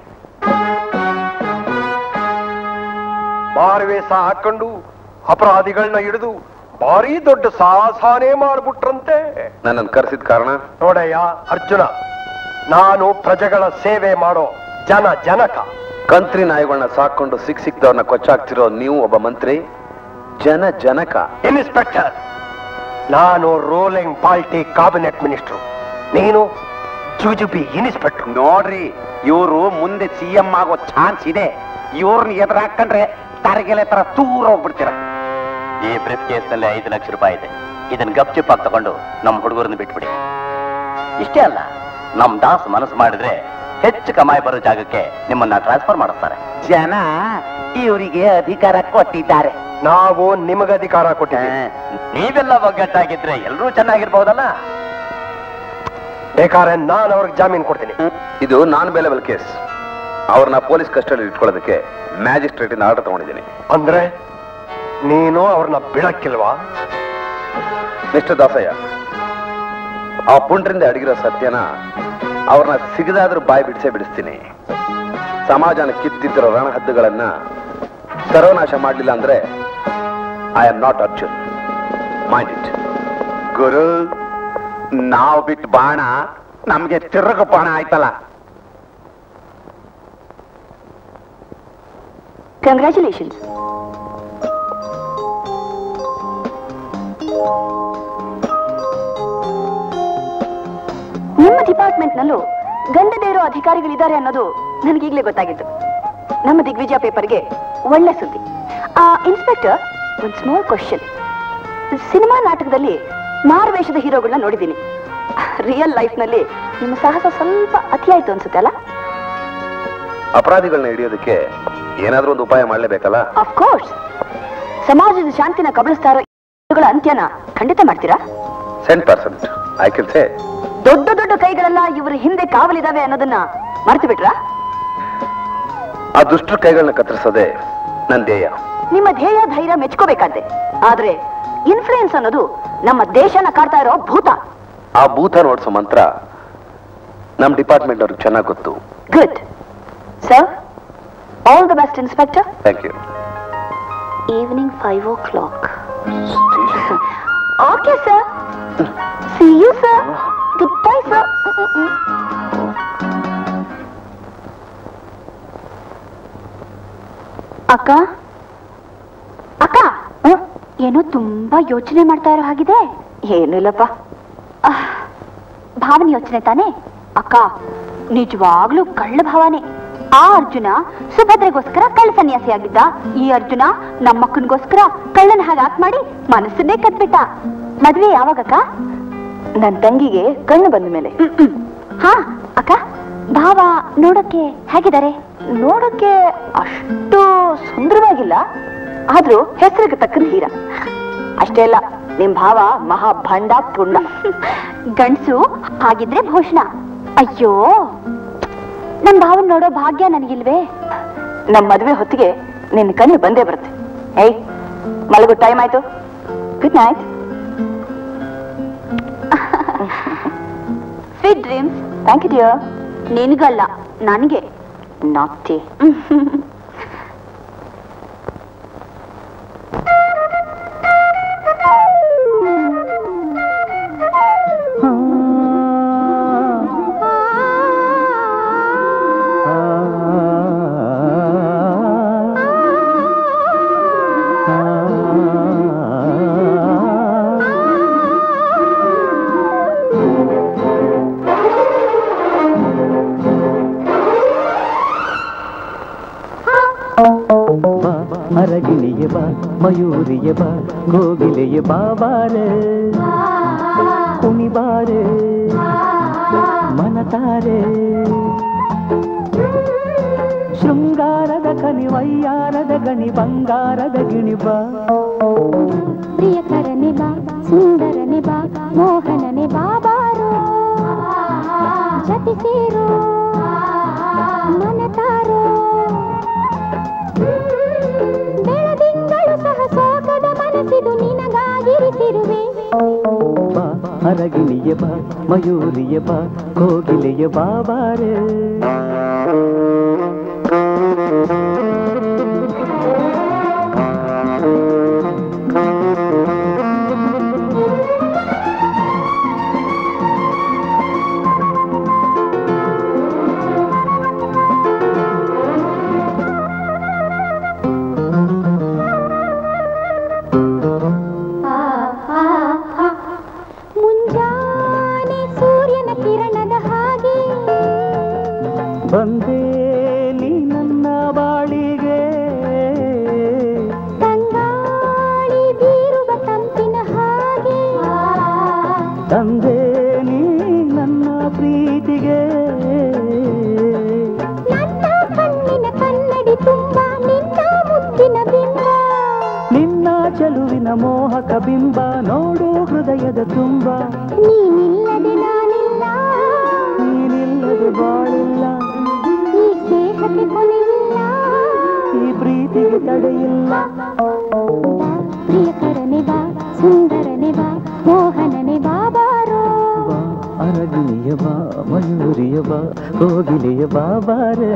ಮಾರುವೇಷ ಹಾಕೊಂಡು ಅಪರಾಧಿಗಳನ್ನ ಹಿಡಿದು ಭಾರಿ ದೊಡ್ಡ ಸಾಹಸನೇ ಮಾಡ್ಬಿಟ್ರಂತೆ ನನ್ನನ್ನು ಕರೆಸಿದ ಕಾರಣ ನೋಡಯ್ಯ ಅರ್ಜುನ ನಾನು ಪ್ರಜೆಗಳ ಸೇವೆ ಮಾಡೋ ಜನ ಜನಕ ಕಂತ್ರಿ ನಾಯಿಗಳನ್ನ ಸಾಕೊಂಡು ಸಿಕ್ ಸಿಕ್ದವ್ರನ್ನ ಕೊಚ್ಚಾಕ್ತಿರೋ ನೀವು ಒಬ್ಬ ಮಂತ್ರಿ ಜನ ಜನಕ ಇನ್ಸ್ಪೆಕ್ಟರ್ ನಾನು ರೂಲಿಂಗ್ ಪಾರ್ಟಿ ಕ್ಯಾಬಿನೆಟ್ ಮಿನಿಸ್ಟರ್ ನೀನು ಜುಜುಬಿ ಇನ್ಸ್ಪೆಕ್ಟರ್ ನೋಡ್ರಿ ಇವರು ಮುಂದೆ ಸಿ ಎಂ ಆಗೋ ಚಾನ್ಸ್ ಇದೆ ಇವ್ರನ್ನ ಎದುರು ಹಾಕೊಂಡ್ರೆ ತರಗೆಲೆ ತರ ದೂರ ಹೋಗ್ಬಿಡ್ತೀರ ಈ ಬ್ರೀಫ್ ಕೇಸ್ನಲ್ಲಿ ಐದು ಲಕ್ಷ ರೂಪಾಯಿ ಇದೆ ಇದನ್ನ ಗಪ್ಚಿಪ್ಪಾಗಿ ತಗೊಂಡು ನಮ್ಮ ಹುಡುಗರನ್ನ ಬಿಟ್ಬಿಡಿ ಇಷ್ಟೇ ಅಲ್ಲ ನಮ್ ದಾಸ್ ಮನಸ್ಸು ಮಾಡಿದ್ರೆ ಹೆಚ್ಚು ಕಮಾಯಿ ಬರೋ ಜಾಗಕ್ಕೆ ನಿಮ್ಮನ್ನ ಟ್ರಾನ್ಸ್ಫರ್ ಮಾಡಿಸ್ತಾರೆ ಜನ ಇವರಿಗೆ ಅಧಿಕಾರ ಕೊಟ್ಟಿದ್ದಾರೆ ನಾವು ನಿಮಗೆ ಅಧಿಕಾರ ಕೊಟ್ಟಿದ್ದೀವಿ ನೀವೆಲ್ಲ ಒಗ್ಗಟ್ಟಾಗಿದ್ರೆ ಎಲ್ಲರೂ ಚೆನ್ನಾಗಿರ್ಬಹುದಲ್ಲ ಬೇಕಾದ್ರೆ ನಾನು ಅವ್ರಿಗೆ ಜಾಮೀನು ಕೊಡ್ತೀನಿ ಇದು ನಾನ್ ಬೇಲೆಬಲ್ ಕೇಸ್ ಅವ್ರನ್ನ ಪೊಲೀಸ್ ಕಸ್ಟಡಿ ಇಟ್ಕೊಳ್ಳೋದಕ್ಕೆ ಮ್ಯಾಜಿಸ್ಟ್ರೇಟ್ ಇಂದ ಆರ್ಡರ್ ತಗೊಂಡಿದ್ದೀನಿ ಅಂದ್ರೆ ನೀನು ಅವ್ರನ್ನ ಬಿಡಕ್ಕಿಲ್ವಾ ಮಿಸ್ಟರ್ ದಾಸಯ್ಯ ಆ ಪುಂಡ್ರಿಂದ ಅಡಗಿರೋ ಸತ್ಯನ ಅವ್ರನ್ನ ಸಿಗದಾದ್ರೂ ಬಾಯಿ ಬಿಡಿಸೇ ಬಿಡಿಸ್ತೀನಿ ಸಮಾಜನ ಕಿತ್ತಿದ್ದಿರೋ ರಣಹದ್ದುಗಳನ್ನ ಸರ್ವನಾಶ ಮಾಡಲಿಲ್ಲ ಅಂದ್ರೆ I am not Arjun mind it ಗುರು ನಾವು ಬಿಟ್ಟು ಬಾಣ ನಮ್ಗೆ ತಿರುಗು ಬಾಣ ಆಯ್ತಲ್ಲ ಕಂಗ್ರ್ಯಾಚುಲೇಷನ್ಸ್ ನಿಮ್ಮ ಡಿಪಾರ್ಟ್ಮೆಂಟ್ನಲ್ಲೂ ಗಂಡದೇ ಇರೋ ಅಧಿಕಾರಿಗಳಿದ್ದಾರೆ ಅನ್ನೋದು ನನಗೀಗಲೇ ಗೊತ್ತಾಗಿತ್ತು ನಮ್ಮ ದಿಗ್ವಿಜಯ ಪೇಪರ್ಗೆ ಒಳ್ಳೆ ಸುದ್ದಿ ಆ ಇನ್ಸ್ಪೆಕ್ಟರ್ ಒಂದು ಸ್ಮಾಲ್ ಕ್ವಶನ್ ಸಿನಿಮಾ ನಾಟಕದಲ್ಲಿ ಮಾರುವೇಷದ ಹೀರೋಗಳನ್ನ ನೋಡಿದ್ದೀನಿ ರಿಯಲ್ ಲೈಫ್ನಲ್ಲಿ ನಿಮ್ಮ ಸಾಹಸ ಸ್ವಲ್ಪ ಅತಿಯಾಯ್ತು ಅನ್ಸುತ್ತೆ ಅಲ್ಲ ಅಪರಾಧಿಗಳನ್ನ ಹಿಡಿಯೋದಕ್ಕೆ ಏನಾದ್ರೂ ಒಂದು ಉಪಾಯ ಮಾಡ್ಲೇಬೇಕಲ್ಲ ಕೋರ್ಸ್ ಸಮಾಜದ ಶಾಂತಿನ ಕಬಳಿಸ್ತಾ ಇರೋ ಇವುಗಳ ಅಂತ್ಯನ ಖಂಡಿತ ಮಾಡ್ತೀರಾ ಸೆಂಟ್ ಪರ್ಸೆಂಟ್ ಐ ಕೆಲ್ ಸೇ ದೊಡ್ಡ ದೊಡ್ಡ ಕೈಗಳೆಲ್ಲ ಇವ್ರ ಹಿಂದೆ ಕಾವಲಿದಾವೆ ಅನ್ನೋದನ್ನ ಮರ್ತು ಬಿಟ್ರಾ ಆ ದುಷ್ಟರ ಕೈಗಳನ್ನ ಕತ್ತರಿಸೋದೆ ನನ್ನ ಧ್ಯೇಯ ನಿಮ್ಮ ಧ್ಯೇಯ ಧೈರ್ಯ ಮೆಚ್ಕೋಬೇಕಾದ್ದೆ ಆದ್ರೆ ಇನ್ಫ್ಲೂಯೆನ್ಸ್ ಅನ್ನೋದು ನಮ್ಮ ದೇಶನ ಕಾಡ್ತಾ ಇರೋ ಭೂತ ಆ ಭೂತ ನೋಡ್ಸೋ ಮಂತ್ರ ನಮ್ಮ ಡಿಪಾರ್ಟ್ಮೆಂಟ್ ಅವ್ರಿಗೆ ಚೆನ್ನಾಗಿ ಗೊತ್ತು good sir all the best inspector thank you evening five o'clock okay sir see you sir good bye sir ಅಕ್ಕ ಅಕ್ಕ ಏನೋ ತುಂಬಾ ಯೋಚನೆ ಮಾಡ್ತಾ ಇರೋ ಹಾಗಿದೆ ಏನಿಲ್ಲಪ್ಪ ಭಾವನ ಯೋಚನೆ ತಾನೇ ಅಕ್ಕ ನಿಜವಾಗ್ಲೂ ಕಳ್ಳ ಭಾವನೆ ಆ ಅರ್ಜುನ ಸುಭದ್ರೆಗೋಸ್ಕರ ಕಳ್ಳ ಸನ್ಯಾಸಿಯಾಗಿದ್ದ ಈ ಅರ್ಜುನ ನಮ್ಮಕ್ಕನಿಗೋಸ್ಕರ ಕಳ್ಳನ ಹಾಗೆ ಆಕ್ ಮಾಡಿ ಮನಸ್ಸನ್ನೇ ಕದ್ಬಿಟ್ಟ ಮದ್ವೆ ಯಾವಾಗಕ್ಕ ನನ್ ತಂಗಿಗೆ ಕಣ್ಣು ಬಂದ ಮೇಲೆ ಹಾ ಅಕ್ಕ ಭಾವ ನೋಡಕ್ಕೆ ಹೇಗಿದ್ದಾರೆ ನೋಡಕ್ಕೆ ಅಷ್ಟು ಸುಂದರವಾಗಿಲ್ಲ ಆದ್ರೂ ಹೆಸರಿಗೆ ತಕ್ಕಂತ ಹೀರ ಅಷ್ಟೇ ಅಲ್ಲ ನಿಮ್ ಭಾವ ಮಹಾ ಭಂಡ ಪುಂಡ ಗಂಡ್ಸು ಹಾಗಿದ್ರೆ ಭೂಷಣ ಅಯ್ಯೋ ನಮ್ ಭಾವನ್ ನೋಡೋ ಭಾಗ್ಯ ನನಗಿಲ್ವೇ ನಮ್ ಮದ್ವೆ ಹೊತ್ತಿಗೆ ನಿನ್ ಕಣ್ಣು ಬಂದೇ ಬರುತ್ತೆ ಏಯ್ ಮಲಗು ಟೈಮ್ ಆಯ್ತು good night sweet dreams thank you dear ನಿನಗಲ್ಲ ನನಗೆ ನಾಟಿ ಬಾ ಅರಗಿಣಿಯ ಬಾ ಮಯೂರಿಯ ಬಾ ಕೋಗಿಲೆಯ ಬಾಬಾರೆ ಕುಣಿಬಾರೆ ಮನತಾರೆ ಶೃಂಗಾರದ ಕನಿ ವಯ್ಯಾರದ ಗಣಿ ಬಂಗಾರದ ಗಿಣಿ ಬಾ ಪ್ರಿಯಕರನೆ ಬಾ ಸುಂದರನೆ ಬಾ ಮೋಹನನೆ ಬಾಬಾರೋ ಜತಿ ಸೇರೋ ಮನತಾರೋ ಬೆಳದಿಂಗಳು ಸಹ ಸೋಕದ ಮನಸ್ಸಿದು ನಿನಗಾಗಿರಿಸಿರುವೆ ಬಾ ಅರಗಿಣಿಯ ಬಾ ಮಯೂರಿಯ ಬಾ ಕೋಗಿಲೆಯ ಬಾಬಾರೆ ಮುಂಜಾನೆ ಸೂರ್ಯನ ಕಿರಣದ ಹಾಗೆ ಬಂದೇ ನೀ ನನ್ನ ಬಾಳಿಗೆ ತಂಗಾಳಿ ಬೀರುವ ತಂಪಿನ ಹಾಗೆ ತಂದೆ ನೀ ನನ್ನ ಪ್ರೀತಿಗೆ ನನ್ನ ಕಣ್ಣಿನ ಕನ್ನಡಿ ತುಂಬ ನಿನ್ನ ಮುತ್ತಿನ ಬಿಂಬ ನಿನ್ನ ಚೆಲುವಿನ ಮೋಹಕ ಬಿಂಬ ನೋಡು ಹೃದಯದ ತುಂಬ ನೀನಿಲ್ಲದೆ ನಾನಿಲ್ಲ ನೀನಿಲ್ಲದೆ ಬಾಳಿಲ್ಲ ಈ ಸ್ನೇಹಕ್ಕೆ ಕೊನೆಯಿಲ್ಲ ಈ ಪ್ರೀತಿಗೆ ತಡೆಯಿಲ್ಲ ಪ್ರಿಯಕರನೆ ಬಾ ಸುಂದರನೆ ಬಾ ಮೋಹನನೆ ಬಾಬಾರೋ ಬಾ ಅರಗಿಣಿಯ ಬಾ ಮಯೂರಿಯ ಬಾ ಕೋಗಿಲೆಯ ಬಾಬಾರೆ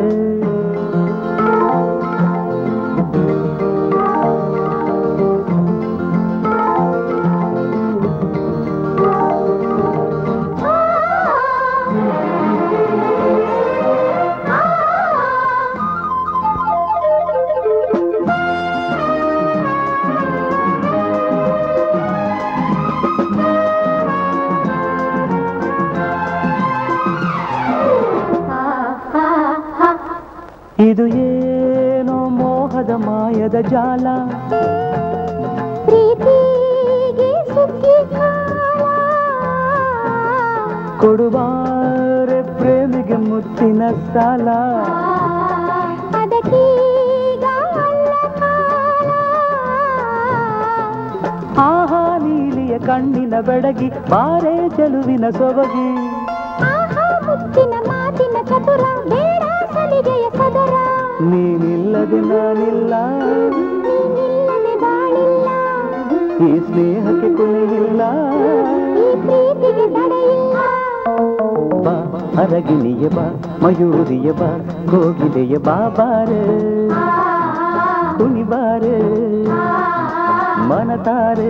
ಇದು ಏನೋ ಮೋಹದ ಮಾಯದ ಜಾಲ ಪ್ರೀತಿಗೆ ಸುಗ್ಗಿ ಕಾಲ ಕೊಡುವಾರೆ ಪ್ರೇಮಿಗೆ ಮುತ್ತಿನ ಸಾಲ ಅದಕ್ಕೀಗ ಕಣ್ಣಿನ ಬೆಡಗಿ ಬಾರೆ ಚೆಲುವಿನ ಸೊಬಗಿ ಆಹಾ ಮುತ್ತಿನ ಮಾತಿನ ಚತುರ ಬೇಡ ಸಲಿಗೆಯ ಸದರ ನೀನಿಲ್ಲದೆ ನಾನಿಲ್ಲ ನೀನಿಲ್ಲದೆ ಬಾಳಿಲ್ಲ ಈ ಸ್ನೇಹಕ್ಕೆ ಕೊನೆಯಿಲ್ಲ ಈ ಪ್ರೀತಿಗೆ ತಡೆಯಿಲ್ಲ ಬಾ ಅರಗಿಣಿಯ ಬಾ ಮಯೂರಿಯ ಬಾ ಕೋಗಿಲೆಯ ಬಾ ಬಾರೆ ಕುಣಿಬಾರೆ ಮನತಾರೆ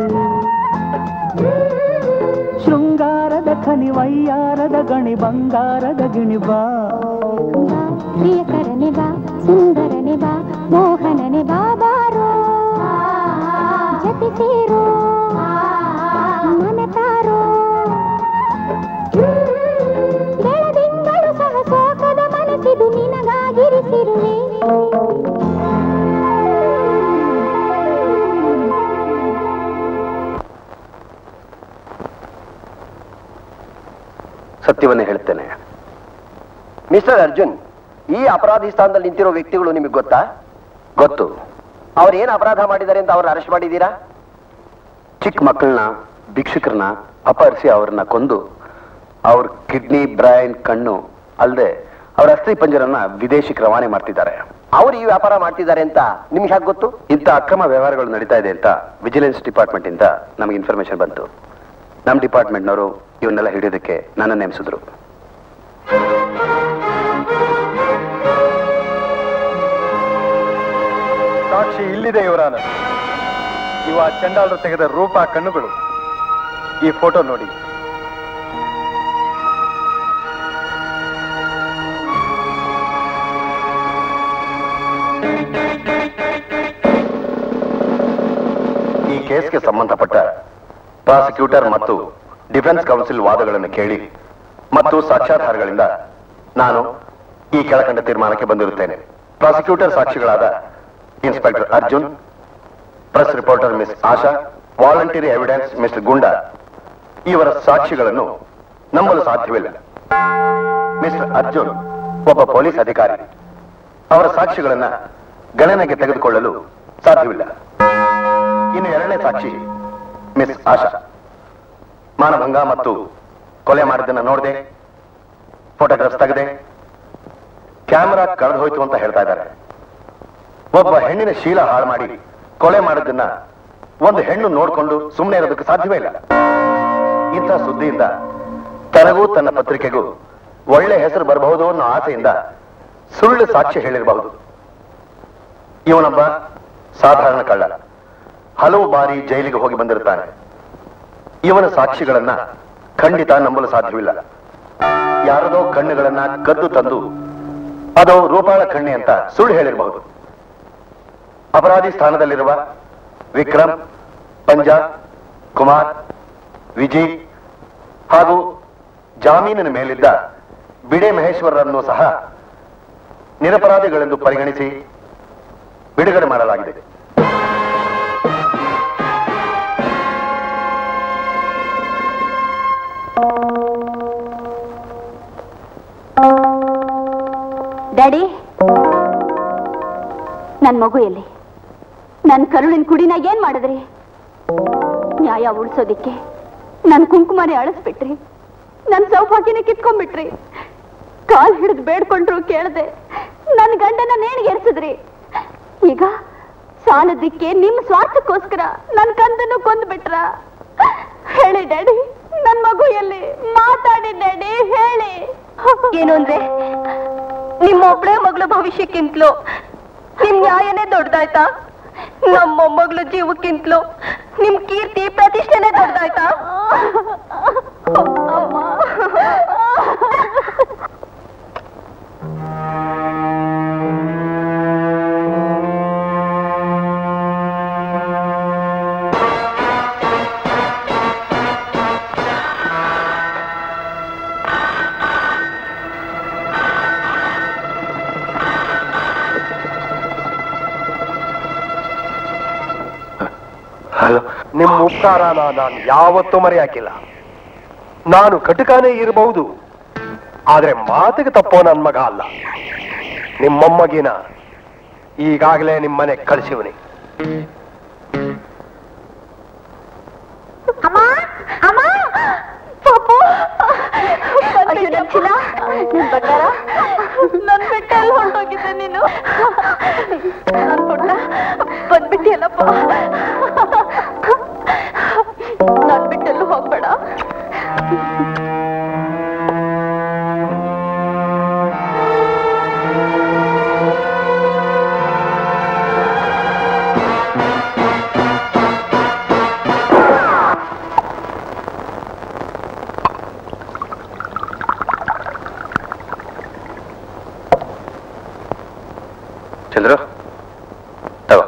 ಶೃಂಗಾರದ ಖನಿ ವೈಯಾರದ ಗಣಿ ಬಂಗಾರದ ಗಿಣಿ ಬಾ ಪ್ರಿಯಕರನೆ ಬಾ ಸುಂದರನೆ ಬಾ ಮೋಹನನೆ ಬಾ ಬಾರೋ ಜತೆ ಸೇರೋ ಮನತಾರೋ ಬೆಳದಿಂಗಳು ಸಹ ಸೋಕದ ಮನಸ್ಸಿದು ನಿನಗಾಗಿರಿಸಿರುವೆ ಸತ್ಯವನ್ನೇ ಹೇಳ್ತೇನೆ ಮಿಸ್ಟರ್ ಅರ್ಜುನ್ ಈ ಅಪರಾಧಿ ಸ್ಥಾನದಲ್ಲಿ ನಿಂತಿರೋ ವ್ಯಕ್ತಿಗಳು ನಿಮಗೆ ಗೊತ್ತಾ ಗೊತ್ತು ಅವ್ರು ಏನು ಅಪರಾಧ ಮಾಡಿದ್ದಾರೆ ಅಂತ ಅವ್ರನ್ನ ಅರೆಸ್ಟ್ ಮಾಡಿದ್ದೀರಾ ಚಿಕ್ಕ ಮಕ್ಕಳನ್ನ ಭಿಕ್ಷುಕರನ್ನ ಅಪಹರಿಸಿ ಅವ್ರನ್ನ ಕೊಂದು ಅವ್ರ ಕಿಡ್ನಿ ಬ್ರೈನ್ ಕಣ್ಣು ಅಲ್ಲದೆ ಅವ್ರ ಅಸ್ಥಿ ಪಂಜರನ್ನ ವಿದೇಶಕ್ಕೆ ರವಾನೆ ಮಾಡ್ತಿದ್ದಾರೆ ಅವ್ರು ಈ ವ್ಯಾಪಾರ ಮಾಡ್ತಿದ್ದಾರೆ ಅಂತ ನಿಮ್ಗೆ ಹೇಗೆ ಗೊತ್ತು ಇಂಥ ಅಕ್ರಮ ವ್ಯವಹಾರಗಳು ನಡೀತಾ ಇದೆ ಅಂತ ವಿಜಿಲೆನ್ಸ್ ಡಿಪಾರ್ಟ್ಮೆಂಟ್ ಇಂದ ನಮಗೆ ಇನ್ಫಾರ್ಮೇಶನ್ ಬಂತು ನಮ್ಮ ಡಿಪಾರ್ಟ್ಮೆಂಟ್ನವರು ಇವನ್ನೆಲ್ಲ ಹಿಡಿಯೋದಕ್ಕೆ ನನ್ನ ನೇಮಿಸಿದ್ರು ಸಾಕ್ಷಿ ಇಲ್ಲಿದೆ ಇವರಾನ ಇವ ಚಂಡಾಲರು ತೆಗೆದ ರೂಪ ಕಣ್ಣುಗಳು ಈ ಫೋಟೋ ನೋಡಿ ಈ ಕೇಸ್ಗೆ ಸಂಬಂಧಪಟ್ಟ ಪ್ರಾಸಿಕ್ಯೂಟರ್ ಮತ್ತು ಡಿಫೆನ್ಸ್ ಕೌನ್ಸಿಲ್ ವಾದಗಳನ್ನು ಕೇಳಿ ಮತ್ತು ಸಾಕ್ಷ್ಯಾಧಾರಗಳಿಂದ ನಾನು ಈ ಕೆಳಕಂಡ ತೀರ್ಮಾನಕ್ಕೆ ಬಂದಿರುತ್ತೇನೆ ಪ್ರಾಸಿಕ್ಯೂಟರ್ ಸಾಕ್ಷಿಗಳಾದ inspector Arjun press reporter miss Asha voluntary evidence mister Gunda ಇವರ ಸಾಕ್ಷಿಗಳನ್ನು ನಂಬಲು ಸಾಧ್ಯವಿಲ್ಲ ಮಿಸ್ಟರ್ ಅರ್ಜುನ್ ಒಬ್ಬ ಪೊಲೀಸ್ ಅಧಿಕಾರಿ ಅವರ ಸಾಕ್ಷಿಗಳನ್ನ ಗಣನೆಗೆ ತೆಗೆದುಕೊಳ್ಳಲು ಸಾಧ್ಯವಿಲ್ಲ ಇನ್ನು ಎರಡನೇ ಸಾಕ್ಷಿ ಮಿಸ್ ಆಶಾ ಮಾನಭಂಗ ಮತ್ತು ಕೊಲೆ ಮಾಡಿದ್ದನ್ನ ನೋಡಿದೆ ಫೋಟೋಗ್ರಾಫ್ಸ್ ತೆಗೆದೆ ಕ್ಯಾಮೆರಾ ಕಳೆದು ಹೋಯ್ತು ಅಂತ ಹೇಳ್ತಾ ಇದ್ದಾರೆ ಒಬ್ಬ ಹೆಣ್ಣಿನ ಶೀಲ ಹಾಳು ಮಾಡಿ ಕೊಲೆ ಮಾಡಿದ್ದನ್ನ ಒಂದು ಹೆಣ್ಣು ನೋಡ್ಕೊಂಡು ಸುಮ್ಮನೆ ಇರೋದಕ್ಕೆ ಸಾಧ್ಯವೇ ಇಲ್ಲ ಇಂಥ ಸುದ್ದಿಯಿಂದ ತನಗೂ ತನ್ನ ಪತ್ರಿಕೆಗೂ ಒಳ್ಳೆ ಹೆಸರು ಬರಬಹುದು ಅನ್ನೋ ಆಸೆಯಿಂದ ಸುಳ್ಳು ಸಾಕ್ಷ್ಯ ಹೇಳಿರಬಹುದು ಇವನೊಬ್ಬ ಸಾಧಾರಣ ಕಳ್ಳ ಹಲವು ಬಾರಿ ಜೈಲಿಗೆ ಹೋಗಿ ಬಂದಿರ್ತಾನೆ ಇವನ ಸಾಕ್ಷಿಗಳನ್ನ ಖಂಡಿತ ನಂಬಲು ಸಾಧ್ಯವಿಲ್ಲ ಯಾರದೋ ಕಣ್ಣುಗಳನ್ನ ಕದ್ದು ತಂದು ಅದು ರೂಪಾಳ ಕಣ್ಣಿ ಅಂತ ಸುಳ್ಳು ಹೇಳಿರಬಹುದು ಅಪರಾಧಿ ಸ್ಥಾನದಲ್ಲಿರುವ ವಿಕ್ರಮ್ ಪಂಜಾಬ್ ಕುಮಾರ್ ವಿಜಯ್ ಹಾಗೂ ಜಾಮೀನಿನ ಮೇಲಿದ್ದ ಬಿಡೆ ಮಹೇಶ್ವರರನ್ನು ಸಹ ನಿರಪರಾಧಿಗಳೆಂದು ಪರಿಗಣಿಸಿ ಬಿಡುಗಡೆ ಮಾಡಲಾಗಿದೆ ಡ್ಯಾಡಿ ನನ್ ಮಗು ಎಲ್ಲಿ ನನ್ ಕರುಳಿನ ಕುಡಿನ ಏನ್ ಮಾಡಿದ್ರಿ ನ್ಯಾಯ ಉಳಿಸೋದಿಕ್ಕೆ ನನ್ ಕುಂಕುಮನೆ ಅಳಿಸ್ಬಿಟ್ರಿ ನನ್ ಸೌಭಾಗ್ಯನ ಕಿತ್ಕೊಂಡ್ಬಿಟ್ರಿ ಕಾಲ್ ಹಿಡಿದು ಬೇಡ್ಕೊಂಡ್ರು ಕೇಳ್ದೆ ನನ್ ಗಂಡನ ನೇಣಿಗೆ ಎರ್ಸಿದ್ರಿ ಈಗ ಸಾಲದಿಕ್ಕೆ ನಿಮ್ ಸ್ವಾರ್ಥಕ್ಕೋಸ್ಕರ ನನ್ ಕಂದನ್ನು ಕೊಂದ್ಬಿಟ್ರ ಹೇಳಿ ಡ್ಯಾಡಿ ನನ್ ಮಗು ಎಲ್ಲಿ ಮಾತಾಡಿ ಡ್ಯಾಡಿ ಹೇಳಿ ಏನು ಅಂದ್ರೆ ನಿಮ್ಮ ಒಬ್ಳೆ ಮಗಳ ಭವಿಷ್ಯಕ್ಕಿಂತಲೂ ನಿಮ್ ನ್ಯಾಯನೇ ದೊಡ್ಡದಾಯ್ತಾ ನಮ್ಮ ಮೊಮ್ಮಗಳ ಜೀವಕ್ಕಿಂತಲೂ ನಿಮ್ ಕೀರ್ತಿ ಪ್ರತಿಷ್ಠೆನೇ ದೊಡ್ಡದಾಯ್ತಾ ಹಲೋ ನಿಮ್ಮ ಉಪಕಾರನ ನಾನು ಯಾವತ್ತೂ ಮರೆಯಾಕಿಲ್ಲ ನಾನು ಕಟುಕನೇ ಇರಬಹುದು ಆದ್ರೆ ಮಾತಿಗೆ ತಪ್ಪೋ ನನ್ನ ಮಗ ಅಲ್ಲ ನಿಮ್ಮ ಮೊಮ್ಮಗಿನ ಈಗಾಗಲೇ ನಿಮ್ಮ ಮನೆಗೆ ಕಳಿಸಿವನಿ ಅಮ್ಮ ನನ್ ಬಂಗಾರ ನನ್ ಬಿಟ್ಟ ಎಲ್ಲಿ ಹೊರಟೋಗಿದ್ದೆ ನೀನು ನನ್ ಪುಟ್ಟ ಬಂದ್ಬಿಟ್ಟಿಯಲ್ಲಪ್ಪ ನನ್ ಬಿಟ್ಟೆಲ್ಲೂ ಹೋಗ್ಬೇಡ ಚಂದ್ರು ತಗೋ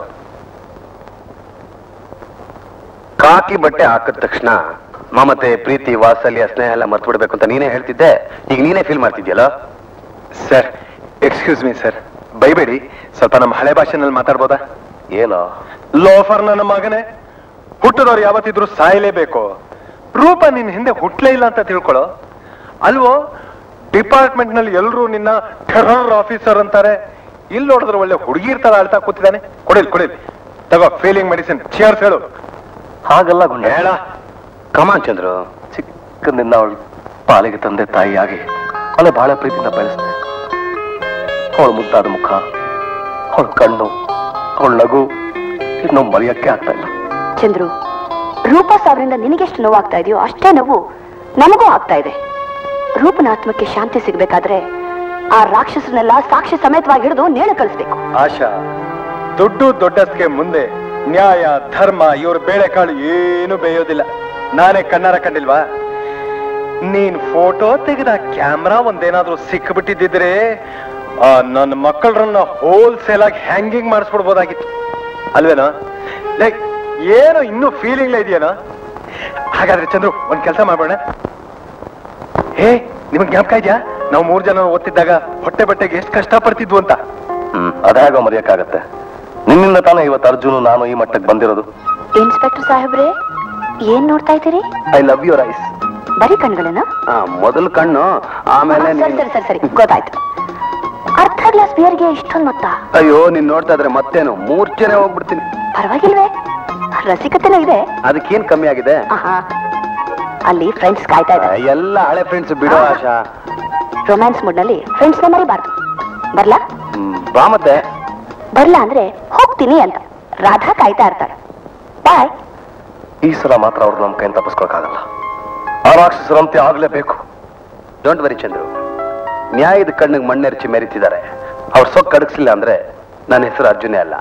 ಕಾಕಿ ಬಟ್ಟೆ ಹಾಕಿದ ತಕ್ಷಣ ಮಮತೆ ಪ್ರೀತಿ ವಾತ್ಸಲ್ಯ ಸ್ನೇಹ ಎಲ್ಲ ಮರ್ತು ಬಿಡ್ಬೇಕು ಅಂತ ನೀನೇ ಹೇಳ್ತಿದ್ದೆ ಈಗ ನೀನೇ ಫೀಲ್ ಮಾಡ್ತಿದ್ಯಲ್ಲ ಸರ್ ಎಕ್ಸ್ಕ್ಯೂಸ್ ಮೀ ಸರ್ ಬೈಬೇಡಿ ಸ್ವಲ್ಪ ನಮ್ಮ ಹಳೆ ಭಾಷೆನಲ್ಲಿ ಮಾತಾಡ್ಬೋದಾ ಏನೋ ಲೋಫರ್ ನನ್ನ ಮಗನೇ ಹುಟ್ಟದವ್ರು ಯಾವತ್ತಿದ್ರು ಸಾಯಲೇಬೇಕು ರೂಪ ನಿನ್ ಹಿಂದೆ ಹುಟ್ಲೇ ಇಲ್ಲ ಅಂತ ತಿಳ್ಕೊಳ್ಳೋ ಅಲ್ವೋ ಡಿಪಾರ್ಟ್ಮೆಂಟ್ ನಲ್ಲಿ ಎಲ್ಲರೂ ನಿನ್ನ ಟೆರರ್ ಆಫೀಸರ್ ಅಂತಾರೆ ಇಲ್ಲಿ ನೋಡಿದ್ರೆ ಒಳ್ಳೆ ಹುಡುಗಿರ್ ತರ ಅಳ್ತಾ ಕೂತಿದ್ದಾನೆ ಕೊಡಿಲ್ ಕೊಡಿಲ್ ತಗೋ ಫೀಲಿಂಗ್ ಮೆಡಿಸಿನ್ ಚಿಯರ್ಸ್ ಹೇಳು ಹಾಗಲ್ಲ ಗುಂಡ ಹೇಳ ಕಮಾನ್ ಚಂದ್ರು ಚಿಕ್ಕಂದಿಂದ ಅವಳು ಪಾಲಿಗೆ ತಂದೆ ತಾಯಿಯಾಗಿ ಅವಳೆ ಬಹಳ ಪ್ರೀತಿಯಿಂದ ಬೆಳೆಸ್ದೆ ಅವಳ ಮುದ್ದಾದ ಮುಖ ಅವಳ ಕಣ್ಣು ಅವಳ ನಗು ಇನ್ನು ಮರೆಯಕ್ಕೆ ಆಗ್ತಾ ಇಲ್ಲ ಚಂದ್ರು ರೂಪ ಸಾವಿರಿಂದ ನಿನಗೆಷ್ಟು ನೋವಾಗ್ತಾ ಇದೆಯೋ ಅಷ್ಟೇ ನೋವು ನಮಗೂ ಆಗ್ತಾ ಇದೆ ರೂಪನ ಆತ್ಮಕ್ಕೆ ಶಾಂತಿ ಸಿಗ್ಬೇಕಾದ್ರೆ ಆ ರಾಕ್ಷಸನೆಲ್ಲ ಸಾಕ್ಷಿ ಸಮೇತವಾಗಿ ಹಿಡಿದು ನೇಳು ಕಳಿಸ್ಬೇಕು ಆಶಾ ದುಡ್ಡು ದೊಡ್ಡಸ್ಗೆ ಮುಂದೆ ನ್ಯಾಯ ಧರ್ಮ ಇವ್ರ ಬೇಳೆಕಾಳು ಏನು ಬೇಯೋದಿಲ್ಲ ನಾನೇ ಕಣ್ಣಾರ ಕಂಡಿಲ್ವಾ ನೀನ್ ಫೋಟೋ ತೆಗೆದ ಕ್ಯಾಮ್ರಾ ಒಂದೇನಾದ್ರೂ ಸಿಕ್ಬಿಟ್ಟಿದ್ದಿದ್ರೆ ಆ ನನ್ನ ಮಕ್ಕಳನ್ನ ಹೋಲ್ಸೇಲ್ ಆಗಿ ಹ್ಯಾಂಗಿಂಗ್ ಮಾಡಿಸ್ಬಿಡ್ಬೋದಾಗಿತ್ತು ಅಲ್ವೇನೋ ಲೈಕ್ ಏನೋ ಇನ್ನೂ ಫೀಲಿಂಗ್ ಇದೆಯೇನೋ ಹಾಗಾದ್ರೆ ಚಂದ್ರು ಒಂದ್ ಕೆಲಸ ಮಾಡೋಣ ಹೇ ನಿಮಗ್ ಜ್ಞಾಪಕ ಇದೆಯಾ ನಾವು ಮೂರ್ ಜನ ಓದ್ತಿದ್ದಾಗ ಹೊಟ್ಟೆ ಬಟ್ಟೆಗೆ ಎಷ್ಟು ಕಷ್ಟ ಪಡ್ತಿದ್ವು ಅಂತ ಹ್ಮ್ ಅದ್ಯಾಗೋ ಮರೆಯಕ್ಕಾಗತ್ತೆ ನಿನ್ನಿಂದ ತಾನೇ ಇವತ್ತು ಅರ್ಜುನು ನಾನು ಈ ಮಟ್ಟಕ್ಕೆ ಬಂದಿರೋದು ಇನ್ಸ್ಪೆಕ್ಟರ್ ಸಾಹೇಬ್ರೆ ಏನ್ ನೋಡ್ತಾ ಇದ್ದೀರಿ ಐ ಲವ್ ಯುವರ್ ಐಸ್ ಬರೀ ಕಣ್ಗಳನ್ನ ಮೊದಲು ಕಣ್ಣು ಆಮೇಲೆ ಸರಿ ನೀನು- ಸರಿ ಸರಿ ಸರಿ ಗೊತ್ತಾಯ್ತು ಅರ್ಧ ಗ್ಲಾಸ್ ಬಿಯರ್ಗೆ ಇಷ್ಟೊಂದು ಮೊತ್ತ ಅಯ್ಯೋ ನೀನ್ ನೋಡ್ತಾ ಇದ್ರೆ ಮತ್ತೇನು ಮೂರ್ಛೆನೆ ಹೋಗ್ಬಿಡ್ತೀನಿ ಪರವಾಗಿಲ್ವೇ ರಸಿಕತೆನೂ ಇದೆ ಅದಕ್ಕೇನ್ ಕಮ್ಮಿ ಆಗಿದೆ ಆಹಾ ಅಲ್ಲಿ ಫ್ರೆಂಡ್ಸ್ ಕಾಯ್ತಾ ಇದ್ದಾರೆ ಎಲ್ಲ ಹಳೆ ಫ್ರೆಂಡ್ಸ್ ಬಿಡೋ ಆಶಾ ರೊಮ್ಯಾನ್ಸ್ ಮೂಡ್ ನಲ್ಲಿ ಫ್ರೆಂಡ್ಸ್ ನ ಮರಿಬಾರ್ದು ಬರ್ಲಾ ಹ್ಮ್, ಬಾ ಮತ್ತೆ ಬರ್ಲಾ ಅಂದ್ರೆ ಹೋಗ್ತೀನಿ ಅಂತ ರಾಧಾ ಕಾಯ್ತಾ ಇರ್ತಾಳೆ ಬಾಯ್ ಈ ಸಲ ಮಾತ್ರ ಅವ್ರು ನಮ್ಮ ಕೈಯಿಂದ ತಪ್ಪಿಸ್ಕೊಳಕ್ಕಾಗಲ್ಲ ಆ ರಾಕ್ಷಸರಂತೆ ಆಗ್ಲೇಬೇಕು ಡೋಂಟ್ ವರಿ ಚಂದ್ರು ನ್ಯಾಯದ ಕಣ್ಣಿಗೆ ಮಣ್ಣೆರಚಿ ಮೆರಿತಿದ್ದಾರೆ ಅವ್ರು ಸೊಕ್ಕ ಅಡಗಿಸ್ಲಿಲ್ಲ ಅಂದ್ರೆ ನನ್ನ ಹೆಸರು ಅರ್ಜುನೇ ಅಲ್ಲ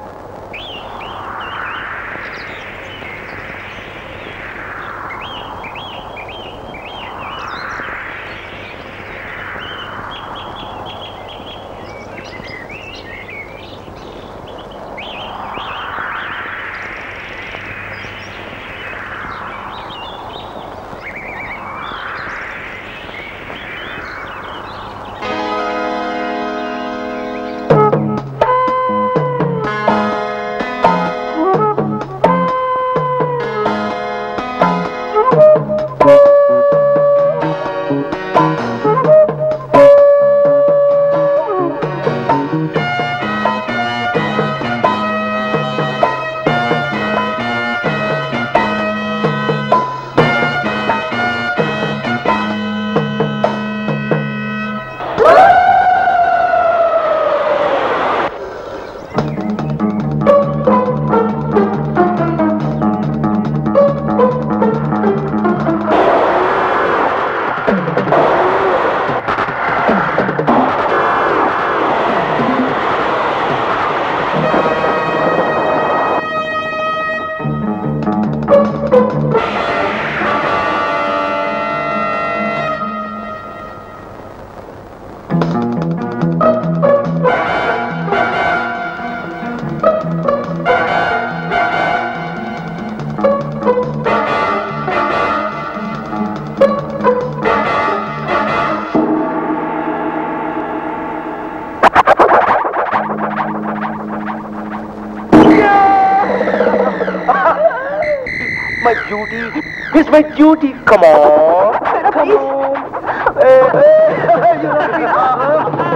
my duty. It's my duty. Come on. Come on. Hey, hey, you know,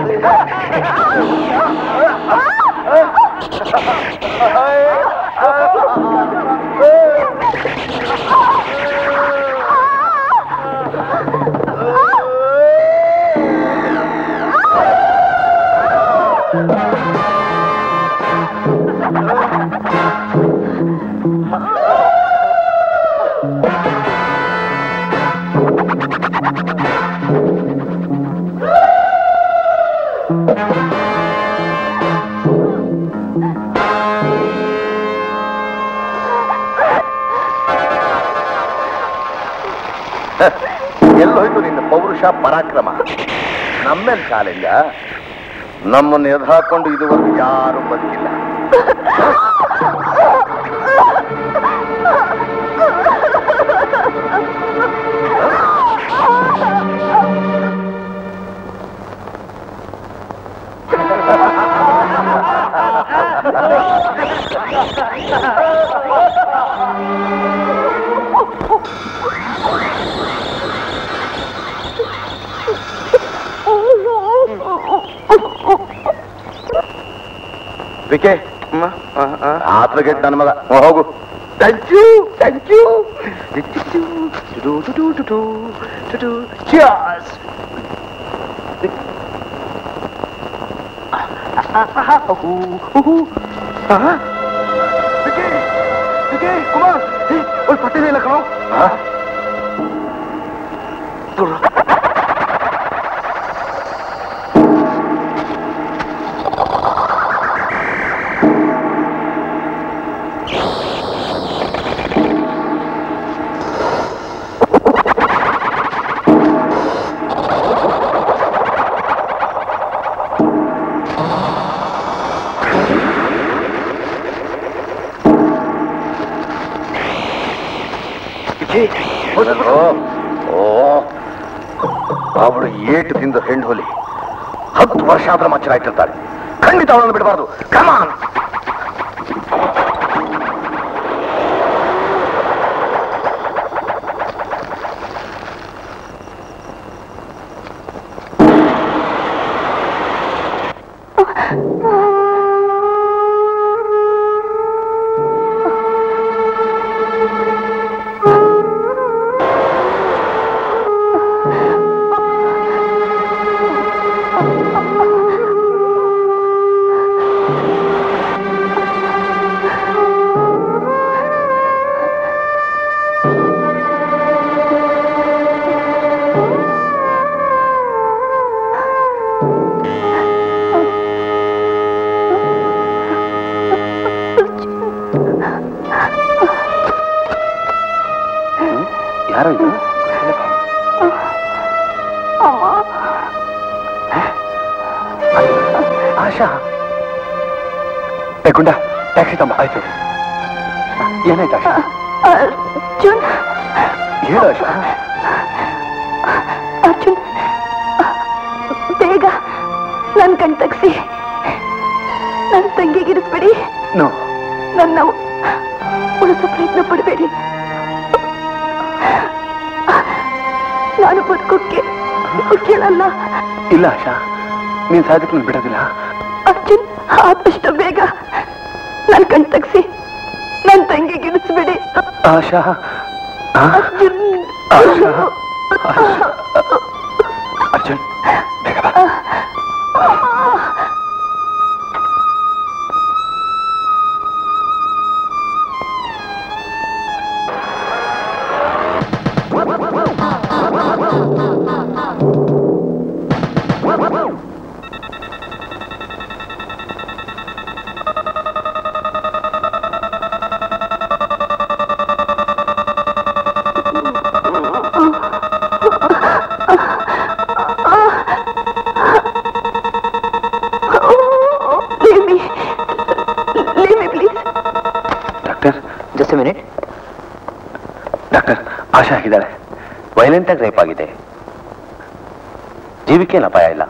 ಎಲ್ಲೋಯ್ತು ನಿನ್ನ ಪೌರುಷ ಪರಾಕ್ರಮ ನಮ್ಮೇಲೆ ಚಾಲೆಂಜ ನಮ್ಮನ್ನು ಎದುರು ಹಾಕೊಂಡು ಇದುವರೆಗೂ ಯಾರು ಬದುಕಿಲ್ಲ ವಿಕೆ ಆತ್ಮಗೆಟ್ ನನ್ನ ಮಗ ಹ್ಮ್, ಹೋಗು thank you thank you cheers Kumar ಒಂದು ಪಟ್ಟಿದೆ ಇಲ್ಲ ಕಣೋ ಓ ಅವಳು ಏಟು ತಿಂದ ಹೆಣ್ಣು ಹೊಲಿ ಹತ್ತು ವರ್ಷ ಆದ್ರೆ ಮಚ್ಚರ ಇಟ್ಟಿರ್ತಾಳೆ ಖಂಡಿತ ಅವಳನ್ನು ಬಿಡಬಾರ್ದು ಕಮಾನ್ ಯಾರೋ ಇದು ಆಶಾ ಏ ಗುಂಡ ಟ್ಯಾಕ್ಸಿ ತಮ್ಮ ಆಯ್ತು ಏನಾಯ್ತು ಆಶಾ ಅರ್ಜುನ್ ಹೇಳು ಆಶಾ ಅರ್ಜುನ್ ಬೇಗ ನನ್ ಕಣ್ ತಗ್ಸಿ ನನ್ ತಂಗಿಗಿರಿಸ್ಬೇಡಿ ನೋ ನನ್ನ ಉಳಿಸೋ ಪ್ರಯತ್ನ ಪಡಬೇಡಿ ನಾನು ಬದುಕೋಕ್ಕೆ ಕೇಳಲ್ಲ ಇಲ್ಲ ಆಶಾ ನೀನ್ ಸಾಧಕ್ಕೆ ನಾನು ಬಿಡೋದಿಲ್ಲ ಅರ್ಜುನ್ ಆದಷ್ಟು ಬೇಗ ನನ್ ಕಣ್ ತಗ್ಸಿ ನನ್ ತಂಗಿಗಿರಿಸ್ಬೇಡಿ ಆಶಾ ಆ? ಅರ್ಜುನ್ ಆಶಾ ಅರ್ಜುನ್ ಬೇಗ ಬಾ Leave me. Leave me, please. Doctor just minute doctor Asha ಆಗಿದ್ದಾಳೆ ವೈಲೆಂಟ್ ಆಗಿ ರೇಪ್ ಆಗಿದೆ ಜೀವಿಕೇನು ಅಪಾಯ ಇಲ್ಲ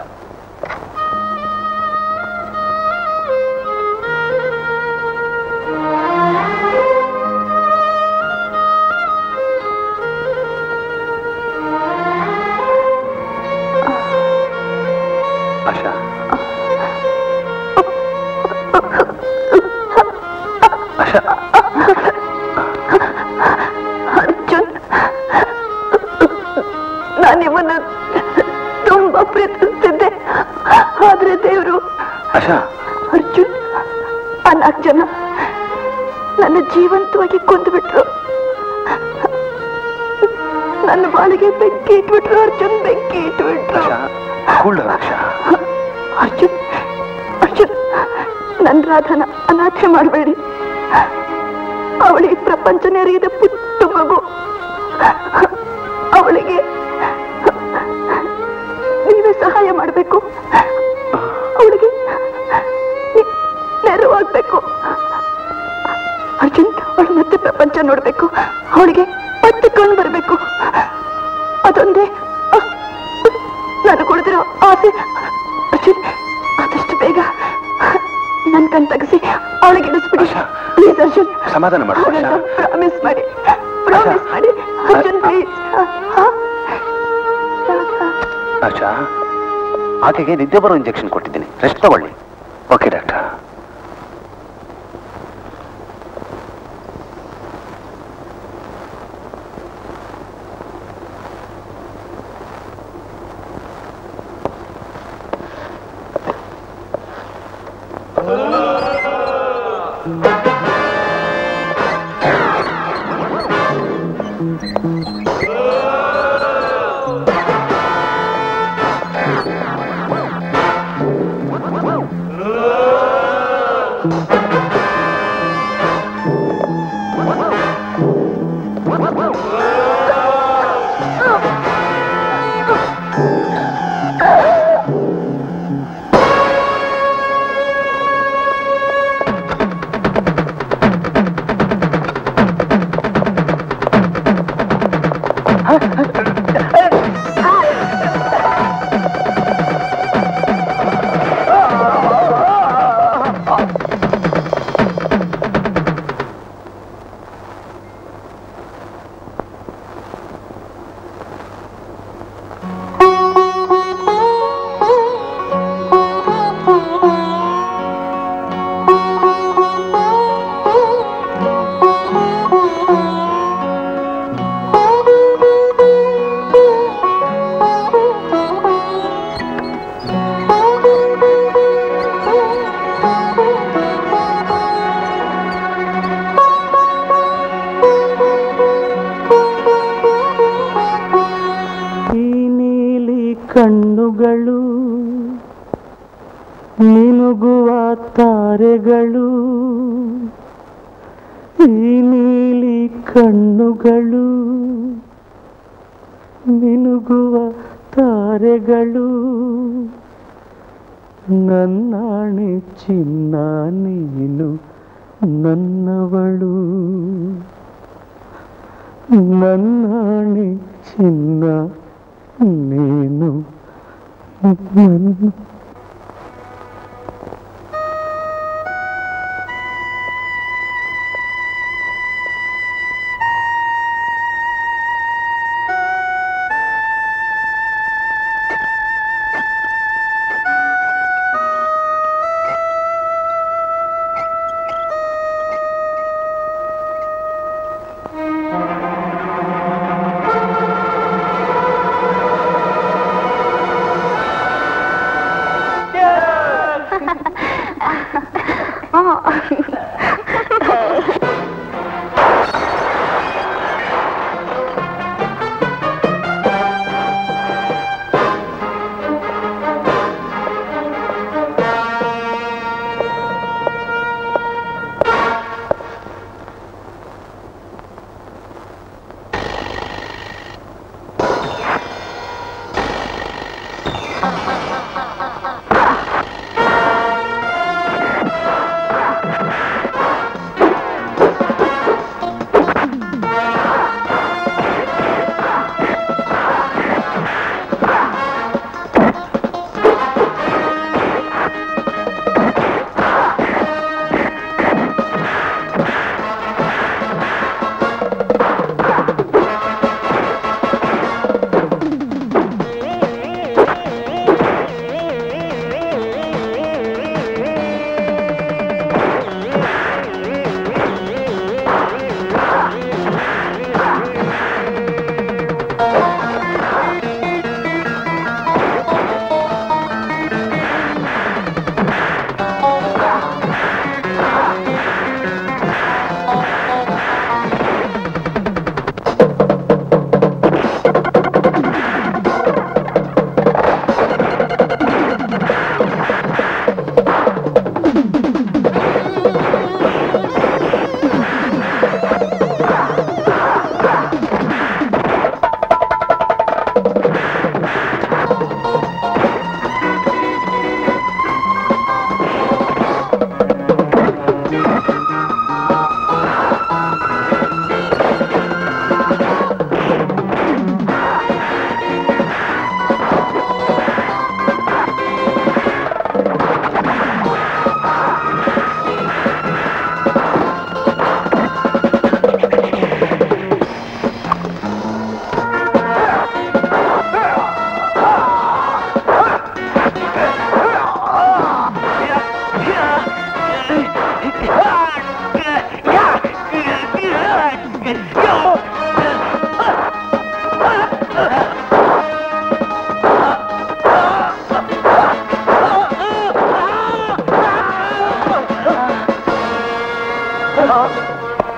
ಆಶಾ ಆಶಾ ಅರ್ಜುನ್ ನಾನು ನಿಮ್ಮನ್ನ ತುಂಬಾ ಪ್ರೀತಿಸ್ತಿದ್ದೆ ಆದ್ರೆ ದೇವರು ಆಶಾ ಅರ್ಜುನ್ ಆ ನಾಲ್ಕು ಜನ ನನ್ನ ಜೀವಂತವಾಗಿ ಕೊಂದುಬಿಟ್ರು ನನ್ನ ಬಾಳಿಗೆ ಬೆಂಕಿ ಇಟ್ಬಿಟ್ರು ಅರ್ಜುನ್ ಬೆಂಕಿ ಇಟ್ಬಿಟ್ರು ಕೂಲ್ ಆಶಾ ಅರ್ಜುನ್ ಅರ್ಜುನ್ ನನ್ನ ರಾಧನ ಅನಾಥೆ ಮಾಡಬೇಡಿ ಅವಳು ಈ ಪ್ರಪಂಚ ನೆರೆಯದ ಪುಟ್ಟ ಮಗು ಅವಳಿಗೆ ನೀವೇ ಸಹಾಯ ಮಾಡಬೇಕು ಅವಳಿಗೆ ನೀ- ನೆರವಾಗ್ಬೇಕು ಅರ್ಜುನ್ ಅವಳು ಮತ್ತೆ ಪ್ರಪಂಚ ನೋಡ್ಬೇಕು ಅವಳಿಗೆ ಮತ್ತೆ ಕಣ್ಣು ಬರಬೇಕು ಅದೊಂದೇ ಅಹ್, ನಾನು ಕುಡಿದಿರೋ ಆಸೆ ಅರ್ಜುನ್ ಆದಷ್ಟು ಬೇಗ ನನ್ ಕಣ್ ತೆಗೆಸಿ ಅವಳಿಗೆ ಇಡಿಸ್ಬಿಡಿ ಪ್ಲೀಸ್ ಅರ್ಜುನ್ ಸಮಾಧಾನ ಮಾಡು, ಆಶಾ. ಪ್ರಾಮಿಸ್ ಮಾಡಿ ಪ್ರಾಮಿಸ್ ಮಾಡಿ ಅರ್ಜುನ್ ಪ್ಲೀಸ್ ಆಶಾ ಆಕೆಗೆ ನಿದ್ದೆ ಬರೋ ಇಂಜೆಕ್ಷನ್ ಕೊಟ್ಟಿದ್ದೀನಿ ರೆಸ್ಟ್ ತಗೊಳ್ಳಿ ಓಕೆ ಡಾಕ್ಟರ್ ಈ ನೀಲಿ ಕಣ್ಣುಗಳು ಮಿನುಗುವ ತಾರೆಗಳು ಈ ನೀಲಿ ಕಣ್ಣುಗಳು ಮಿನುಗುವ ತಾರೆಗಳು ನನ್ನಾಣೆ ಚಿನ್ನ ನೀನು ನನ್ನವಳು ನನ್ನಾಣೆ ಚಿನ್ನ ನೀನು ನನ್ನ ಆ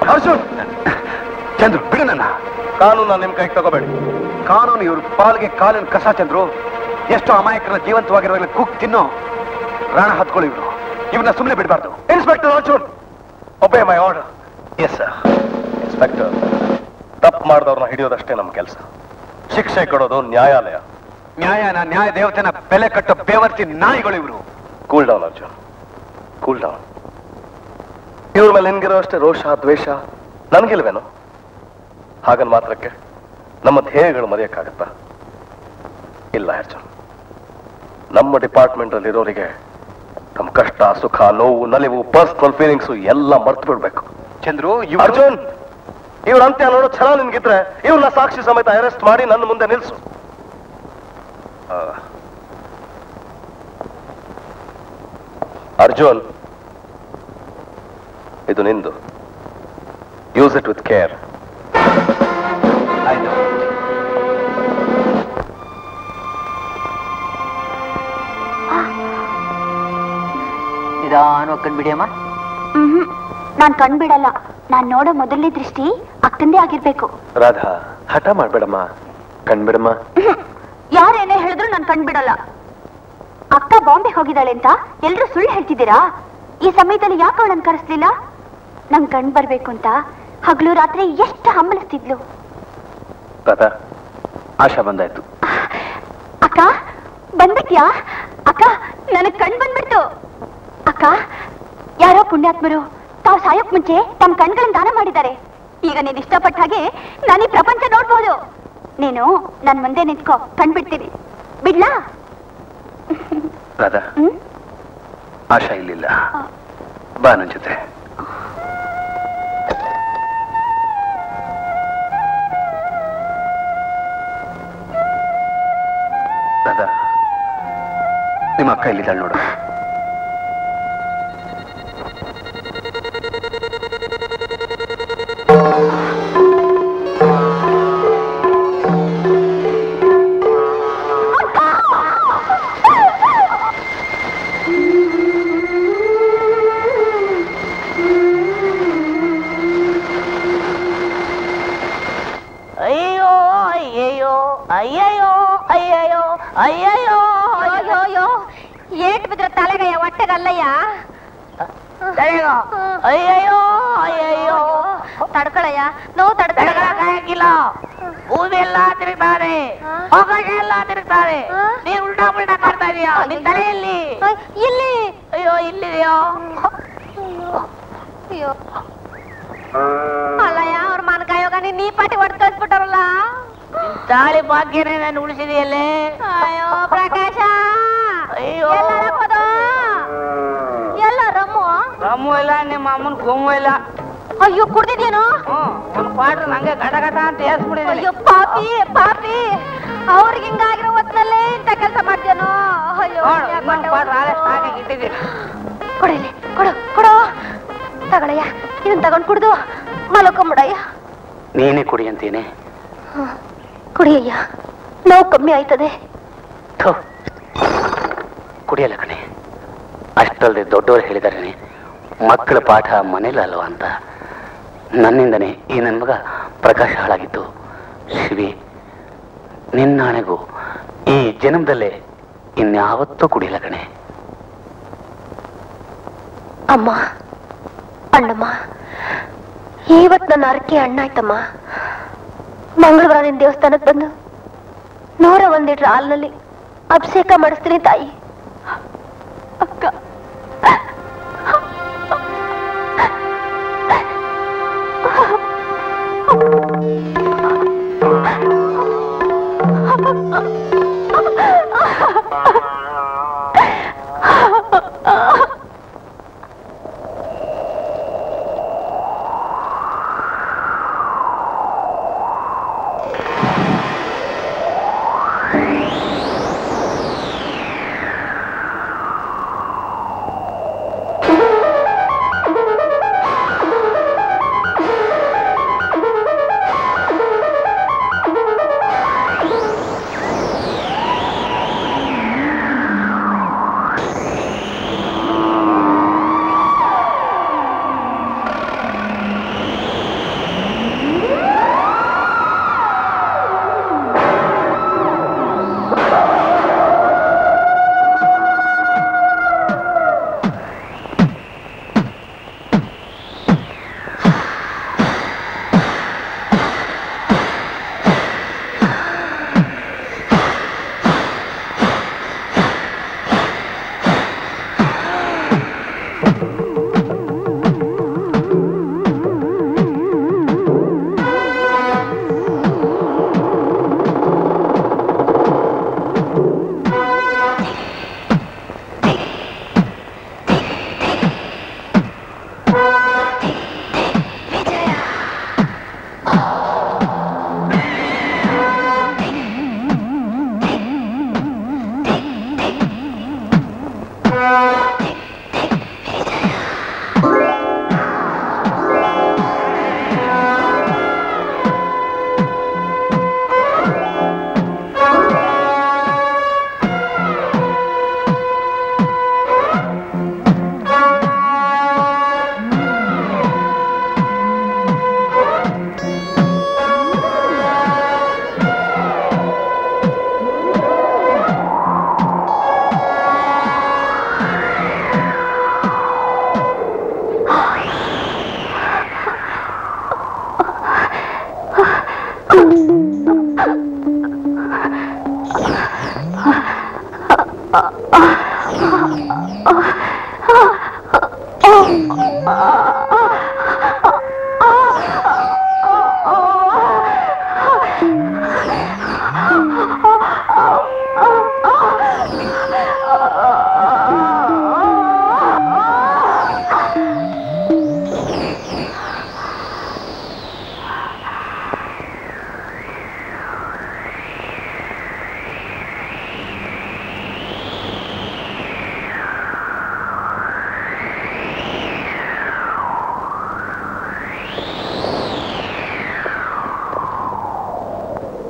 ಅರ್ಜುನ್ ಚಂದ್ರು ಬಿಡು ನನ್ನ ಕಾನೂನ ನಿಮ್ ಕೈಗೆ ತಗೋಬೇಡಿ ಕಾನೂನು ಇವ್ರ ಪಾಲ್ಗೆ ಕಾಲಿನ ಕಸ ಚಂದ್ರು ಎಷ್ಟು ಅಮಾಯಕರ ಜೀವಂತವಾಗಿರುವಾಗ ಕುಕ್ ತಿನ್ನೋ ರಾಣ ಹತ್ಕೊಳ್ಳಿ ಇವ್ರು ಇವ್ರನ್ನ ಸುಮ್ಮನೆ ಬಿಡಬಾರ್ದು inspector Arjun obey my order yes sir inspector ತಪ್ಪು ಮಾಡಿದವ್ರನ್ನ ಹಿಡಿಯೋದಷ್ಟೇ ನಮ್ಮ ಕೆಲಸ ಶಿಕ್ಷೆ ಕೊಡೋದು ನ್ಯಾಯಾಲಯ ನ್ಯಾಯನ ನ್ಯಾಯ ದೇವತೆನ ಬೆಲೆ ಕಟ್ಟೋ ಬೇವರ್ತಿ ನಾಯಿಗಳು ಇವರು cool down Arjun cool down ಇವ್ರ ಮೇಲೆ ನಿನ್ಗಿರೋ ಅಷ್ಟೇ ರೋಷ ದ್ವೇಷ ನನ್ಗಿಲ್ವೇನು ಹಾಗನ್ ಮಾತ್ರಕ್ಕೆ ನಮ್ಮ ಧ್ಯೇಯಗಳು ಮರೆಯಕ್ಕಾಗತ್ತಾ ಇಲ್ಲ ಅರ್ಜುನ್ ನಮ್ಮ ಡಿಪಾರ್ಟ್ಮೆಂಟ್ ಅಲ್ಲಿ ಇರೋರಿಗೆ ನಮ್ಮ ಕಷ್ಟ ಸುಖ ನೋವು ನಲಿವು ಪರ್ಸನಲ್ ಫೀಲಿಂಗ್ಸು ಎಲ್ಲ ಮರ್ತು ಬಿಡ್ಬೇಕು ಚಂದ್ರು ಅರ್ಜುನ್ ಇವ್ರ ಅಂತ್ಯ ನೋಡೋ ಛಲ ನಿನ್ಗಿದ್ರೆ ಇವ್ರನ್ನ ಸಾಕ್ಷಿ ಸಮೇತ ಅರೆಸ್ಟ್ ಮಾಡಿ ನನ್ನ ಮುಂದೆ ನಿಲ್ಸು ಅರ್ಜುನ್ ಇದು ನಿಂದು ಯೂಸ್ ಇಟ್ ವಿತ್ ಕೇರ್ ಆಯ್ತು ನಿಧಾನ ಕಂಡ್ಬಿಡಿಯಮ್ಮ ಹ್ಮ್ ನಾನ್ ಕಣ್ಬಿಡಲ್ಲ ನಾನ್ ನೋಡೋ ಮೊದಲನೇ ದೃಷ್ಟಿ ಅಕ್ಕಂದೇ ಆಗಿರ್ಬೇಕು ರಾಧಾ ಹಠ ಮಾಡ್ಬೇಡಮ್ಮ ಕಣ್ಬಿಡಮ್ಮ ಯಾರೇನೇ ಹೇಳಿದ್ರು ನಾನ್ ಕಣ್ಬಿಡಲ್ಲ ಅಕ್ಕ ಬಾಂಬೆ ಹೋಗಿದ್ದಾಳೆ ಅಂತ ಎಲ್ರು ಸುಳ್ಳು ಹೇಳ್ತಿದ್ದೀರಾ ಈ ಸಮಯದಲ್ಲಿ ಯಾಕೆ ಅವಳನ್ನ ಕರೆಸ್ಲಿಲ್ಲ ನಂಗ್ ಕಣ್ ಬರ್ಬೇಕು ಅಂತ ಹಗಲು ರಾತ್ರಿ ಎಷ್ಟು ಹಮ್ಮಲಿಸ್ತಿದ್ಲು ರಾಧಾ ಆಶಾ ಬಂದಾಯ್ತು ಅಕ್ಕ ಬಂದ್ಬಿಟ್ಯಾ ಅಕ್ಕ ನನಗ್ ಕಣ್ ಬಂದ್ಬಿಡ್ತು ಅಕ್ಕ ಯಾರೋ ಪುಣ್ಯಾತ್ಮರು ತಾವು ಸಾಯೋಕ್ ಮುಂಚೆ ತಮ್ಮ ಕಣ್ಗಳನ್ನ ದಾನ ಮಾಡಿದ್ದಾರೆ ಈಗ ನೀನ್ ಇಷ್ಟಪಟ್ಟ ಹಾಗೆ ನಾನು ಈ ಪ್ರಪಂಚ ನೋಡ್ಬೋದು ನೀನು ನನ್ ಮುಂದೆ ನಿಂತ್ಕೋ ಕಣ್ಬಿಡ್ತೀನಿ ಬಿಡ್ಲಾ ರಾಧಾ ಹ್ಮ್ ಆಶಾ ಇಲ್ಲಿಲ್ಲ ಬಾ ನನ್ ಜೊತೆ ರಾಧಾ ನಿಮ್ಮ ಅಕ್ಕ ಇಲ್ಲಿದ್ದಾಳೆ ನೋಡು ಅಯ್ಯೋ ಅಯ್ಯಯ್ಯೋ ಅಯ್ಯಯ್ಯೋ ಅಯ್ಯಯ್ಯೋ ಅಯ್ಯಯ್ಯೋ ಅಯ್ಯೋ ಏಟ್ ಬಿದ್ರೆ ತಲೆಗಯ್ಯ ಹೊಟ್ಟೆಗಲ್ಲಯ್ಯ ತಲೆಗೋ ಅಯ್ಯಯ್ಯೋ ಅಯ್ಯಯ್ಯೋ ತಡ್ಕೊಳಯ್ಯ ನೋವು ತಡ್ಕೊಳ ತಡೆಗಳಕ್ಕಾಗಿಲ್ಲ ಭೂಮಿ ಎಲ್ಲ ತಿರುಗ್ತಾರೆ ಆಕಾಶ ಎಲ್ಲ ತಿರುಗ್ತಾರೆ ನೀನ್ ಉಲ್ಟಾ ಉಲ್ಟಾ ಮಾಡ್ತಾ ಇದೀಯ ನಿನ್ ತಲೆಯಲ್ಲಿ ಇಲ್ಲಿ ಅಯ್ಯೋ ಇಲ್ಲಿದೆಯೋ ಅಯ್ಯೋ ಅಲ್ಲಯ್ಯ ಅವ್ರ ಮನಕಾಯೋಗ ನೀನ್ ಈ ಪಾಟಿ ಹೊಡೆದು ಕಳ್ಸ್ಬಿಟ್ಟಾರಲ್ಲ ತಾಳಿ ಭಾಗ್ಯನೇ ನಾನು ಉಳಿಸಿದೆಯಲ್ಲೇ ಅಯ್ಯೋ ಪ್ರಕಾಶ ಅಯ್ಯೋ ಎಲ್ಲಾರ ಹೋದ? ಎಲ್ಲ ರಮ್ಮು ರಮ್ಮು ಇಲ್ಲ ನಿಮ್ಮ ಅಮ್ಮನ ಗುಮ್ಮು ಇಲ್ಲ ಅಯ್ಯೋ ಕುಡ್ದಿದ್ಯೇನೋ ಹ್ಮ್ ಒಂದ್ ಕ್ವಾಟ್ರ್ ನಂಗೆ ಗಡ ಗಡ ಅಂತ ಏರ್ಸ್ಬಿಟ್ಟಿದ್ದೀನಿ ಅಯ್ಯೋ ಪಾಪಿ ಪಾಪಿ ಅವ್ರಿಗೆ ಹಿಂಗಾಗಿರೋ ಹೊತ್ನಲ್ಲೇ ಇಂಥ ಕೆಲಸ ಮಾಡ್ತೇನೋ ಅಯ್ಯೋ ನೋಡು ಯಾಕ್ ಇನ್ನೊಂದ್ ಹೊಟ್ಟೆ ಕ್ವಾಟ್ರ್ ಆದಷ್ಟು ಉರ್ದು? ಹಾಗೆ ಇಟ್ಟಿದ್ದೀನಿ ಕೊಡಲಿ ಕೊಡು ಕೊಡು ತಗೊಳಯ್ಯ ಇದನ್ನ ತಗೊಂಡ್ ಕುಡ್ದು ಮಲ್ಕೊಂಬಿಡಯ್ಯ ನೀನೇ ಕುಡಿ ಅಂತೀನಿ ಕುಡಿಯಯ್ಯ ನೋವು ಕಮ್ಮಿ ಆಯ್ತದೆ ಥು. ಕುಡಿಯಲ್ಲ ಕಣೆ ಅಷ್ಟಲ್ಲದೆ ದೊಡ್ಡವರು ಹೇಳಿದಾರೆ ಮಕ್ಕಳ ಪಾಠ ಮನೇಲಲ್ವ ಅಂತ ನನ್ನಿಂದನೇ ಈ ನನ್ನ ಮಗ ಪ್ರಕಾಶ ಹಾಳಾಗಿತ್ತು ಶಿವಿ ನಿನ್ನಾಣೆಗೂ ಈ ಜನ್ಮದಲ್ಲೇ ಇನ್ಯಾವತ್ತೂ ಕುಡಿಯಲ್ಲ ಕಣೆ ಅಮ್ಮ ಅಣ್ಣಮ್ಮ ಇವತ್ ನನ್ನ ಅರಕೆ ಅಣ್ಣಾಯ್ತಮ್ಮ ಮಂಗಳವಾರ ನಿನ್ ದೇವಸ್ಥಾನಕ್ಕೆ ಬಂದು ನೂರ ಒಂದ್ ಲೀಟರ್ ಹಾಲಿನಲ್ಲಿ ಅಭಿಷೇಕ ಮಾಡಿಸ್ತೀನಿ ತಾಯಿ ಅಕ್ಕ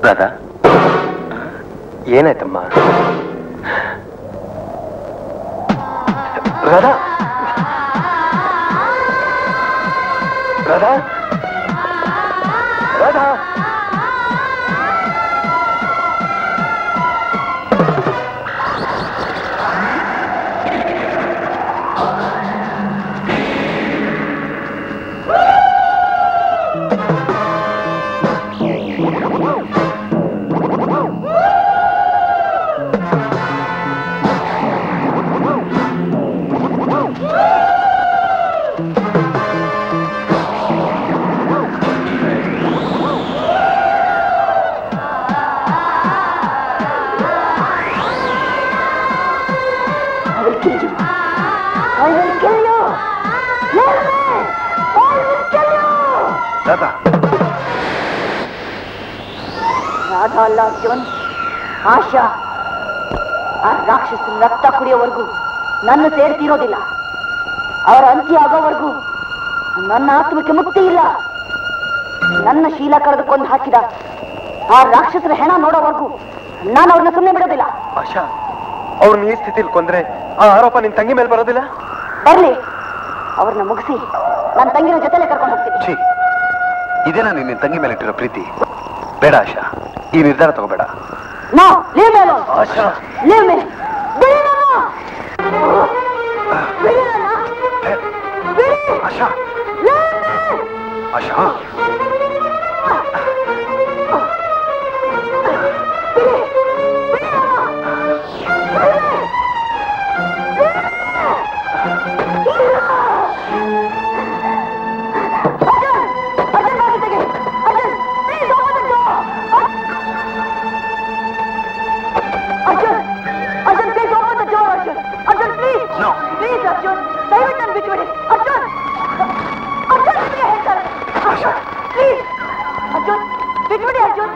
ರಾಧಾ ಏನಾಯ್ತಮ್ಮ Radha Radha Radha I will kill you. I will kill you. Leave me. I will kill you. Radha Radha ಅಲ್ಲ ಅರ್ಜುನ್ ಆಶಾ ಆ ರಾಕ್ಷಸನ ರಕ್ತ ಕುಡಿಯೋವರೆಗೂ ನನ್ನ ಸೇರ್ತಿರೋದಿಲ್ಲ ಅವರ ಅಂತ್ಯ ಆಗೋವರೆಗೂ ನನ್ನ ಆತ್ಮಕ್ಕೆ ಮುಕ್ತಿ ಇಲ್ಲ ನನ್ನ ಶೀಲ ಕಳೆದುಕೊಂಡು ಹಾಕಿದ ಆ ರಾಕ್ಷಸರ ಹೆಣ ನೋಡೋವರೆಗೂ ನಾನು ಅವ್ರನ್ನ ಸುಮ್ಮನೆ ಬಿಡೋದಿಲ್ಲ ಆಶಾ ಅವ್ರನ್ನ ಈ ಸ್ಥಿತಿಲಿ ಕೊಂದ್ರೆ ಆ ಆರೋಪ ನಿನ್ ತಂಗಿ ಮೇಲೆ ಬರೋದಿಲ್ಲ ಬರ್ಲಿ ಅವ್ರನ್ನ ಮುಗಿಸಿ ನನ್ನ ತಂಗಿನ ಜೊತೆಲೆ ಕರ್ಕೊಂಡು ಹೋಗ್ತೀನಿ ಛೀ ಇದೇನಾ ನಿನ್ನ ತಂಗಿ ಮೇಲೆ ಇಟ್ಟಿರೋ ಪ್ರೀತಿ ಬೇಡ ಆಶಾ ಈ ನಿರ್ಧಾರ ತಗೋಬೇಡ no leave me alone Asha leave me ಬಿಡಿ ನನ್ನ ಬಿಡಿ ನನ್ನ ಬಿಡಿ Asha leave me Asha Arjun! Arjun, please open the door, Arjun! Arjun, please! No. Please, Arjun! ದಯವಿಟ್ಟು ನನ್ನ ಬಿಟ್ಬಿಡಿ ಅರ್ಜುನ್ ಅರ್ಜುನ್ ನಿಮಗೆ ಹೇಳ್ತಾರೆ ಅರ್ಜುನ್ ಪ್ಲೀಸ್ ಅರ್ಜುನ್ ಬಿಟ್ಬಿಡಿ ಅರ್ಜುನ್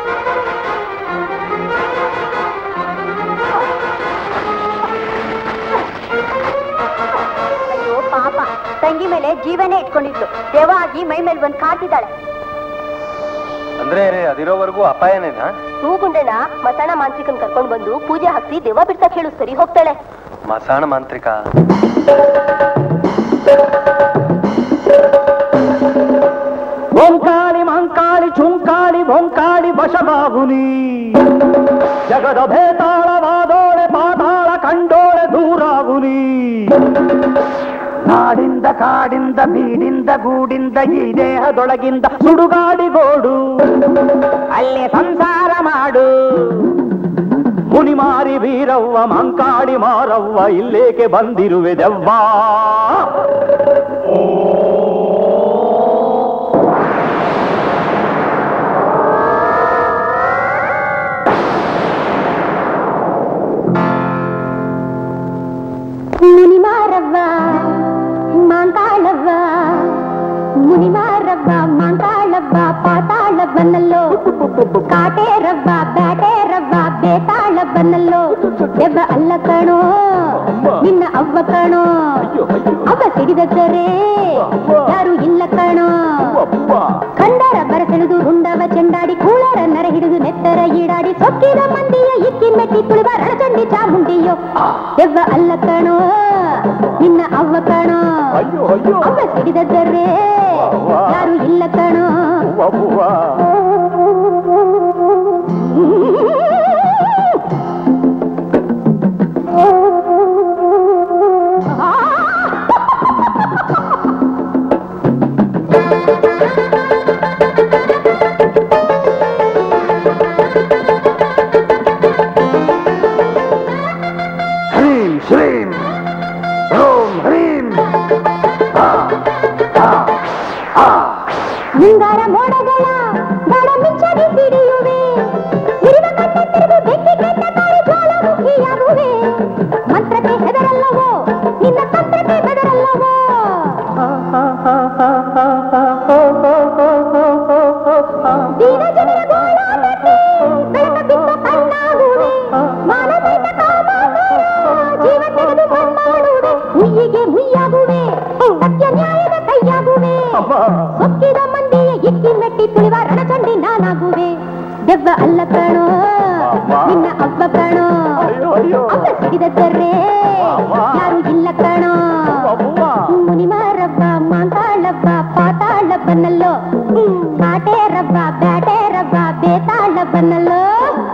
ಅಯ್ಯೋ ಪಾಪ ತಂಗಿ ಮೇಲೆ ಜೀವನೇ ಇಟ್ಕೊಂಡಿತ್ತು ದೇವ ಆಗಿ ಮೈ ಮೇಲೆ ಬಂದು ಕಾತಿದ್ದಾಳೆ ಅಂದ್ರೆ ಅದಿರೋವರೆಗೂ ಅಪಾಯನೇನಾ ಹೂಗುಂಡಣ್ಣ ಮಸಣ ಮಾಂತ್ರಿಕನ್ ಕರ್ಕೊಂಡ್ ಬಂದು ಪೂಜೆ ಹಾಕ್ಸಿ ದೇವ ಬಿಡ್ಸಕ್ ಹೇಳು ಸರಿ ಹೋಗ್ತಾಳೆ ಮಸಾಣ ಮಾಂತ್ರಿಕ ಓಂಕಾಳಿ ಮಂಕಾಳಿ ಚುಂಕಾಳಿ ಬೊಂಕಾಳಿ ಬಶಬಾಹುಲಿ ಜಗದ ಭೇತಾಳವಾದೋಳೆ ಪಾತಾಳ ಕಂಡೋಳೆ ದೂರಾಗುಲಿ ನಾಡಿಂದ ಕಾಡಿಂದ ಬೀಡಿಂದ ಗೂಡಿಂದ ಈ ದೇಹದೊಳಗಿಂದ ಸುಡುಗಾಡಿಗೋಡು ಅಲ್ಲೇ ಸಂಸಾರ ಮಾಡು ಮುನಿಮಾರಿ ವೀರವ್ವ ಮಂಕಾಳಿ ಮಾರವ್ವ ಇಲ್ಲೇಕೆ ಬಂದಿರುವೆ ದೆವ್ವಾ ಮುನಿಮಾರವ್ವ ಮಾಂತಾಳವ್ವ ಮುನಿಮಾರವ್ವ ಮಾಂತಾಳವ್ವ ಪಾತಾಳವ್ವನಲ್ಲೋ ಕಾಟೇರವ್ವ ಬ್ಯಾಟೇರವ್ವ ಬೇತಾಳವ್ವನಲ್ಲೋ ದೆವ್ವ ಅಲ್ಲ ಕಣೋ ನಿನ್ನ ಅವ್ವ ಕಣೋ ಅವ್ವ ಸಿಡಿದರೆ ಯಾರು ಇಲ್ಲ ಕಣೋ ಕಂಡರ ಬರಸೆಳೆದು ರುಂಡವ ಚೆಂಡಾಡಿ ಕೂಳರ ನರ ಹಿಡಿದು ನೆತ್ತರ ಈಡಾಡಿ ಸೊಕ್ಕಿದ ಮಂದಿಯ ಇಕ್ಕಿ ಮೆಟ್ಟಿ ತುಳಿವ ರಣಚಂಡಿ ಚಾಮುಂಡಿಯೋ ದೆವ್ವ ಅಲ್ಲ ಕಣೋ ನಿನ್ನ ಅವ್ವ ಕಣೋ ಅವ್ವ ಸಿಡಿದರೆ ಯಾರು ಇಲ್ಲ ಕಣೋ ಹ್ರೀಂ ಶ್ರೀಂ ಓಂ ಹ್ರೀಂ ಮುಂಗಾರ ಮೋಡಗಳ ದಡ ಮಿಂಚಡಿ ಸಿಡಿಯುವೆ ಸಿರಿವ ಕಣ್ಣ ತೆರೆದು ಬೆಂಕಿ ಕೆಟ್ಟ ಕಾಳು ಜ್ವಾಲಾಮುಖಿಯಾಗುವೆ ಮಂತ್ರಕ್ಕೆ ಹೆದರಲ್ಲವೋ ನಿನ್ನ ತಂತ್ರಕ್ಕೆ ಬೆದರಲ್ಲವೋ ದೀನ ಜನರ ಗೋಳಾಟಕ್ಕೆ ಬೆಳಕ ಬಿದ್ದ ಕಣ್ಣಾಗುವೆ ಮಾನವೀಯ ಕಾಮಾಕಾರ ಜೀವ ತೆಗೆದು ಕಣ್ಣಾಡುವೆ ಮುಯ್ಯಿಗೆ ಮುಯ್ಯಾಗುವೆ ಸತ್ಯ ನ್ಯಾಯದ ಕೈಯಾಗುವೆ ಸೊಕ್ಕಿದ ಮಂದಿಯ ಇಕ್ಕಿ ಮೆಟ್ಟಿ ತುಳಿವ ರಣಚಂಡಿ ನಾನಾಗುವೆ ದೆವ್ವ ಅಲ್ಲ ಕಣೋ ನಿನ್ನ ಅವ್ವ ಕಣೋ ಅವ್ವ ಸಿಡಿದ ದರ್ರೆ ಯಾರು ಇಲ್ಲ ಕಣೋ ಮುನಿಮಾರವ್ವ ಮಾಂತಾಳವ್ವ ಪಾತಾಳವ್ವನಲ್ಲೋ ಕಾಟೆ ರವ್ವ ಬ್ಯಾಟೆ ರವ್ವ ಬೇತಾಳವ್ವನಲ್ಲೋ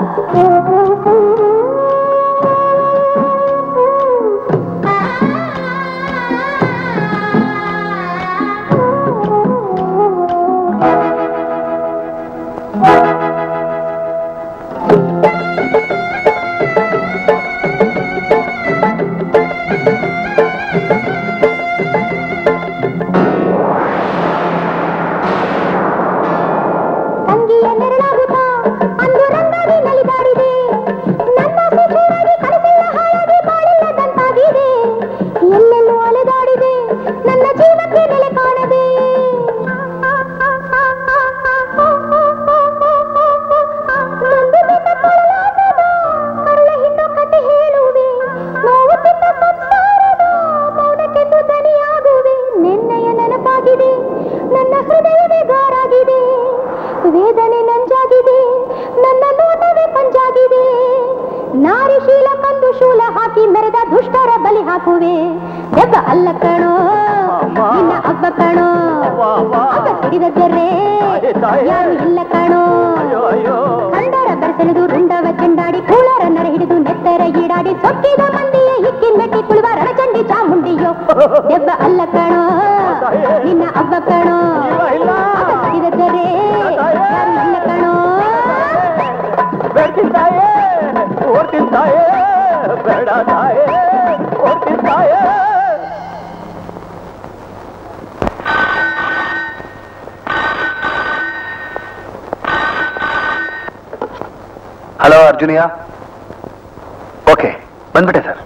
ತಂಗಿಯ ನೆರಳಾಗುತ್ತಾ ಅಂದು ರಂಗಾಗಿ ನಲಿದಾಡಿದೆ ನನ್ನ ಶಿಶುವಾಗಿ ಕನಸೆಲ್ಲ ಹಾಳಾಗಿ ಬಾಳಿಲ್ಲದಂತಾಗಿದೆ ಎಲ್ಲೆಲ್ಲೂ ಅಲೆದಾಡಿದೆ ನನ್ನ ಜೀವಕ್ಕೆ ನೆಲೆ ಕಾಣದೆ ನೊಂದು ಬಿದ್ದ ಕೊಳಲಾಟದ ಕರುಳ ಹಿಂಡು ಕತೆ ಹೇಳುವೆ ನೋವು ತಿಂದ ಸಂಸಾರದ ಮೌನಕ್ಕೆಂದು ದನಿಯಾಗುವೆ ನಿನ್ನೆಯ ನೆನಪಾಗಿದೆ ನನ್ನ ಹೃದಯವೇ ಗಾರಾಗಿದೆ ವೇದನೆ ನಂಜಾಗಿದೆ ನನ್ನ ನೋಟವೇ ಪಂಜಾಗಿದೆ ನಾರಿ ಶೀಲ ಕಂದು ಶೂಲ ಹಾಕಿ ಮೆರೆದ ದುಷ್ಟರ ಬಲಿ ಹಾಕುವೆ ದೆಬ್ಬ ಅಲ್ಲ ಕಣೋ ನಿನ್ನ ಅವ್ವ ಕಣೋ ಅವ್ವ ಸಿಡಿದ ಜರ್ರೆ ಯಾರು ಇಲ್ಲ ಕಣೋ ಕಂಡರ ಬೆರೆಸೆಳೆದು ರುಂಡವ ಚೆಂಡಾಡಿ ಕೂಳರ ನರ ಹಿಡಿದು ನೆತ್ತರ ಈಡಾಡಿ ಸೊಕ್ಕಿದ ಮಂದಿಯ ಇಕ್ಕಿ ಮೆಟ್ಟಿ ಕುಳುವ ರಣಚಂಡಿ ಚಾಮುಂಡಿಯೋ ದೆಬ್ಬ ಅಲ್ಲ ಕಣೋ ನಿನ್ನ ಅವ್ವ ಕಣೋ ಅವ್ವ ಸಿಡಿದ ಜರ್ರೆ ಯಾರು ಇಲ್ಲ ಕಣೋ ಬೇಡ್ತೀನಿ ತಾಯೇ ಓಡ್ತೀನಿ ತಾಯೇ ಬೇಡ ತಾಯೇ ಓಡ್ತೀನಿ ತಾಯೇ ಹಲೋ ಅರ್ಜುನಿಯಾ ಓಕೆ ಬಂದ್ಬಿಟ್ಟೆ ಸರ್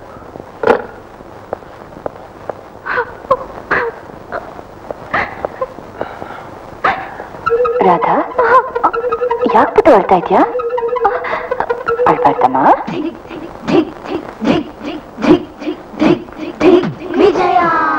ರಾಧಾ ಯಾಕೆ ಬಿಟ್ಟು ಅಳ್ತಾ ಇದ್ಯಾ ಅಳ್ಬಾರ್ದಮ್ಮ ವಿಜಯ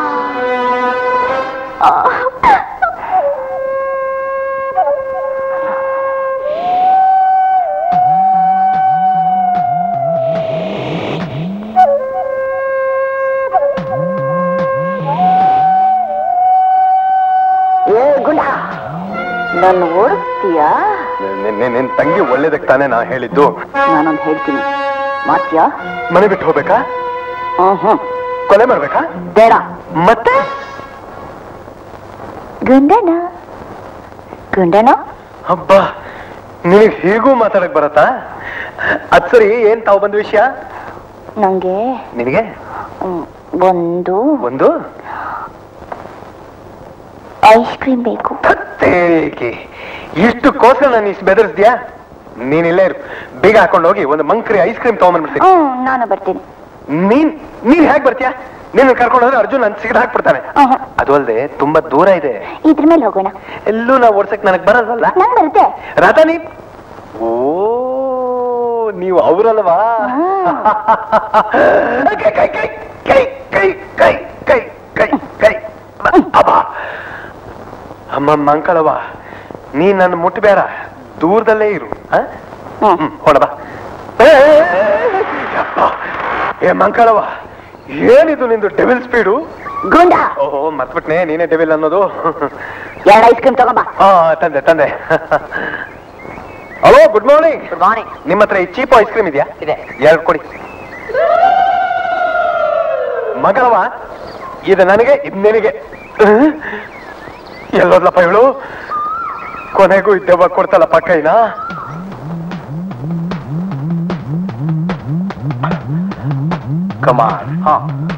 ಏ ಗುಂಡ ನನ್ನ ಓಡಿಸ್ತೀಯಾ ನಿನ್ ತಂಗಿ ಒಳ್ಳೇದಕ್ಕೆ ತಾನೇ ನಾ ಹೇಳಿದ್ದು ನಾನೊಂದು ಹೇಳ್ತೀನಿ ಮಾತ್ಯಾ ಮನೆ ಬಿಟ್ಟು ಹೋಗ್ಬೇಕಾ ಹ್ಮ್ ಹ್ಮ್ ಕೊಲೆ ಮಾಡ್ಬೇಕಾ ಬೇಡ ಮತ್ತೆ ಗುಂಡನ ಗುಂಡನ ಹಬ್ಬ ನಿನಗ್ ಹೀಗೂ ಮಾತಾಡಕ್ ಬರತ್ತಾ ಅದ್ ಸರಿ ಏನ್ ತಾವು ಬಂದ ವಿಷಯ ನಂಗೆ ನಿನಗೆ ಹ್ಮ್, ಒಂದು ಒಂದು ಐಸ್ ಕ್ರೀಮ್ ಬೇಕು ತೇಕೆ ಇಷ್ಟಕ್ಕೋಸ್ಕರ ನಾನು ಇಷ್ಟು ಬೆದರಿಸ್ದ್ಯಾ ನೀನ್ ಇಲ್ಲೇ ಇರು ಬೇಗ ಹಾಕೊಂಡು ಹೋಗಿ ಒಂದು ಮಂಕ್ರಿ ಐಸ್ ಕ್ರೀಮ್ ತಗೊಂಡ್ಬಂದ್ಬಿಡ್ತೀನಿ ಹ್ಮ್ ನಾನು ಬರ್ತೀನಿ ನೀನ್ ನೀನ್ ಹೇಗ್ ಬರ್ತೀಯಾ ನೀನ್ ಕರ್ಕೊಂಡು ಹೋದ್ರೆ ಅರ್ಜುನ್ ನನ್ ಸಿಗದ್ ಹಾಕ್ಬಿಡ್ತಾನೆ ಆಹಾ. ಅದು ಅಲ್ದೆ ತುಂಬಾ ದೂರ ಇದೆ ಇದ್ರ ಮೇಲೆ ಹೋಗೋಣ ಎಲ್ಲೂ ನಾವು ಓಡ್ಸಕ್ ನನಗ್ ಬರಲ್ವಲ್ಲ ನಂಗ್ ಬರುತ್ತೆ ರಾಧಾ ನೀ ಓ ನೀವು ಅವರಲ್ವಾ ಕೈ ಕೈ ಕೈ ಕೈ ಕೈ ಕೈ ಕೈ ಕೈ ಕೈ ಅಬ್ಬ ಅಮ್ಮ ಮಂಕಳವ ನೀ ನನ್ನ ಮುಟ್ಟಬೇಡ ದೂರದಲ್ಲೇ ಇರು ಆ? ಹ್ಮ್ ಹೊಡಬಾ ಏ ಮಂಕಳವ ಏನಿದು ನಿಂದು ಡೆವಿಲ್ ಸ್ಪೀಡು ಗುಂಡ ಓಹೋ ಮರ್ತ್ಬಿಟ್ನೆ ನೀನೇ ಡೆವಿಲ್ ಅನ್ನೋದು ಎರಡು ಐಸ್ ಕ್ರೀಮ್ ತಗೊಂಬ ಹಾ ತಂದೆ ತಂದೆ hello good morning good morning ನಿಮ್ಮ ಹತ್ರ ಈ ಚೀಪ್ ಐಸ್ ಕ್ರೀಮ್ ಇದೆಯಾ ಇದೆ ಎರಡು ಕೊಡಿ ಮಗಳವ ಇದು ನನಗೆ ಇದು ನಿನಗೆ ಹ್ಮ್? ಎಲ್ಲೋದ್ಲಪ್ಪ ಇವಳು ಕೊನೆಗೂ ಇದ್ದೆವ್ವ ಕೊಡ್ತಲ್ಲಪ್ಪ ಕೈನಾ ಕಮಾನ್ ಹಾ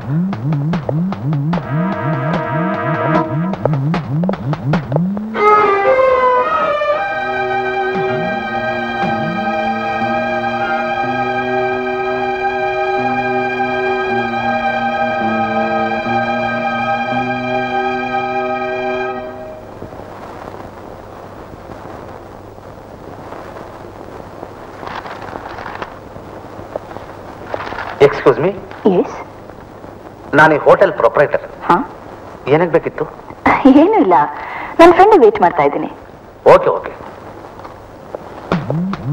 ಎಕ್ಸ್ಕ್ಯೂಸ್ ಮೀ ಎಸ್ ನಾನು ಈ ಹೋಟೆಲ್ ಪ್ರೊಪ್ರೈಟರ್ ಹಾ ಏನಕ್ಕೆ ಬೇಕಿತ್ತು ಏನೂ ಇಲ್ಲ ನನ್ನ ಫ್ರೆಂಡ್ ವೇಟ್ ಮಾಡ್ತಾ ಇದ್ದೀನಿ ಓಕೆ ಓಕೆ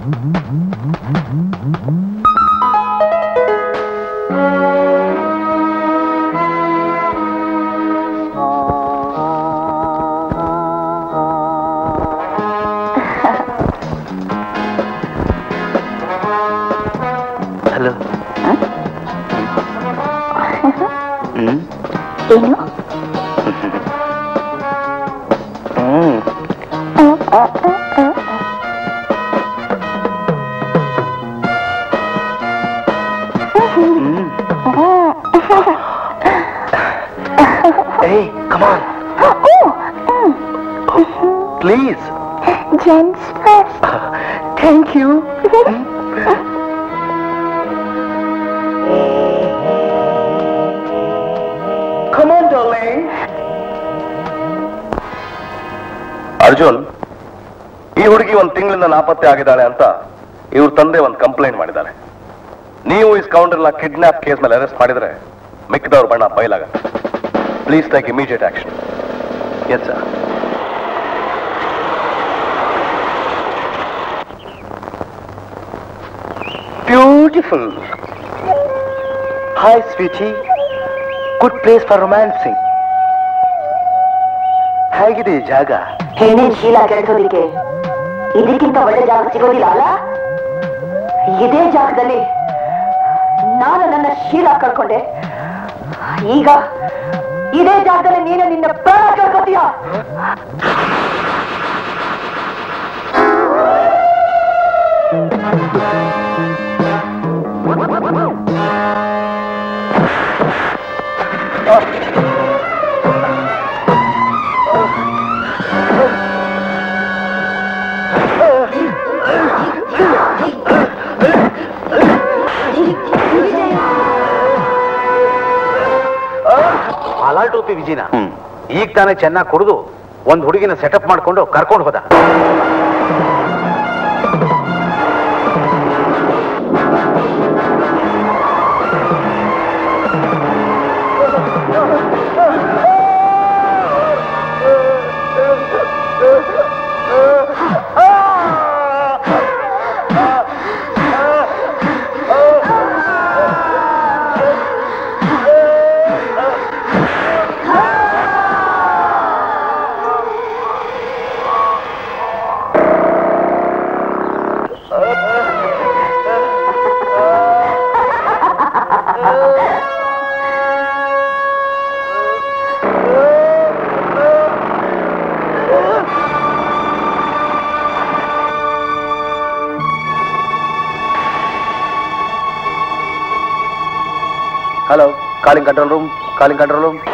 ಹಲೋ ಹ್ಮ್ ಏನು ಹ್ಮ್ Hey, come on. Please. Gents first. Thank you. Come on, darling. Arjun ಈ ಹುಡುಗಿ ಒಂದು ತಿಂಗಳಿಂದ ನಾಪತ್ತೆ ಆಗಿದ್ದಾಳೆ ಅಂತ ಇವ್ರ ತಂದೆ ಒಂದು ಕಂಪ್ಲೇಂಟ್ ಮಾಡಿದ್ದಾರೆ ನೀವು ಈ ಸ್ಕೌಂಡ್ರನ್ನ ಕಿಡ್ನಾಪ್ ಕೇಸ್ ಮೇಲೆ ಅರೆಸ್ಟ್ ಮಾಡಿದ್ರೆ ಮಿಕ್ಕಿದವ್ರ ಬಣ್ಣ ಬಯಲಾಗತ್ತೆ please take immediate action yes sir beautiful hi sweetie good place for romancing ಹೇಗಿದೆ ಈ ಜಾಗ ಹೆಣ್ಣಿನ ಶೀಲ ಕೆಡಿಸೋದಿಕ್ಕೆ ಇದಕ್ಕಿಂತ ಒಳ್ಳೆ ಜಾಗ ಸಿಗೋದಿಲ್ಲ ಅಲ್ಲ ಇದೇ ಜಾಗದಲ್ಲಿ ನಾನು ನನ್ನ ಶೀಲ ಕಳ್ಕೊಂಡೆ ಈಗ ಇದೇ ಜಾಗದಲ್ಲಿ ನೀನು ನಿನ್ನ ಪ್ರಾಣ ಕಳ್ಕೊತೀಯ ಅಲಾಲ್ಟ್ ರೂಪಿ ವಿಜಿನ ಈಗ ತಾನೇ ಚೆನ್ನಾಗಿ ಕುಡಿದು ಒಂದ್ ಹುಡುಗಿನ ಸೆಟಪ್ ಮಾಡ್ಕೊಂಡು ಕರ್ಕೊಂಡು ಹೋದ hello calling control room calling control room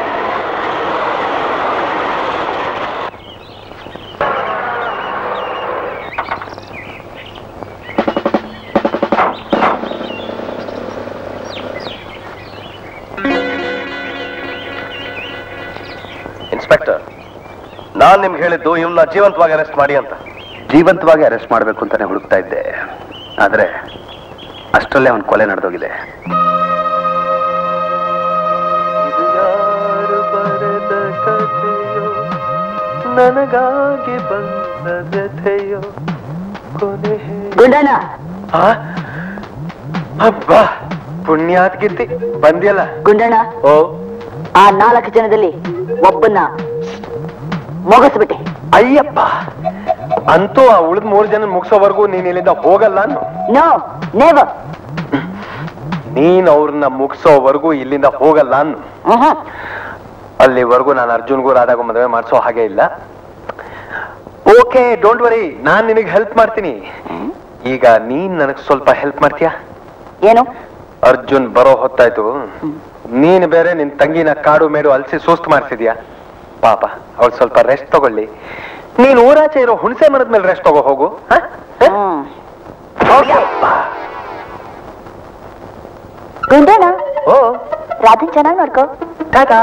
inspector ನಾನ್ ನಿಮ್ಗೆ ಹೇಳಿದ್ದು ಇವನ್ನ ಜೀವಂತವಾಗಿ ಅರೆಸ್ಟ್ ಮಾಡಿ ಅಂತ ಜೀವಂತವಾಗಿ ಅರೆಸ್ಟ್ ಮಾಡಬೇಕು ಅಂತಾನೆ ಹುಡುಕ್ತಾ ಇದ್ದೆ ಆದ್ರೆ ಅಷ್ಟರಲ್ಲೇ ಒಂದು ಕೊಲೆ ನಡೆದೋಗಿದೆ ನನಗಾಗಿ ಬಂದ ವ್ಯಥೆಯೋ ಕೊನೆ ಗುಂಡಣ್ಣ ಅಬ್ಬಾ ಪುಣ್ಯಾತ್ ಗಿತ್ತಿ ಬಂದ್ಯಲ್ಲ ಗುಂಡಣ್ಣ ಓ ಆ ನಾಲ್ಕು ಜನದಲ್ಲಿ ಒಬ್ಬನ್ನ ಮುಗಿಸ್ಬಿಟ್ಟೆ ಅಯ್ಯಪ್ಪ ಅಂತೂ ಆ ಉಳಿದ ಮೂರು ಜನ ಮುಗಿಸೋವರೆಗೂ ನೀನ್ ಇಲ್ಲಿಂದ ಹೋಗಲ್ಲ ಅನ್ನು ನೋ ನೇವರ್ ನೀನ್ ಅವ್ರನ್ನ ಮುಗಿಸೋವರೆಗೂ ಇಲ್ಲಿಂದ ಹೋಗಲ್ಲ ಅನ್ನು ಅಲ್ಲಿವರೆಗೂ ನಾನು ಅರ್ಜುನ್ಗೂ ರಾಧಾಗೂ ಮದುವೆ ಮಾಡಿಸೋ ಹಾಗೆ ಇಲ್ಲ ಓಕೆ ಡೋಂಟ್ ವರಿ ನಾನ್ ನಿನಗೆ ಹೆಲ್ಪ್ ಮಾಡ್ತೀನಿ ಈಗ ನೀನ್ ನನಗ್ ಸ್ವಲ್ಪ ಹೆಲ್ಪ್ ಮಾಡ್ತೀಯಾ ಏನು ಅರ್ಜುನ್ ಬರೋ ಹೊತ್ತಾಯ್ತು ನೀನ್ ಬೇರೆ ನಿನ್ ತಂಗಿನ ಕಾಡು ಮೇಡು ಅಲ್ಸಿ ಸುಸ್ತು ಮಾಡ್ಸಿದ್ಯಾ ಪಾಪ ಅವಳು ಸ್ವಲ್ಪ ರೆಸ್ಟ್ ತಗೊಳ್ಳಿ ನೀನ್ ಊರಾಚೆ ಇರೋ ಹುಣಸೆ ಮರದ ಮೇಲೆ ರೆಸ್ಟ್ ತಗೋ ಹೋಗು ಹ? ಗುಂಡಣ್ಣ ಓ ರಾಧನ್ ಚೆನ್ನಾಗಿ ನೋಡ್ಕೋ ಟಾಟಾ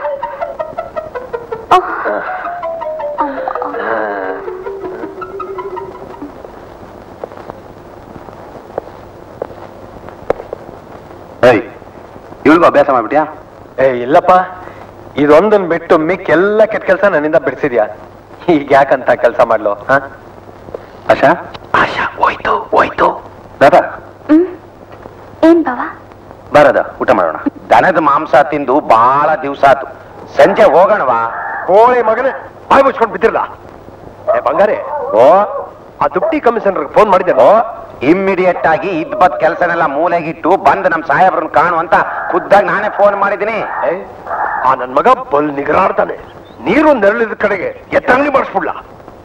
ಏಯ್ ಇವಳಿಗೂ ಅಭ್ಯಾಸ ಮಾಡ್ಬಿಟ್ಯಾ ಏ ಇಲ್ಲಪ್ಪ ಇದೊಂದನ್ ಬಿಟ್ಟು ಮಿಕ್ ಎಲ್ಲ ಕೆಟ್ಟ ಕೆಲಸ ನನ್ನಿಂದ ಬಿಡಿಸಿದ್ಯಾ ಈಗ ಯಾಕಂತ ಕೆಲಸ ಮಾಡ್ಲು ಹ ಆಶಾ ಆಶಾ ಹೋಯ್ತು ಹೋಯ್ತು ಹೋಯ್ತು ದಾದಾ ಹ್ಮ್ ಏನ್ ಬಾವ ಬರದ ಊಟ ಮಾಡೋಣ ದನದ ಮಾಂಸ ತಿಂದು ಬಹಳ ದಿವಸ ಆತು ಸಂಜೆ ಹೋಗೋಣವಾ ಕೋಳಿ ಮಗನೇ ಬಾಯಿ ಮುಚ್ಕೊಂಡು ಬಿದ್ದಿರಲ್ಲ ಏ ಬಂಗಾರೆ ಓ ಆ ದುಪ್ಟಿ ಕಮಿಷನರ್ ಫೋನ್ ಮಾಡಿದ್ದೆ ಓ ಇಮ್ಮಿಡಿಯೇಟ್ ಆಗಿ ಇದ್ ಬದ್ ಕೆಲಸನೆಲ್ಲ ಮೂಲೆಗಿಟ್ಟು ಬಂದು ನಮ್ ಸಾಹೇಬ್ರನ್ನ ಕಾಣು ಅಂತ ಖುದ್ದಾಗಿ ನಾನೇ ಫೋನ್ ಮಾಡಿದ್ದೀನಿ ಆ ನನ್ ಮಗ ಬಲ್ ನಿಗರಾಡ್ತಾನೆ ನೀರು ನೆರಳಿದ ಕಡೆಗೆ ಎತ್ತಂಗಡಿ ಮಾಡಿಸ್ಬಿಡ್ಲ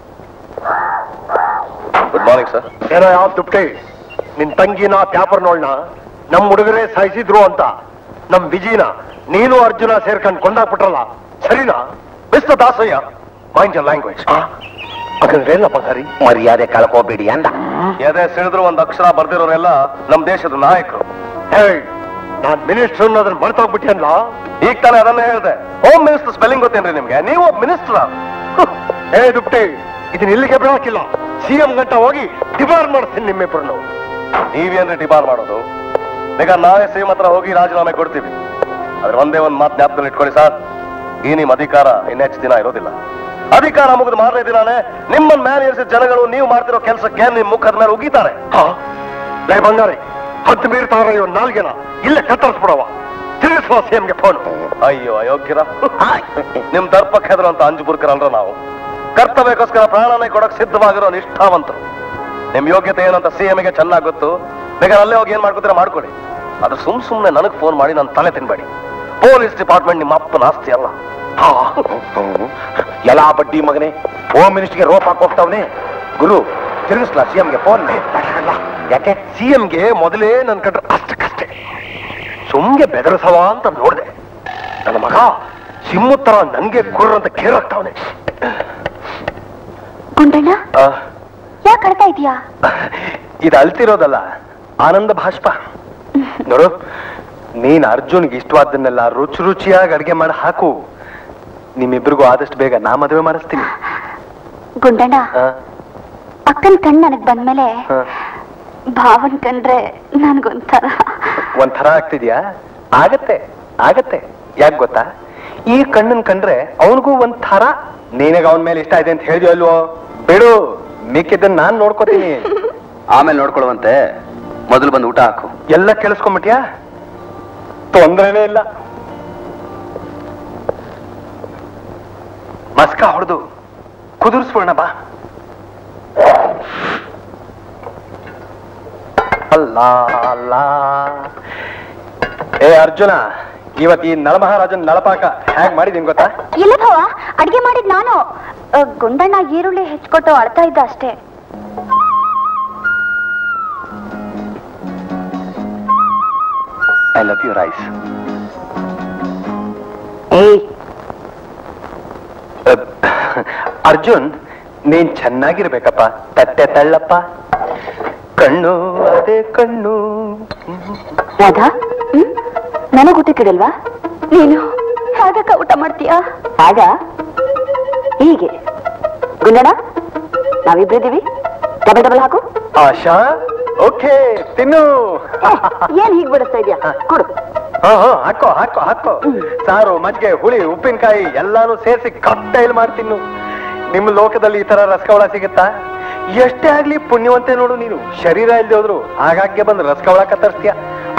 ಗುಡ್ ಮಾರ್ನಿಂಗ್ ಸರ್ ಏನೋ ಯಾವ ದುಪ್ಟಿ ನಿನ್ ತಂಗಿನ ಪ್ಯಾಪರ್ನೋಳ್ನ ನಮ್ ಹುಡುಗರೇ ಸಾಯಿಸಿದ್ರು ಅಂತ ನಮ್ ವಿಜಿನ ನೀನು ಅರ್ಜುನ ಸೇರ್ಕೊಂಡು ಕೊಂದಾಕ್ಬಿಟ್ರಲ್ಲ ಸರಿನಾ mister Dasayya mind your language ಹಾಗಾದ್ರೆ ಎಲ್ಲ ಬಂಗಾರಿ ಮರ್ಯಾದೆ ಕಳ್ಕೋಬೇಡಿ ಅಂದ ಎದೆ ಸಿಡಿದ್ರು ಒಂದ್ ಅಕ್ಷರ ಬರ್ದಿರೋರೆಲ್ಲ ನಮ್ ದೇಶದ ನಾಯಕರು ಹೇಯ್ ನಾನ್ ಮಿನಿಸ್ಟರ್ ಅನ್ನೋದನ್ನ ಮರ್ತೋಗ್ಬಿಟ್ಟೇನ್ಲ ಈಗ ತಾನೇ ಅದನ್ನ ಹೇಳ್ದೆ ಹೋಮ್ ಮಿನಿಸ್ಟರ್ ಸ್ಪೆಲ್ಲಿಂಗ್ ಗೊತ್ತೇನ್ರಿ ನಿಮ್ಗೆ ನೀವು ಮಿನಿಸ್ಟರ್ ಏ ದುಪ್ಟಿ ಇದನ್ನ ಇಲ್ಲಿಗೆ ಬಿಡಾಕಿಲ್ಲ ಸಿಎಂ ಗಂಟ ಹೋಗಿ ಡಿಬಾರ್ ಮಾಡ್ತೀನಿ ನಿಮ್ಮಿಬ್ಬರನ್ನು ನೀವೇನ್ರಿ ಡಿಬಾರ್ ಮಾಡೋದು ಈಗ ನಾವೇ ಸಿಎಂ ಹತ್ರ ಹೋಗಿ ರಾಜೀನಾಮೆ ಕೊಡ್ತೀವಿ ಆದ್ರೆ ಒಂದೇ ಒಂದ್ ಮಾತು ಜ್ಞಾಪಕದಲ್ಲಿ ಇಟ್ಕೊಳ್ಳಿ ಸರ್ ಈ ನಿಮ್ ಅಧಿಕಾರ ಇನ್ನೆಚ್ಚು ದಿನ ಇರೋದಿಲ್ಲ ಅಧಿಕಾರ ಮುಗಿದು ಮಾರನೇ ದಿನಾನೇ ನಿಮ್ಮನ್ನ ಮೇಲೆ ಇರಿಸಿದ ಜನಗಳು ನೀವು ಮಾಡ್ತಿರೋ ಕೆಲಸಕ್ಕೆ ನಿಮ್ ಮುಖದ ಮೇಲೆ ಉಗಿತಾರೆ ಲೇ ಬಂಗಾರಿ ಹತ್ತು ಮೀರ್ತಾರ ಇವ್ ನಾಲ್ಗೆನ ಇಲ್ಲೇ ಕತ್ತರಿಸ್ಬಿಡವ ತಿಳಿಸುವ ಸಿಎಂಗೆ ಫೋನ್ ಅಯ್ಯೋ ಅಯೋಗ್ಯರ ನಿಮ್ ದರ್ಪಕ್ಕೆ ಹೆದರುವಂತ ಅಂಜು ಬುರ್ಕರಲ್ರ ನಾವು ಕರ್ತವ್ಯಕ್ಕೋಸ್ಕರ ಪ್ರಾಣನೇ ಕೊಡಕ್ ಸಿದ್ಧವಾಗಿರೋ ನಿಷ್ಠಾವಂತರು ನಿಮ್ ಯೋಗ್ಯತೆ ಏನಂತ ಸಿಎಂಗೆ ಚೆನ್ನಾಗಿ ಗೊತ್ತು ಬೇಕಾದ್ರೆ ಅಲ್ಲೇ ಹೋಗಿ ಏನ್ ಮಾಡ್ಕೊತೀರ ಮಾಡ್ಕೊಳ್ಳಿ ಅದು ಸುಮ್ ಸುಮ್ನೆ ನನಗ್ ಫೋನ್ ಮಾಡಿ ನನ್ನ ತಲೆ ತಿನ್ಬೇಡಿ ಪೊಲೀಸ್ ಡಿಪಾರ್ಟ್ಮೆಂಟ್ ನಿಮ್ಮ ಅಪ್ಪನ ಆಸ್ತಿ ಅಲ್ಲ ಎಲ್ಲ ಬಡ್ಡಿ ಮಗನೇ ಹೋಮ್ ಮಿನಿಸ್ಟರ್ಗೆ ರೋಪ್ ಹಾಕಿ ಹೋಗ್ತಾವನೆ ಗುರು ತಿರುಗಿಸ್ಲಾ ಸಿಎಂಗೆ ಫೋನ್ ಯಾಕೆ ಸಿಎಂಗೆ ಮೊದಲೇ ನನ್ ಕಂಡ್ರೆ ಅಷ್ಟಕ್ಕಷ್ಟೇ ಸುಮ್ಗೆ ಬೆದರಸವ ಅಂತ ನೋಡ್ದೆ ನನ್ನ ಮಗ ಸಿಮ್ಮು ತರ ನನ್ಗೆ ಕುರ್ರ ಅಂತ ಕೇರಾಗ್ತಾವನೆ ಗುಂಡಣ್ಣ ಯಾಕೆ ಅಳ್ತಾ ಇದೀಯಾ ಇದು ಅಳ್ತಿರೋದಲ್ಲ ಆನಂದ ಭಾಷ್ಪ ನೋಡು ನೀನ್ ಅರ್ಜುನ್ಗೆ ಇಷ್ಟವಾದ್ದನ್ನೆಲ್ಲ ರುಚಿ ರುಚಿಯಾಗಿ ಅಡ್ಗೆ ಮಾಡಿ ಹಾಕು ನಿಮ್ಮಿಬ್ರಿಗೂ ಆದಷ್ಟು ಬೇಗ ನಾ ಮದುವೆ ಮಾಡಿಸ್ತೀನಿ ಗುಂಡಣ್ಣ ಆ, ಅಕ್ಕನ್ ಕಣ್ ನನಗ್ ಬಂದ್ಮೇಲೆ ಆ. ಭಾವನ್ ಕಂಡ್ರೆ ನನ್ಗೊಂಥರ ಒಂಥರ ಆಗ್ತಿದ್ಯಾ ಆಗತ್ತೆ ಆಗತ್ತೆ ಯಾಕೆ ಗೊತ್ತಾ ಈ ಕಣ್ಣನ್ ಕಂಡ್ರೆ ಅವನಿಗೂ ಒಂಥರ ನೀನಾಗ ಅವನ ಮೇಲೆ ಇಷ್ಟ ಇದೆ ಅಂತ ಹೇಳಿದ್ಯೋ ಅಲ್ವೋ ಬಿಡು ಮಿಕ್ಕಿದ್ದನ್ನ ನಾನ್ ನೋಡ್ಕೋತೀನಿ ಆಮೇಲೆ ನೋಡ್ಕೊಳ್ಳುವಂತೆ ಮೊದಲು ಬಂದು ಊಟ ಹಾಕು ಎಲ್ಲ ಕೇಳಿಸ್ಕೊಂಬಿಟ್ಯಾ ತೊಂದ್ರೆನೇ ಇಲ್ಲ ಮಸ್ಕ ಹೊಡೆದು ಕುದುರ್ಸ್ಬಿಡೋಣ ಬಾ ಅಲ್ಲ ಅಲ್ಲ ಏ ಅರ್ಜುನ ಇವತ್ ಈ ನಳಮಹಾರಾಜನ್ ನಳಪಾಕ ಹ್ಯಾಗ್ ಮಾಡಿದೀನಿ ಗೊತ್ತಾ ಇಲ್ಲ ಭಾವ ಅಡ್ಗೆ ಮಾಡಿದ್ ನಾನು ಆ, ಗುಂಡಣ್ಣ ಈರುಳ್ಳಿ ಹೆಚ್ಕೊಟ್ಟು ಅಳ್ತಾ ಇದ್ದ ಅಷ್ಟೇ ಐ ಲವ್ ಯು ರೈಸ್ ಏಯ್ ಅಹ್, ಅರ್ಜುನ್ ನೀನ್ ಚೆನ್ನಾಗಿರ್ಬೇಕಪ್ಪ ತಟ್ಟೆ ತಳ್ಳಪ್ಪ ಕಣ್ಣು ಅದೇ ಕಣ್ಣು ರಾಧಾ ಹ್ಮ್ ನನಗ್ ಊಟಕ್ಕಿಡಲ್ವಾ ನೀನು ಹೇಗಕ್ಕ ಊಟ ಮಾಡ್ತೀಯಾ ಆಗ ಹೀಗೆ ಗುಂಡಣ್ಣ ನಾವಿಬ್ರಿದೀವಿ ಡಬಲ್ ಡಬಲ್ ಹಾಕು ಆಶಾ ಓಕೆ ತಿನ್ನು ಏನ್ ಹೀಗ್ ಬಿಡಿಸ್ತಾ ಇದೀಯಾ ಕೊಡು ಹಾ ಹಾ ಹಾಕೋ ಹಾಕೋ ಹಾಕೋ ಸಾರು ಮಜ್ಜಿಗೆ ಹುಳಿ ಉಪ್ಪಿನಕಾಯಿ ಎಲ್ಲಾನು ಸೇರಿಸಿ ಕಟ್ಟೈಲ್ ಮಾಡ್ತೀನಿ ನಿಮ್ಮ ಲೋಕದಲ್ಲಿ ಈ ತರ ರಸಕವಳ ಸಿಗುತ್ತಾ ಎಷ್ಟೇ ಆಗ್ಲಿ ಪುಣ್ಯವಂತೆ ನೋಡು ನೀನು ಶರೀರ ಇಲ್ದೆ ಹೋದ್ರು ಆಗಾಗ್ಗೆ ಬಂದು ರಸಕವಳ ಕತ್ತರಿಸ್ತೀಯ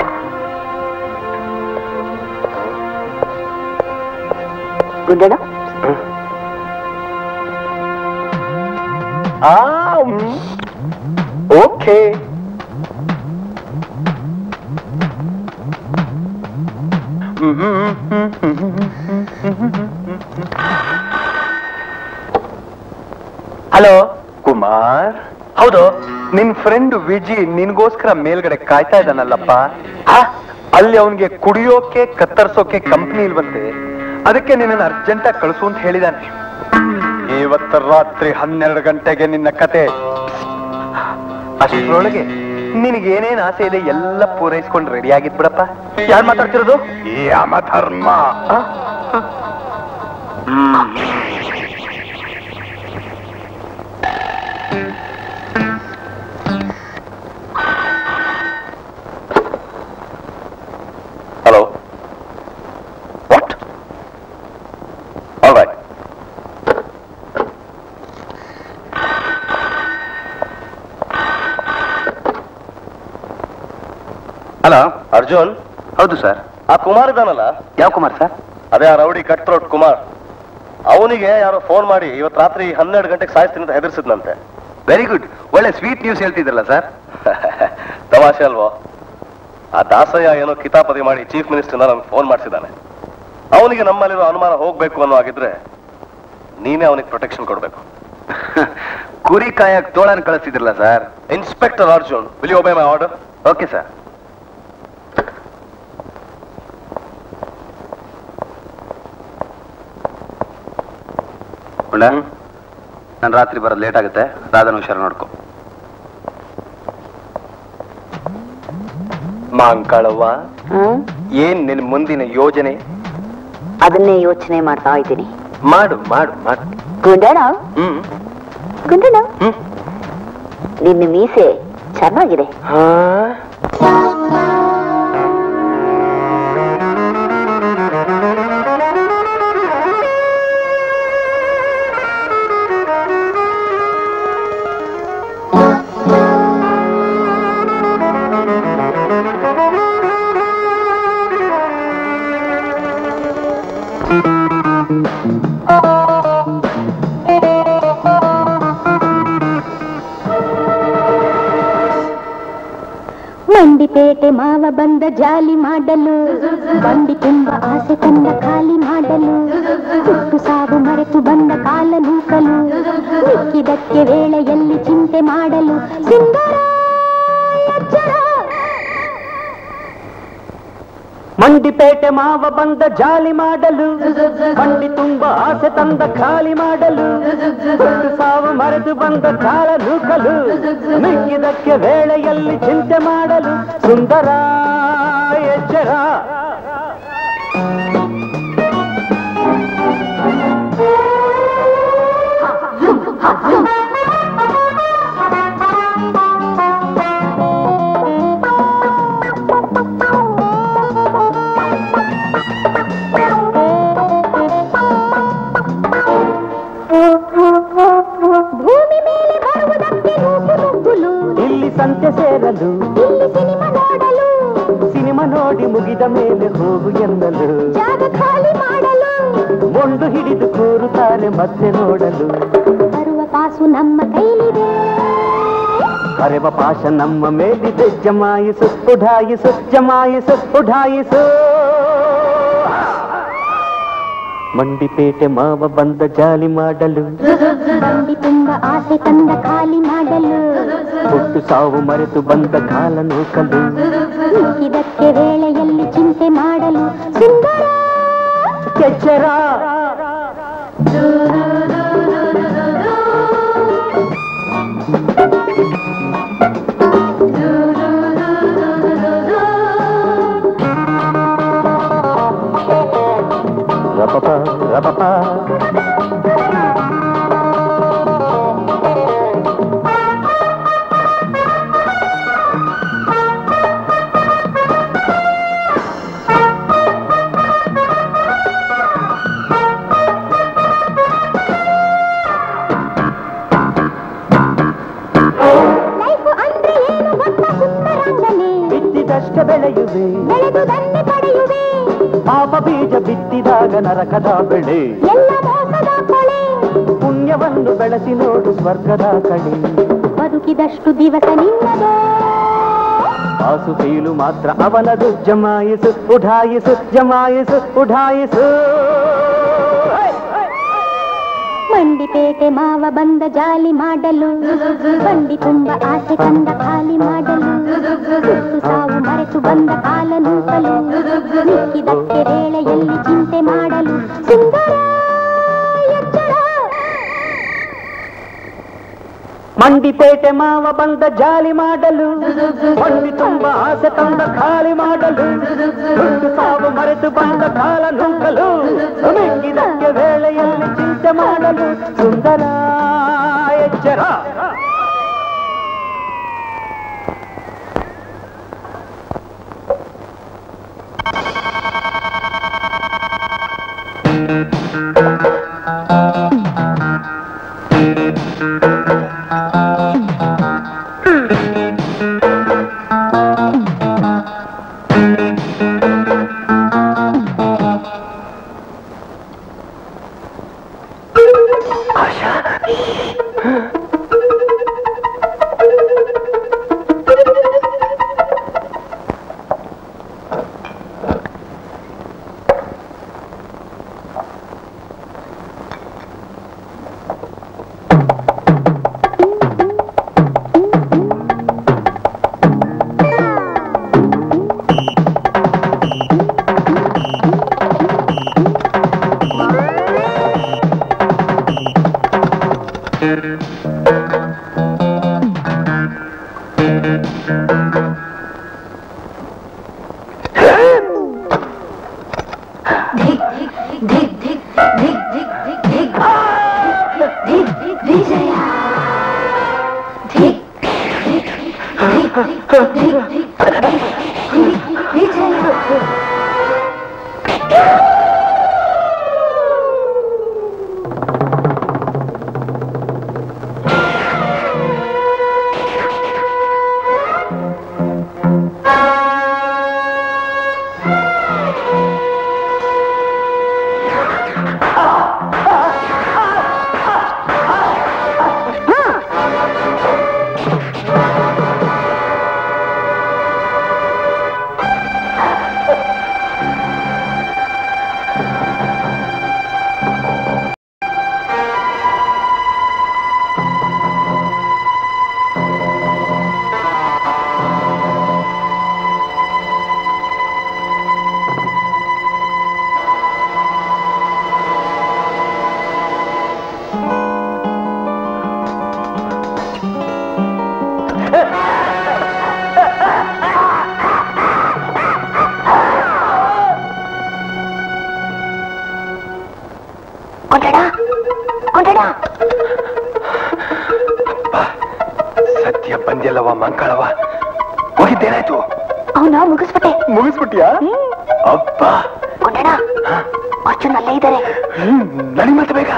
ಗುಂಡಣ್ಣ ಆ ಓಕೆ ಹಲೋ ಕುಮಾರ್ ಹೌದು ನಿನ್ ಫ್ರೆಂಡ್ ವಿಜಿ ನಿನ್ಗೋಸ್ಕರ ಮೇಲ್ಗಡೆ ಕಾಯ್ತಾ ಇದ್ದಾನಲ್ಲಪ್ಪ ಆ, ಅಲ್ಲಿ ಅವನ್ಗೆ ಕುಡಿಯೋಕೆ ಕತ್ತರಿಸೋಕೆ ಕಂಪ್ನಿ ಇಲ್ವಂತೆ ಅದಕ್ಕೆ ನಿನ್ನ ಅರ್ಜೆಂಟ್ ಆಗಿ ಕಳಿಸು ಅಂತ ಹೇಳಿದಾನೆ ಇವತ್ತು ರಾತ್ರಿ ಹನ್ನೆರಡು ಗಂಟೆಗೆ ನಿನ್ನ ಕತೆ ಅಷ್ಟರೊಳಗೆ ನಿನಗೇನೇನ್ ಆಸೆ ಇದೆ ಎಲ್ಲ ಪೂರೈಸ್ಕೊಂಡು ರೆಡಿ ಆಗಿದ್ ಬಿಡಪ್ಪ ಯಾರು ಮಾತಾಡ್ತಿರೋದು Yamadharma hello what all right hello Arjun ಹೌದು ಸರ್ ಆ ಕುಮಾರ್ ಇದಾನಲ್ಲ ಯಾವ ಕುಮಾರ್ ಸರ್ ಅದೇ ಆ ರೌಡಿ ಕಟ್ ಥ್ರೋಟ್ ಕುಮಾರ್ ಅವನಿಗೆ ಯಾರೋ ಫೋನ್ ಮಾಡಿ ಇವತ್ತು ರಾತ್ರಿ ಹನ್ನೆರಡು ಗಂಟೆಗೆ ಸಾಯಿಸ್ತೀನಿ ಅಂತ ಹೆದರ್ಸಿದ್ನಂತೆ ವೆರಿ ಗುಡ್ ಒಳ್ಳೆ ಸ್ವೀಟ್ ನ್ಯೂಸ್ ಹೇಳ್ತಿದ್ರಲ್ಲ ಸರ್ ತಮಾಷೆ ಅಲ್ವೋ ಆ ದಾಸಯ್ಯ ಏನೋ ಕಿತಾಪತಿ ಮಾಡಿ ಚೀಫ್ ಮಿನಿಸ್ಟರ್ನ ನನ್ಗೆ ಫೋನ್ ಮಾಡಿಸಿದ್ದಾನೆ ಅವನಿಗೆ ನಮ್ಮಲ್ಲಿರೋ ಅನುಮಾನ ಹೋಗ್ಬೇಕು ಅನ್ನೋ ಆಗಿದ್ರೆ ನೀನೇ ಅವನಿಗೆ ಪ್ರೊಟೆಕ್ಷನ್ ಕೊಡ್ಬೇಕು ಕುರಿ ಕಾಯಕ್ ತೋಳನ್ ಕಳಿಸ್ತಿದ್ರಲ್ಲ sir inspector Arjun will you obey my order okay sir ಉಂಡ ನಾನು ರಾತ್ರಿ ಬರೋದು ಲೇಟ್ ಆಗುತ್ತೆ ರಾಧನ ಹುಷಾರು ನೋಡ್ಕೊ ಮಾಂಕಾಳವ್ವ ಏನ್ ನಿನ್ ಮುಂದಿನ ಯೋಜನೆ ಅದನ್ನೇ ಯೋಚನೆ ಮಾಡ್ತಾ ಇದ್ದೀನಿ ಮಾಡು ಮಾಡು ಮಾಡು ಗುಂಡಣ್ಣ ಹ್ಮ್ ಗುಂಡಣ್ಣ ನಿನ್ನ ಮೀಸೆ ಚೆನ್ನಾಗಿದೆ ಮಂಡಿಪೇಟೆ ಮಾವ ಬಂದ ಜಾಲಿ ಮಾಡಲು ಬಂಡಿ ತುಂಬ ಆಸೆ ತಂದ ಖಾಲಿ ಮಾಡಲು ಹುಟ್ಟು ಸಾವು ಮರೆತು ಬಂದ ಕಾಲ ನೂಕಲು ಮಿಕ್ಕಿದಕ್ಕೆ ವೇಳೆಯಲ್ಲಿ ಚಿಂತೆ ಮಾಡಲು ಸುಂದರ ಎಚ್ಚರ ಮಂಡಿಪೇಟೆ ಮಾವ ಬಂದ ಜಾಲಿ ಮಾಡಲು ಮಂಡಿ ತುಂಬ ಆಸೆ ತಂದ ಖಾಲಿ ಮಾಡಲು ಹುಟ್ಟು ಸಾವು ಮರೆತು ಬಂದ ಕಾಲ ನೂಕಲು ಮಿಕ್ಕಿದಕ್ಕೆ ವೇಳೆಯಲ್ಲಿ ಚಿಂತೆ ಮಾಡಲು ಸುಂದರ ಎಚ್ಚರ ಭೂಮಿ ಮೇಲೆ ಬರುವುದಕ್ಕೆ ನೂಕು ನುಗ್ಗುಲು ಇಲ್ಲಿ ಸಂತೆ ಸೇರಲು ಇಲ್ಲಿ ಸಿನಿಮಾ ನೋಡಲು ಸಿನಿಮಾ ನೋಡಿ ಮುಗಿದ ಮೇಲೆ ಹೋಗು ಎನ್ನಲು ಜಾಗ ಖಾಲಿ ಮಾಡಲು ಮೊಂಡು ಹಿಡಿದು ಕೂರುತ್ತಾರೆ ಮತ್ತೆ ನೋಡಲು ಬರುವ ಕಾಸು ನಮ್ಮ ಕೈಲಿದೆ ಕರೆವ ಪಾಶ ನಮ್ಮ ಮೇಲಿದೆ ಜಮಾಯಿಸು ಉಢಾಯಿಸು ಜಮಾಯಿಸು ಉಢಾಯಿಸು ಮಂಡಿಪೇಟೆ ಮಾವ ಬಂದ ಜಾಲಿ ಮಾಡಲು ಬಂಡಿ ತುಂಬ ಆಸೆ ತಂದ ಖಾಲಿ ಮಾಡಲು ಹುಟ್ಟು ಸಾವು ಮರೆತು ಬಂದ ಕಾಲ ನೂಕಲು ಮಿಕ್ಕಿದಕ್ಕೆ ವೇಳೆಯಲ್ಲಿ ಚಿಂತೆ ಮಾಡಲು ಸುಂದರ ಎಚ್ಚರ ರಪಪ ರಪಪ ಲೈಫ್ ಅಂದ್ರೆ ಏನು ಗೊತ್ತಾ ಸುಂದರಾಂಗನೆ ಬಿತ್ತಿದಷ್ಟೇ ಬೆಳೆಯುವೆ ಬೆಳೆದು ದಂಡೆ ಪಡೆಯುವೆ ಪಾಪ ಬೀಜ ಬಿತ್ತಿದಾಗ ನರಕದ ಬೆಳೆ ಎಲ್ಲ ಮೋಸದ ಕೊಳೆ ಪುಣ್ಯವನ್ನು ಬೆಳೆಸಿ ನೋಡು ಸ್ವರ್ಗದ ಕಡೆ ಬದುಕಿದಷ್ಟು ದಿವಸ ನಿನ್ನದು ಆಸು ಫೀಲು ಮಾತ್ರ ಅವನದು ಜಮಾಯಿಸು ಉಢಾಯಿಸು ಜಮಾಯಿಸು ಉಢಾಯಿಸು ಮಂಡಿಪೇಟೆ ಮಾವ ಬಂದ ಜಾಲಿ ಮಾಡಲು ಬಂಡಿ ತುಂಬ ಆಸೆ ತಂದ ಖಾಲಿ ಮಾಡಲು ಹುಟ್ಟು ಸಾವು ಮರೆತು ಬಂದ ಕಾಲ ನೂಕಲು ಮಿಕ್ಕಿದಕ್ಕೆ ವೇಳೆಯಲ್ಲಿ ಚಿಂತೆ ಮಾಡಲು ಸುಂದರ ಎಚ್ಚರ ಮಂಡಿಪೇಟೆ ಮಾವ ಬಂದ ಜಾಲಿ ಮಾಡಲು ಮಂಡಿ ತುಂಬ ಆಸೆ ತಂದ ಖಾಲಿ ಮಾಡಲು ಹುಟ್ಟು ಸಾವು ಮರೆತು ಬಂದ ಕಾಲ ನೂಕಲು ಮಿಕ್ಕಿದಕ್ಕೆ ವೇಳೆಯಲ್ಲಿ ಚಿಂತೆ ಮಾಡಲು ಸುಂದರ ಎಚ್ಚರ ಕೊಂಡಡ ಕೊಂಡಡ ಸತ್ಯ ಬಂದಿಲ್ಲವ ಮಂಗಳವ ಹೋಗಿದ್ದೇನಾಯ್ತು ಅವನ ಮುಗಿಸ್ಬಿಟ್ಟೆ ಮುಗಿಸ್ಬಿಟ್ಟಿಯಾ ಅಪ್ಪ ಕೊಂಡಡ ಅರ್ಜುನ್ ಅಲ್ಲೇ ಇದ್ದಾರೆ ನಡಿ ಮತ್ತೆ ಬೇಗ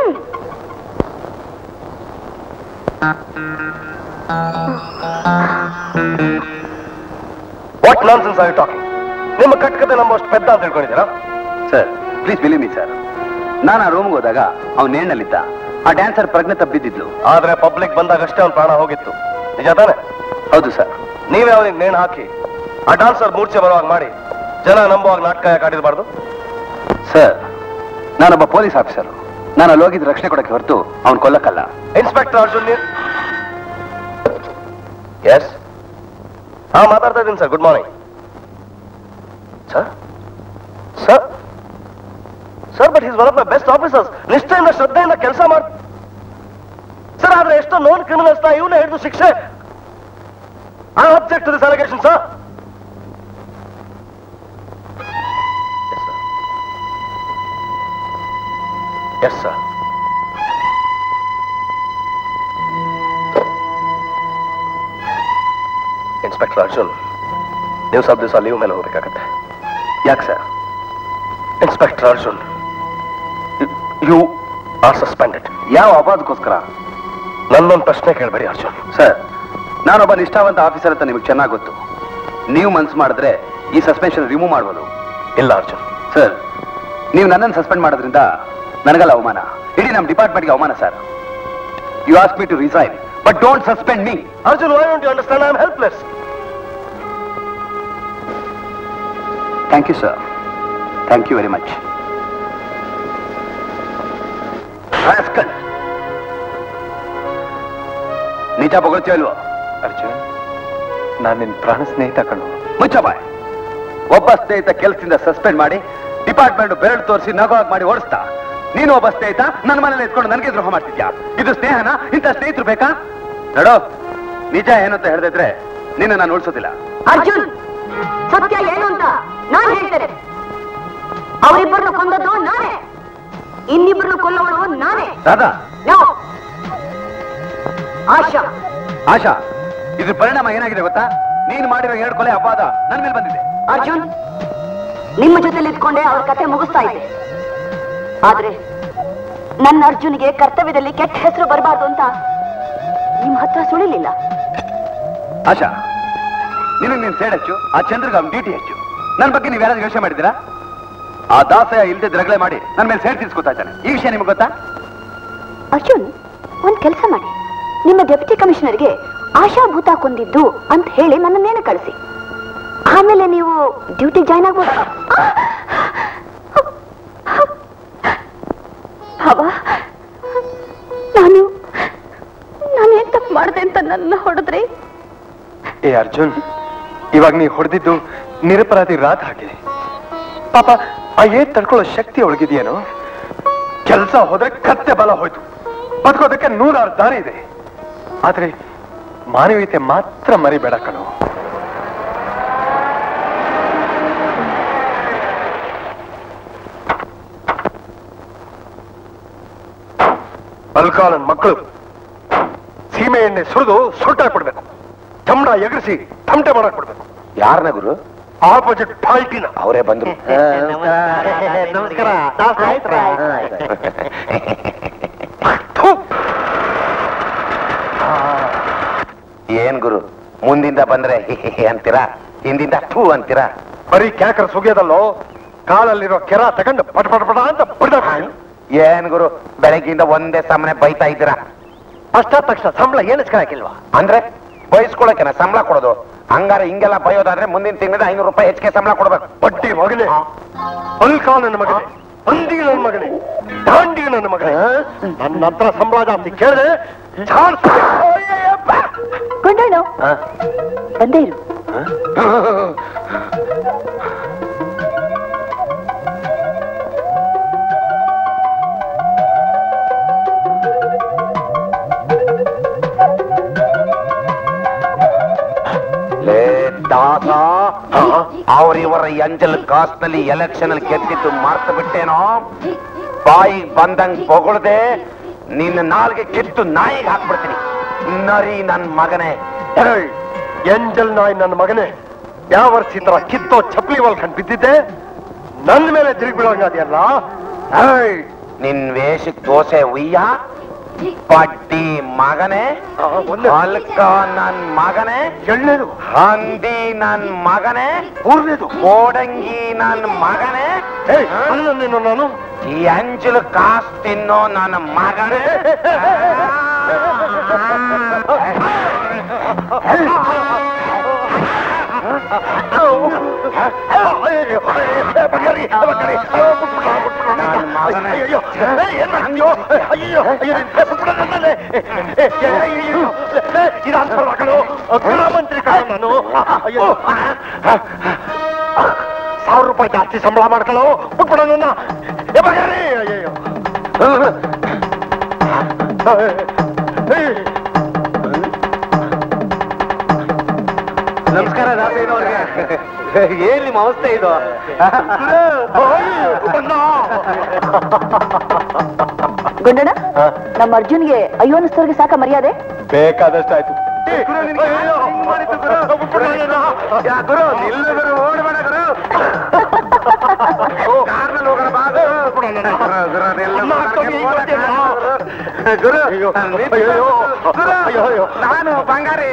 what nonsense are you talking ನಿಮ್ಮ ಕಟ್ಕತೆ ನಮ್ಮ ಅಷ್ಟು ಪೆದ್ದ ಅಂತ ತಿಳ್ಕೊಂಡಿದ್ದೀರಾ sir please believe me sir ನಾನು ಆ ರೂಮ್ಗೆ ಹೋದಾಗ ಅವ್ನು ನೇಣಲ್ಲಿದ್ದ ಆ ಡ್ಯಾನ್ಸರ್ ಪ್ರಜ್ಞೆ ತಬ್ಬಿದ್ದಿದ್ಲು ಆದ್ರೆ ಪಬ್ಲಿಕ್ ಬಂದಾಗ ಅಷ್ಟೇ ಅವ್ನ ಪ್ರಾಣ ಹೋಗಿತ್ತು ನಿಜ ತಾನೆ ಹೌದು ಸರ್ ನೀವೇ ಅವನಿಗೆ ನೇಣು ಹಾಕಿ ಆ ಡಾನ್ಸರ್ ಮೂರ್ಛೆ ಬರುವಾಗ ಮಾಡಿ ಜನ ನಂಬುವಾಗ ನಾಟಕ ಯಾಕೆ ಆಡಿರಬಾರ್ದು ಸರ್ ನಾನೊಬ್ಬ ಪೊಲೀಸ್ ಆಫೀಸರ್ ನಾನು ಅಲ್ಲಿ ಹೋಗಿದ್ದು ರಕ್ಷಣೆ ಕೊಡಕ್ಕೆ ಹೊರತು ಅವ್ನು ಕೊಲ್ಲಕ್ಕಲ್ಲ ಇನ್ಸ್ಪೆಕ್ಟರ್ ಅರ್ಜುನ್ ನೀರ್ ಎಸ್ ಹಾ ಮಾತಾಡ್ತಾ ಇದ್ದೀನಿ sir good morning sir sir sir but is one of my best officers ನಿಷ್ಠೆಯಿಂದ ಶ್ರದ್ಧೆಯಿಂದ ಕೆಲಸ ಮಾಡ್ ಸರ್ ಆದ್ರೆ ಎಷ್ಟೋ ನೋನ್ ಕ್ರಿಮಿನಲ್ಸ್ ನ ಇವನೇ ಹಿಡಿದು ಶಿಕ್ಷೆ I object to this allegation sir yes sir inspector Arjun ನೀವು ಸ್ವಲ್ಪ ದಿವಸ ಲೀವ್ ಮೇಲೆ ಹೋಗ್ಬೇಕಾಗತ್ತೆ ಯಾಕೆ sir inspector Arjun you are suspended ಯಾವ ಅಪರಾಧಕ್ಕೋಸ್ಕರ ನನ್ನೊಂದು ಪ್ರಶ್ನೆ ಕೇಳಬೇಡಿ ಅರ್ಜುನ್ ಸರ್ ನಾನೊಬ್ಬ ನಿಷ್ಠಾವಂತ ಆಫೀಸರ್ ಅಂತ ನಿಮಗೆ ಚೆನ್ನಾಗಿ ಗೊತ್ತು ನೀವು ಮನ್ಸು ಮಾಡಿದ್ರೆ ಈ ಸಸ್ಪೆನ್ಷನ್ ರಿಮೂವ್ ಮಾಡ್ಬೋದು ಇಲ್ಲ ಅರ್ಜುನ್ ಸರ್ ನೀವು ನನ್ನನ್ನು ಸಸ್ಪೆಂಡ್ ಮಾಡೋದ್ರಿಂದ ನನಗಲ್ಲ ಅವಮಾನ ಇಡೀ ನಮ್ಮ ಡಿಪಾರ್ಟ್ಮೆಂಟ್ಗೆ ಅವಮಾನ sir you ask me to resign but don't suspend me Arjun why don't you understand I am helpless thank you sir thank you very much ನಿಜ ಬಗೊಳ್ತೀವಲ್ವೋ ಅರ್ಜುನ್ ನಾನು ನಿನ್ ಪ್ರಾಣ ಸ್ನೇಹಿತ ಕಣು ಮುಚ್ಚ ಬಾಯ್ ಒಬ್ಬ ಸ್ನೇಹಿತ ಕೆಲಸದಿಂದ ಸಸ್ಪೆಂಡ್ ಮಾಡಿ ಡಿಪಾರ್ಟ್ಮೆಂಟ್ ಬೆರಳು ತೋರಿಸಿ ನಗವಾಗಿ ಮಾಡಿ ಓಡಿಸ್ತಾ ನೀನು ಒಬ್ಬ ಸ್ನೇಹಿತ ನನ್ನ ಮನೇಲಿ ಎತ್ಕೊಂಡು ನನಗೆ ದ್ರೋಹ ಮಾಡ್ತಿದ್ಯಾ ಇದು ಸ್ನೇಹನ ಇಂಥ ಸ್ನೇಹಿತರು ಬೇಕಾ ನಡೋ ನಿಜ ಏನು ಅಂತ ಹೇಳಿದ್ರೆ ನಿನ್ನ ನಾನು ಉಳಿಸೋದಿಲ್ಲ ಅರ್ಜುನ್ ಸತ್ಯ ಏನು ಅಂತ ನಾನು ಹೇಳ್ತೇನೆ ಅವರಿಬ್ಬರನ್ನು ಕೊಂದದ್ದು ನಾನೇ ಇನ್ನಿಬ್ಬರನ್ನು ಕೊಲ್ಲೋಳು ನಾನೇ ರಾಧಾ ನೋ ಆಶಾ ಆಶಾ ಇದ್ರ ಪರಿಣಾಮ ಏನಾಗಿದೆ ಗೊತ್ತಾ ನೀನು ಮಾಡಿರೋ ಎರಡು ಕೊಲೆ ಅಪವಾದ ನನ್ನ ಮೇಲೆ ಬಂದಿದೆ ಅರ್ಜುನ್ ನಿಮ್ಮ ಜೊತೆಲಿ ಇದ್ಕೊಂಡೆ ಅವ್ರ ಕತೆ ಮುಗಿಸ್ತಾ ಇದ್ದೆ ಆದ್ರೆ ನನ್ನ ಅರ್ಜುನ್ಗೆ ಕರ್ತವ್ಯದಲ್ಲಿ ಕೆಟ್ಟ ಹೆಸರು ಬರಬಾರ್ದು ಅಂತ ನಿಮ್ ಹತ್ರ ಸುಳಿಲಿಲ್ಲ ಆಶಾ ನಿನಗೆ ನೀನ್ ಸೇಡ್ ಹಚ್ಚು ಆ ಚಂದ್ರಗ ಅವ್ನ ಡ್ಯೂಟಿ ಹೆಚ್ಚು ನನ್ನ ಬಗ್ಗೆ ನೀವು ಯಾರಾದ್ರೂ ಯೋಚನೆ ಮಾಡಿದ್ದೀರಾ ಆ ದಾಸಯ ಇಲ್ದೆ ರಗಳೆ ಮಾಡಿ ನನ್ನ ಮೇಲೆ ಸೇಡ್ ತಿನ್ಸ್ಕೊತಾ ಇದ್ದಾನೆ ಈ ವಿಷಯ ನಿಮ್ಗೆ ಗೊತ್ತಾ ಅರ್ಜುನ್ ಒಂದ್ ಕೆಲಸ ಮಾಡಿ ನಿಮ್ಮ ಡೆಪ್ಯೂಟಿ ಕಮಿಷನರ್ಗೆ ಆಶಾಭೂತ ಕೊಂದಿದ್ದು ಅಂತ ಹೇಳಿ ನನ್ನನ್ನೇನು ಕಳಿಸಿ ಆಮೇಲೆ ನೀವು ಡ್ಯೂಟಿ ಜಾಯ್ನ್ ಆಗ್ಬೋದು ಭಾವ ನಾನು ನಾನೇನ್ ತಪ್ಪು ಮಾಡಿದೆ ಅಂತ ನನ್ನ ಹೊಡೆದ್ರಿ ಏ ಅರ್ಜುನ್ ಇವಾಗ ನೀ ಹೊಡೆದಿದ್ದು ನಿರಪರಾಧಿ ರಾತ್ ಹಾಕಿದೆ ಪಾಪ ಆ ಏಟ್ ತಡ್ಕೊಳ್ಳೋ ಶಕ್ತಿ ಒಳಗಿದೆಯೇನೋ ಕೆಲಸ ಹೋದ್ರೆ ಕತ್ತೆ ಬಲ ಹೋಯ್ತು ಬದುಕೋದಕ್ಕೆ ನೂರಾರು ದಾರಿ ಇದೆ ಆದ್ರೆ ಮಾನವೀಯತೆ ಮಾತ್ರ ಮರಿಬೇಡ ಕಣೋ ಅಲ್ಕಾಲನ್ ಮಕ್ಕಳು ಸೀಮೆ ಎಣ್ಣೆ ಸುರಿದು ಸುಟ್ಟಾಕ್ಬಿಡ್ಬೇಕು ಚಮಡ ಎಗರಿಸಿ ತಮಟೆ ಮಾಡಕ್ ಬಿಡ್ಬೇಕು ಯಾರನ್ನ ಗುರು ಆಪೋಸಿಟ್ ಪಾರ್ಟಿನ ಅವರೇ ಬಂದ್ರು ನಮಸ್ಕಾರ ಏನ್ ಗುರು ಮುಂದಿಂದ ಬಂದ್ರೆ ಅಂತೀರಾ ಹಿಂದಿಂದ ಥೂ ಅಂತೀರಾ ಬರೀ ಕ್ಯಾಕರ್ ಸುಗಿಯೋದಲ್ಲೋ ಕಾಲಲ್ಲಿರೋ ಕೆರ ತಗೊಂಡು ಪಟ ಪಟ ಪಟ ಅಂತ ಬಿಡ್ದ ಏನ್ ಗುರು ಬೆಳಗ್ಗಿಂದ ಒಂದೇ ಸಮನೆ ಬೈತಾ ಇದ್ದೀರಾ ಅಷ್ಟ ತಕ್ಷಣ ಸಂಬಳ ಏನಿಸ್ಕೊಳಕಿಲ್ವಾ ಅಂದ್ರೆ ಬಯಸ್ಕೊಳಕ್ಕೆ ಸಂಬಳ ಕೊಡೋದು ಹಂಗಾರೆ ಹಿಂಗೆಲ್ಲ ಬಯೋದಾದ್ರೆ ಮುಂದಿನ ತಿಂಗಳ ಐನೂರು ರೂಪಾಯಿ ಹೆಚ್ಚಿಗೆ ಸಂಬಳ ಕೊಡ್ಬೇಕು ಬಡ್ಡಿ ಮಗನೇ ಅಲ್ಕಾ ನನ್ನ ಮಗನೇ ಅಂದಿ ನನ್ನ ಮಗನೇ ದಾಂಡಿ ನನ್ನ ಮಗನೇ ನನ್ನ ಹತ್ರ ಸಂಬಳ ಜಾಸ್ತಿ ಕೇಳಿದೆ ಚಾನ್ಸ್ ಕೊಂಡೋಳು ಬಂದೇ ಇರು ಲೇ ದಾಸ ಅವರಿವರ ಎಂಜಲ್ ಕಾಸ್ನಲ್ಲಿ ಎಲೆಕ್ಷನ್ ಅಲ್ಲಿ ಗೆದ್ದಿದ್ದು ಮರ್ತು ಬಿಟ್ಟೇನೋ ಬಾಯಿಗೆ ಬಂದಂಗ್ ಹೊಗಳ್ದೆ ನಿನ್ನ ನಾಲ್ಗೆ ಕಿತ್ತು ನಾಯಿಗೆ ಹಾಕ್ಬಿಡ್ತೀನಿ ನರಿ ನನ್ ಮಗನೇ ಏಯ್, ಎಂಜಲ್ ನಾಯ್ ನನ್ನ ಮಗನೇ ಯಾವ ವರ್ಷ ಈ ತರ ಕಿತ್ತೋ ಚಪ್ಪಲಿ ಹೊಲ್ಕೊಂಡ್ ಬಿದ್ದಿದ್ದೆ ನನ್ನ ಮೇಲೆ ತಿರುಗಿ ಬೀಳಂಗದೆಯಲ್ಲ ಏಯ್ ನಿನ್ ವೇಷಕ್ ದೋಸೆ ಉಯ್ಯ ಪಟ್ಟಿ ಮಗನೇ ಅಲ್ಕ ನನ್ ಮಗನೇ ಎಣ್ಣೆದು ಹಂದಿ ನನ್ ಮಗನೇ ಮೂರನೇದು ಕೋಡಂಗಿ ನನ್ ಮಗನೇ ಏಯ್ ಅಲ್ಲ ನೀನು ನಾನು ಈ ಅಂಜಲು ಕಾಸ್ ತಿನ್ನೋ ನನ್ನ ಮಗನೇ ಮಂತ್ರಿ ನಾನು ಅಯ್ಯೋ ಸಾವಿರ ರೂಪಾಯಿ ಜಾಸ್ತಿ ಸಂಬಳ ಮಾಡ್ಕೊಳ್ಳೋ ಬಿಟ್ಬಿಡ ನನ್ನ ಏ ಬಗಾರಿ ಅಯ್ಯಯ್ಯೋ ನಮಸ್ಕಾರ ದಾಸಯ್ಯನವ್ರಿಗೆ ಏನ್ ನಿಮ್ಮ ಅವಸ್ಥೆ ಇದು ಗುಂಡಣ್ಣ ನಮ್ಮ ಅರ್ಜುನ್ಗೆ ಅಯ್ಯೋ ಅನಿಸ್ತವ್ರಿಗೆ ಸಾಕ ಮರ್ಯಾದೆ ಬೇಕಾದಷ್ಟಾಯ್ತು ಗುರು ನಿಲ್ಲು ಗುರು ಓಡಬೇಡ ಗುರು ಕಾರ್ನಲ್ಲಿ ಹೋಗೋಣ ಬಾ ಗುರು. ಗುರು, ಗುರು, ನಿಲ್ಲು. ಗುರು ಗುರು, ನಾನು ಬಂಗಾರಿ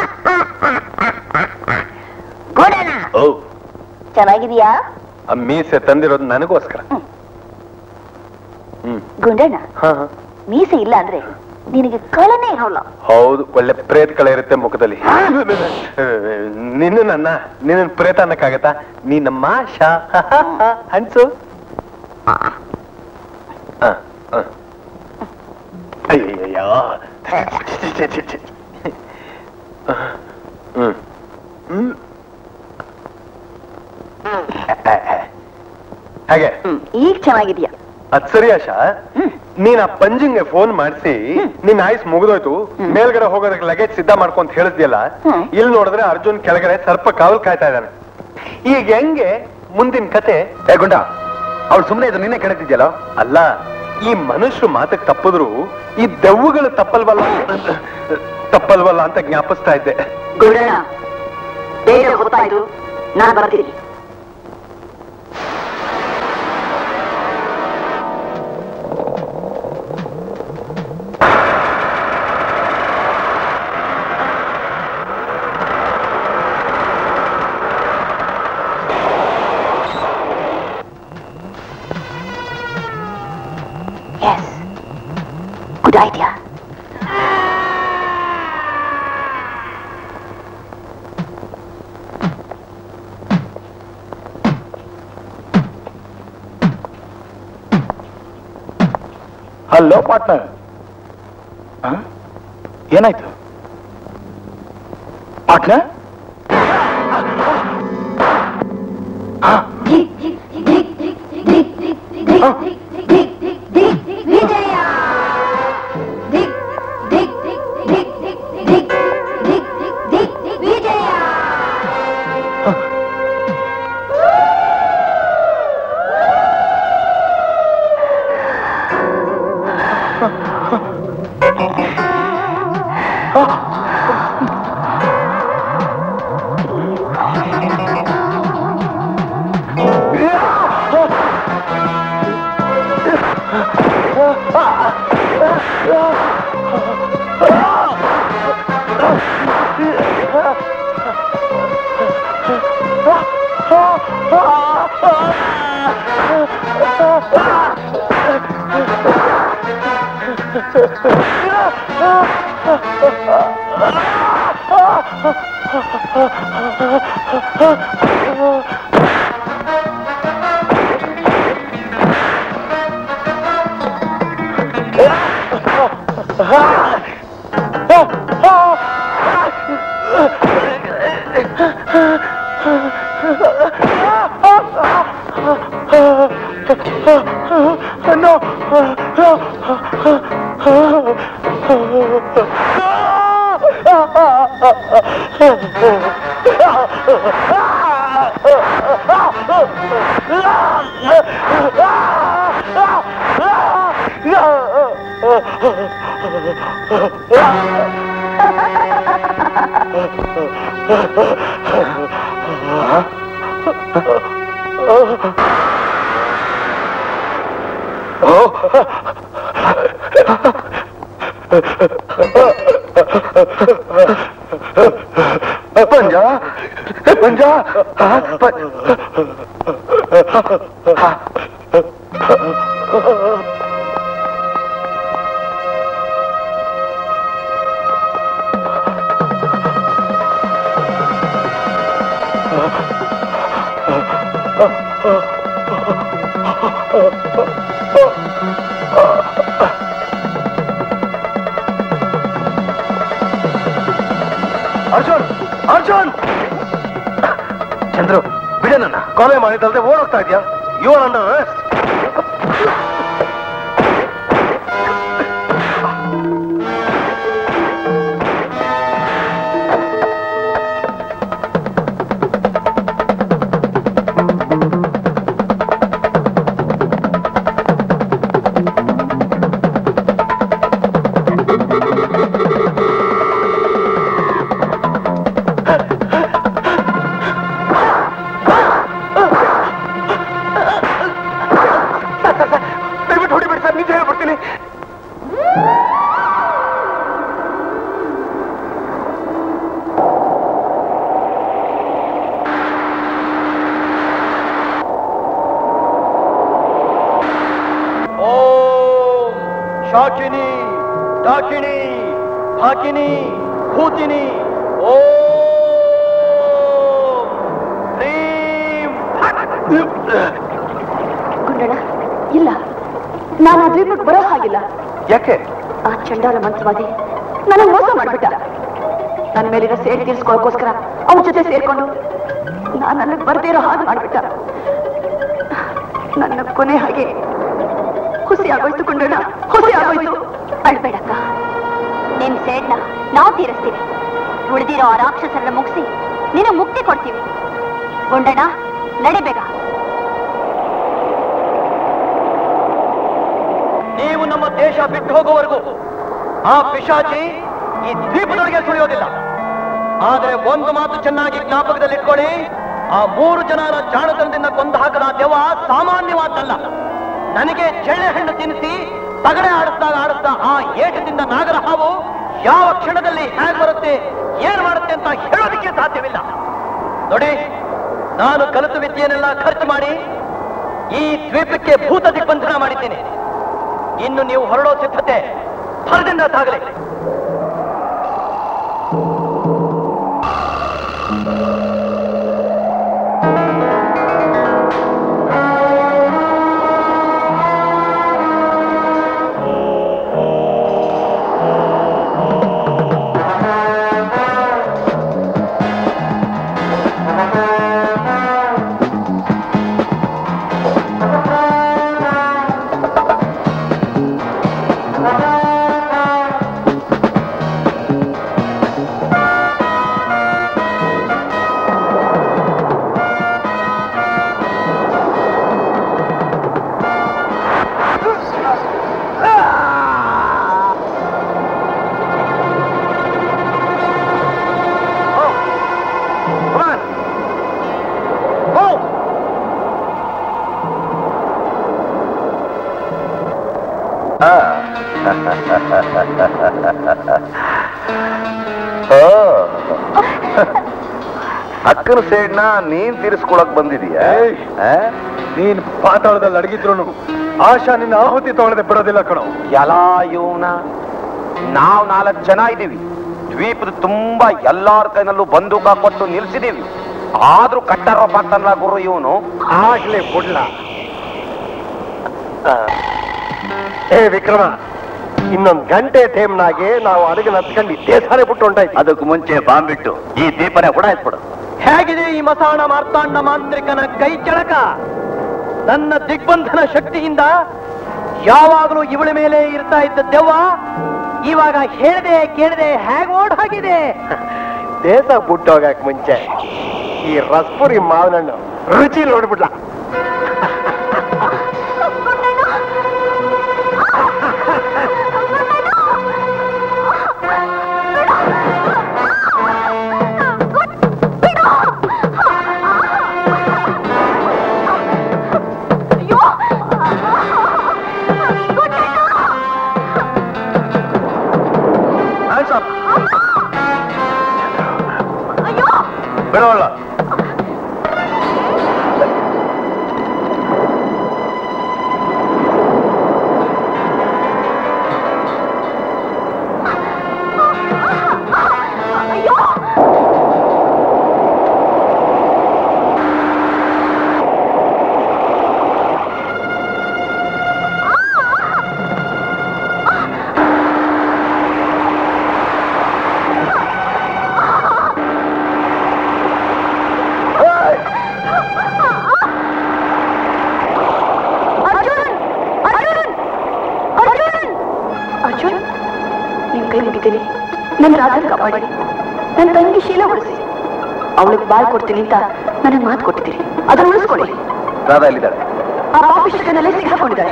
ಗುಂಡಣ್ಣ ಚೆನ್ನಾಗಿದೀಯಾ ಆ ಮೀಸೆ ತಂದಿರೋದು ನನಗೋಸ್ಕರ ಹ್ಮ್ ಗುಂಡಣ್ಣ ಹಾ ಹಾ ಮೀಸೆ ಇಲ್ಲ ಅಂದ್ರೆ ನಿನಗೆ ಕಳನೇ ಇರೋಲ್ಲ ಹೌದು ಒಳ್ಳೆ ಪ್ರೇತ್ಗಳ ಇರುತ್ತೆ ಮುಖದಲ್ಲಿ ನಿನ್ನ ನನ್ನ ನಿನ್ನ ಪ್ರೇತ ಅನ್ನಕ್ಕಾಗತ್ತಾ ನೀ ನಮ್ಮ ಆಶಾ ಅನ್ಸು ಹ, ಹ. ಅಯ್ಯಯ್ಯೋ ಛಿ, ಛಿ, ಛಿ, ಛಿ. ಹ್ಮ್ ಹ್ಮ್ ಹಾಗೆ ಈಗ ಚೆನ್ನಾಗಿದ್ಯಾ ಅದ್ ಸರಿ ಆಶಾ ನೀನ್ ಆ ಪಂಜಿಂಗ್ಗೆ ಫೋನ್ ಮಾಡಿಸಿ ನಿನ್ ಆಯ್ಸ್ ಮುಗಿದೋಯ್ತು ಮೇಲ್ಗಡೆ ಹೋಗೋದಕ್ಕೆ ಲಗೇಜ್ ಸಿದ್ಧ ಮಾಡ್ಕೊಂತ ಹೇಳಿದ್ಯಲ್ಲ ಇಲ್ಲಿ ನೋಡಿದ್ರೆ ಅರ್ಜುನ್ ಕೆಳಗಡೆ ಸರ್ಪ ಕಾವಲ್ ಕಾಯ್ತಾ ಇದ್ದಾನೆ ಈಗ ಹೆಂಗೆ ಮುಂದಿನ ಕತೆ ಏ ಗುಂಡ ಅವ್ಳು ಸುಮ್ಮನೆ ಇದು ನಿನ್ನೆ ಕೆಡತಿದ್ಯಲ್ಲ ಅಲ್ಲ ಈ ಮನುಷ್ಯರು ಮಾತಕ್ ತಪ್ಪಿದ್ರು ಈ ದೆವ್ವಗಳು ತಪ್ಪಲ್ವಲ್ಲ ತಪ್ಪಲ್ವಲ್ಲ ಅಂತ ಜ್ಞಾಪಿಸ್ತಾ ಇದ್ದೆ ಗುಂಡಣ್ಣ ಬೇಗ ಗೊತ್ತಾಯ್ತು ನಾನು ಬರ್ತೀನಿ ಗುಡ್ ಐಡಿಯಾ ಹಲೋ ಪಾರ್ಟ್ನರ್ ಏನಾಯ್ತು ಪಾರ್ಟ್ನರ್ ಪಂಜ ಪಂಜ ಅರ್ಜುನ್ ಅರ್ಜುನ್ ಚಂದ್ರು ಬಿಡೆ ನನ್ನ ಕೊಲೆ ಮಾಡಿದ್ದಲ್ದೆ ಓಡೋಗ್ತಾ ಇದೆಯಾ ಯು ಆರ್ ಅಂಡರ್ ಅರೆಸ್ಟ್ ದಯವಿಟ್ಟು ಹೊಡಿಬೇಡಿ ಸರ್ ನಿಜ ಹೇಳ್ಬಿಡ್ತೀನಿ ಓಂ ಶಾಕಿನಿ ಡಾಕಿನಿ ಹಾಕಿನಿ ಭೂತಿನಿ ಓಂ ಹ್ರೀಂ ಗುಂಡಣ್ಣ ಇಲ್ಲ ನಾನು ಆ ದ್ವೀಪಕ್ಕೆ ಬರೋ ಹಾಗಿಲ್ಲ ಯಾಕೆ ಆ ಚಂಡಾಲ ಮಂತ್ರವಾದಿ ನನಗೆ ಮೋಸ ಮಾಡ್ಬಿಟ್ಟ ನನ್ನ ಮೇಲಿರೋ ಸೇರಿ ತೀರ್ಸ್ಕೊಳ್ಳೋಕೋಸ್ಕರ ಅವನ ಜೊತೆ ಸೇರ್ಕೊಂಡು ನಾನು ಅಲ್ಲಿಗೆ ಬರ್ದೇ ಇರೋ ಹಾಗೆ ಮಾಡ್ಬಿಟ್ಟ ನನ್ನ ಕೊನೆ ಹಾಗೆ ಹುಸಿ ಆಗೋಯ್ತು ಗುಂಡಣ್ಣ ಹುಸಿ ಆಗೋಯ್ತು ಅಳ್ಬೇಡಕ್ಕ ನಿಮ್ ಸೇಡ್ನ ನಾವು ತೀರಿಸ್ತೀವಿ ಉಳಿದಿರೋ ಆ ರಾಕ್ಷಸರನ್ನ ಮುಗಿಸಿ ನಿನ್ನ ಮುಕ್ತಿ ಕೊಡ್ತೀವಿ ಗುಂಡಣ್ಣ ನಡಿಬೇಗ ನೀವು ನಮ್ಮ ದೇಶ ಬಿಟ್ಟು ಹೋಗುವವರೆಗೂ ಆ ಪಿಶಾಚಿ ಈ ದ್ವೀಪದೊಳಗೆ ಸುಳಿಯೋದಿಲ್ಲ ಆದರೆ ಒಂದು ಮಾತು ಚೆನ್ನಾಗಿ ಜ್ಞಾಪಕದಲ್ಲಿಟ್ಕೊಳ್ಳಿ ಆ ಮೂರು ಜನರ ಜಾಣತನದಿಂದ ಕೊಂದು ಹಾಕದ ದೆವ್ವ ಸಾಮಾನ್ಯವಾದ್ದಲ್ಲ ನನಗೆ ಚೆಳ್ಳೆ ಹಣ್ಣು ತಿನ್ನಿಸಿ ತಗಡೆ ಆಡಿಸ್ದಾಗ ಆಡಿಸ್ದ ಆ ಏಟದಿಂದ ನಾಗರ ಹಾವು ಯಾವ ಕ್ಷಣದಲ್ಲಿ ಹೇಗೆ ಬರುತ್ತೆ ಏನ್ ಮಾಡುತ್ತೆ ಅಂತ ಹೇಳೋದಕ್ಕೆ ಸಾಧ್ಯವಿಲ್ಲ ನೋಡಿ ನಾನು ಕಲಿತು ವಿದ್ಯೆಯನ್ನೆಲ್ಲ ಖರ್ಚು ಮಾಡಿ ಈ ದ್ವೀಪಕ್ಕೆ ಭೂತ ದಿಗ್ಬಂಧನ ಮಾಡಿದ್ದೇನೆ ಇನ್ನು ನೀವು ಹೊರಡೋ ಸಿದ್ಧತೆ ಭರದಿಂದ ಸಾಗಲಿ ಅಕ್ಕನ ಸೇಡ್ನ ನೀನ್ ತೀರಿಸ್ಕೊಳಕ್ ಬಂದಿದೀಯ ನೀನ್ ಪಾತಾಳದಲ್ಲಿ ಅಡಗಿದ್ರು ಆಶಾ ನಿನ್ನ ಆಹುತಿ ತಗೊಳ್ಳದೆ ಬಿಡೋದಿಲ್ಲ ಕಣೋ ಎಲ್ಲ ಇವನ ನಾವ್ ನಾಲ್ಕು ಜನ ಇದ್ದೀವಿ ದ್ವೀಪದ ತುಂಬಾ ಎಲ್ಲಾರ ಕೈನಲ್ಲೂ ಬಂದೂಕ ಕೊಟ್ಟು ನಿಲ್ಸಿದೀವಿ ಆದ್ರೂ ಕಟ್ಟಾರೋಪ ಆಗ್ತಾನಲ್ಲ ಗುರು ಇವನು ಆಗ್ಲಿ ಬಿಡ್ಲ ಆ. ಏ ವಿಕ್ರಮ ಇನ್ನೊಂದ್ ಗಂಟೆ ಟೈಮ್ನಾಗೆ ನಾವು ಅಡಗನ ಹತ್ಕೊಂಡು ಇದ್ದೇ ಸಾರೆ ಬಿಟ್ಟು ಹೊಂಟಾಯ್ತು ಅದಕ್ಕೂ ಮುಂಚೆ ಬಾಂಬಿಟ್ಟು ಈ ದೀಪನೇ ಉಡಾಯಿಸ್ಬಿಡು ಹೇಗಿದೆ ಈ ಮಸಾಣ ಮಾರ್ತಾಂಡ ಮಾಂತ್ರಿಕನ ಕೈ ಕೆಳಕ ನನ್ನ ದಿಗ್ಬಂಧನ ಶಕ್ತಿಯಿಂದ ಯಾವಾಗಲೂ ಇವಳ ಮೇಲೆ ಇರ್ತಾ ಇದ್ದ ದೆವ್ವ ಇವಾಗ ಹೇಳ್ದೆ ಕೇಳದೆ ಹೇಗ್ ಓಡ್ ಹೋಗಿದೆ ದೇಶ ಬಿಟ್ಟು ಹೋಗಕ್ ಮುಂಚೆ ಈ ರಸ್ಪುರಿ ಮಾವಿನ ಹಣ್ಣು ರುಚಿ ನೋಡ್ಬಿಡ್ಲ ಬಿಡೋಲ್ಲ ಅರ್ಜುನ್ ನಿಮ್ ಕೈ ಮುಗಿತೀನಿ ನನ್ನ ರಾಧನ್ ಕಾಪಾಡಿ ನನ್ನ ತಂಗಿ ಶೀಲ ಉಳಿಸಿ ಅವಳಿಗೆ ಬಾಳ್ ಕೊಡ್ತೀನಿ ಅಂತ ನನಗೆ ಮಾತು ಕೊಟ್ಟಿದ್ದೀರಿ ಅದನ್ನ ಉಳಿಸ್ಕೊಳ್ಳಿ ರಾಧಾ ಎಲ್ಲಿದ್ದಾಳೆ ಆ ಪಾಪಿಷ್ಟನಲ್ಲೇ ಸಿಕ್ಕಾಕೊಂಡಿದ್ದಾಳೆ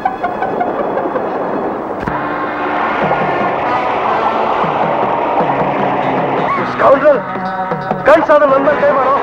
ಸ್ಕೌಂಡ್ರಲ್ ಕಳ್ಸಾದ ನನ್ನ ಕೈ ಮಾಡೋ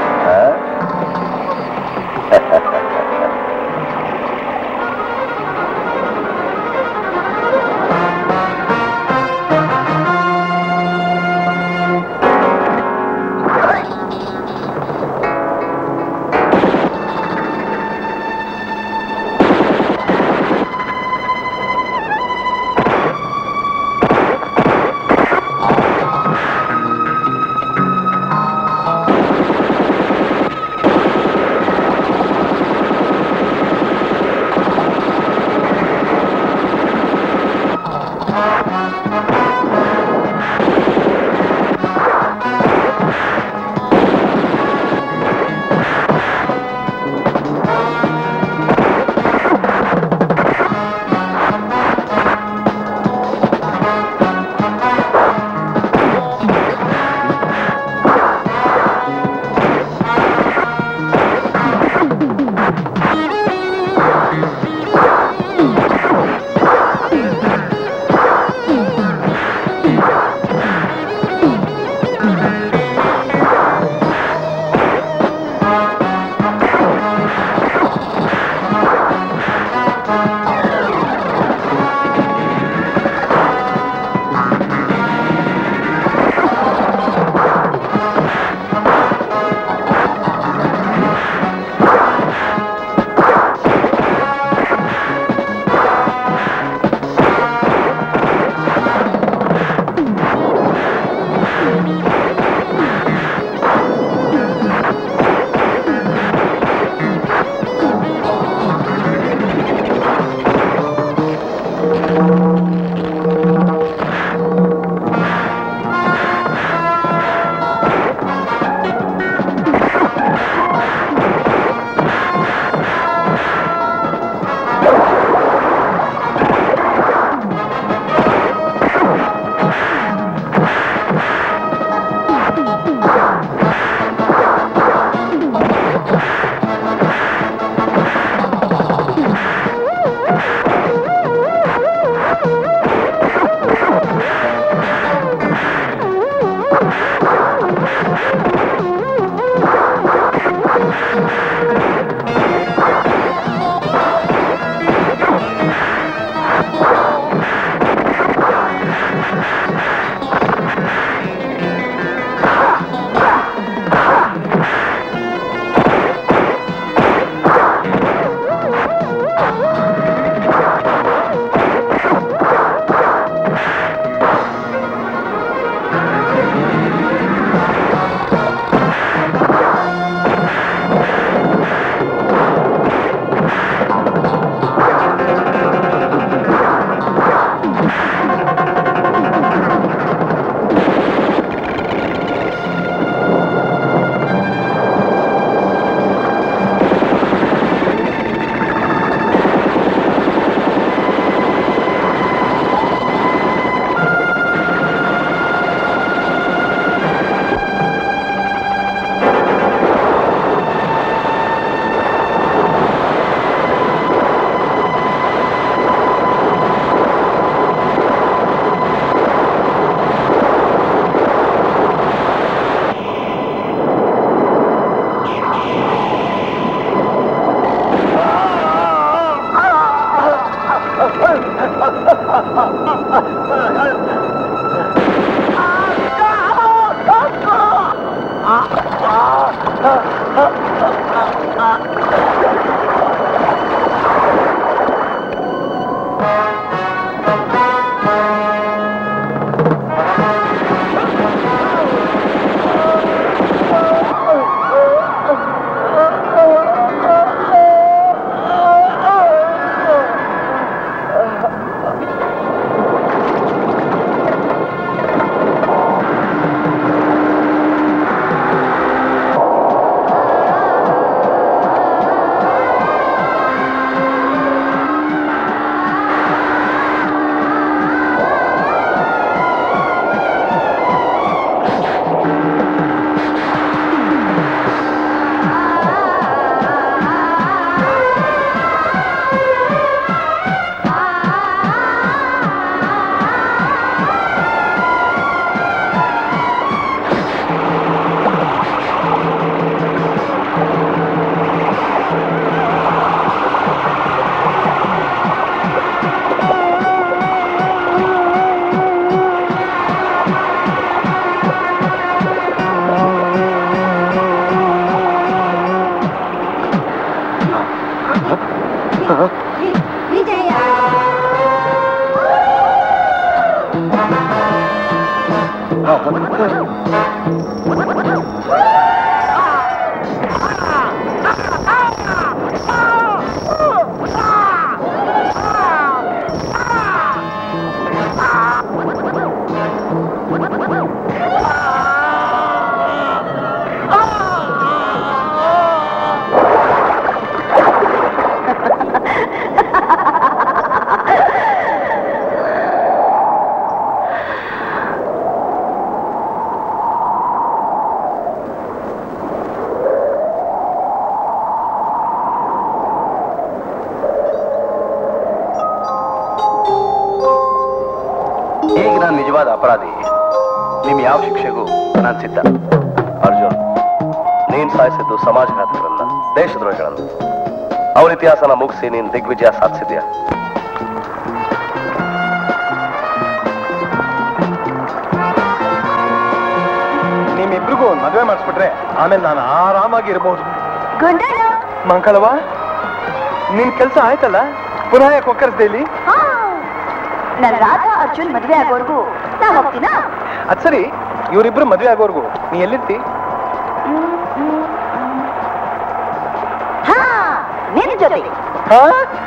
ಈಗ ನಾನು ನಿಜವಾದ ಅಪರಾಧಿ ನಿಮ್ ಯಾವ ಶಿಕ್ಷೆಗೂ ನಾನು ಸಿದ್ಧ ಅರ್ಜುನ್ ನೀನ್ ಸಾಯಿಸಿದ್ದು ಸಮಾಜಘಾತಕರನ್ನ ದೇಶದ್ರೋಹಿಗಳನ್ನ ಅವ್ರ ಇತಿಹಾಸನ ಮುಗಿಸಿ ನೀನ್ ದಿಗ್ವಿಜಯ ಸಾಧಿಸಿದ್ಯಾ ನಿಮ್ಮಿಬ್ರಿಗೂ ಒಂದ್ ಮದುವೆ ಮಾಡಿಸ್ಬಿಟ್ರೆ ಆಮೇಲೆ ನಾನು ಆರಾಮಾಗಿ ಇರಬಹುದು ಗುಂಡಣ್ಣ ಮಂಕಳವ ನಿನ್ ಕೆಲಸ ಆಯ್ತಲ್ಲ ಪುನಃ ಯಾಕೆ ಒಕ್ಕರ್ಸ್ದೆ ಇಲ್ಲಿ ನನ್ನ ರಾಧಾ ಅರ್ಜುನ್ ಮದ್ವೆ ಆಗೋರ್ಗು ನಾ ಹೋಗ್ತೀನಾ ಅದ್ ಸರಿ ಇವರಿಬ್ರು ಮದ್ವೆ ಆಗೋರ್ಗು ನೀ ಎಲ್ಲಿರ್ತಿ ಹಾ ನಿನ್ ಜೊತೆ ಹಾ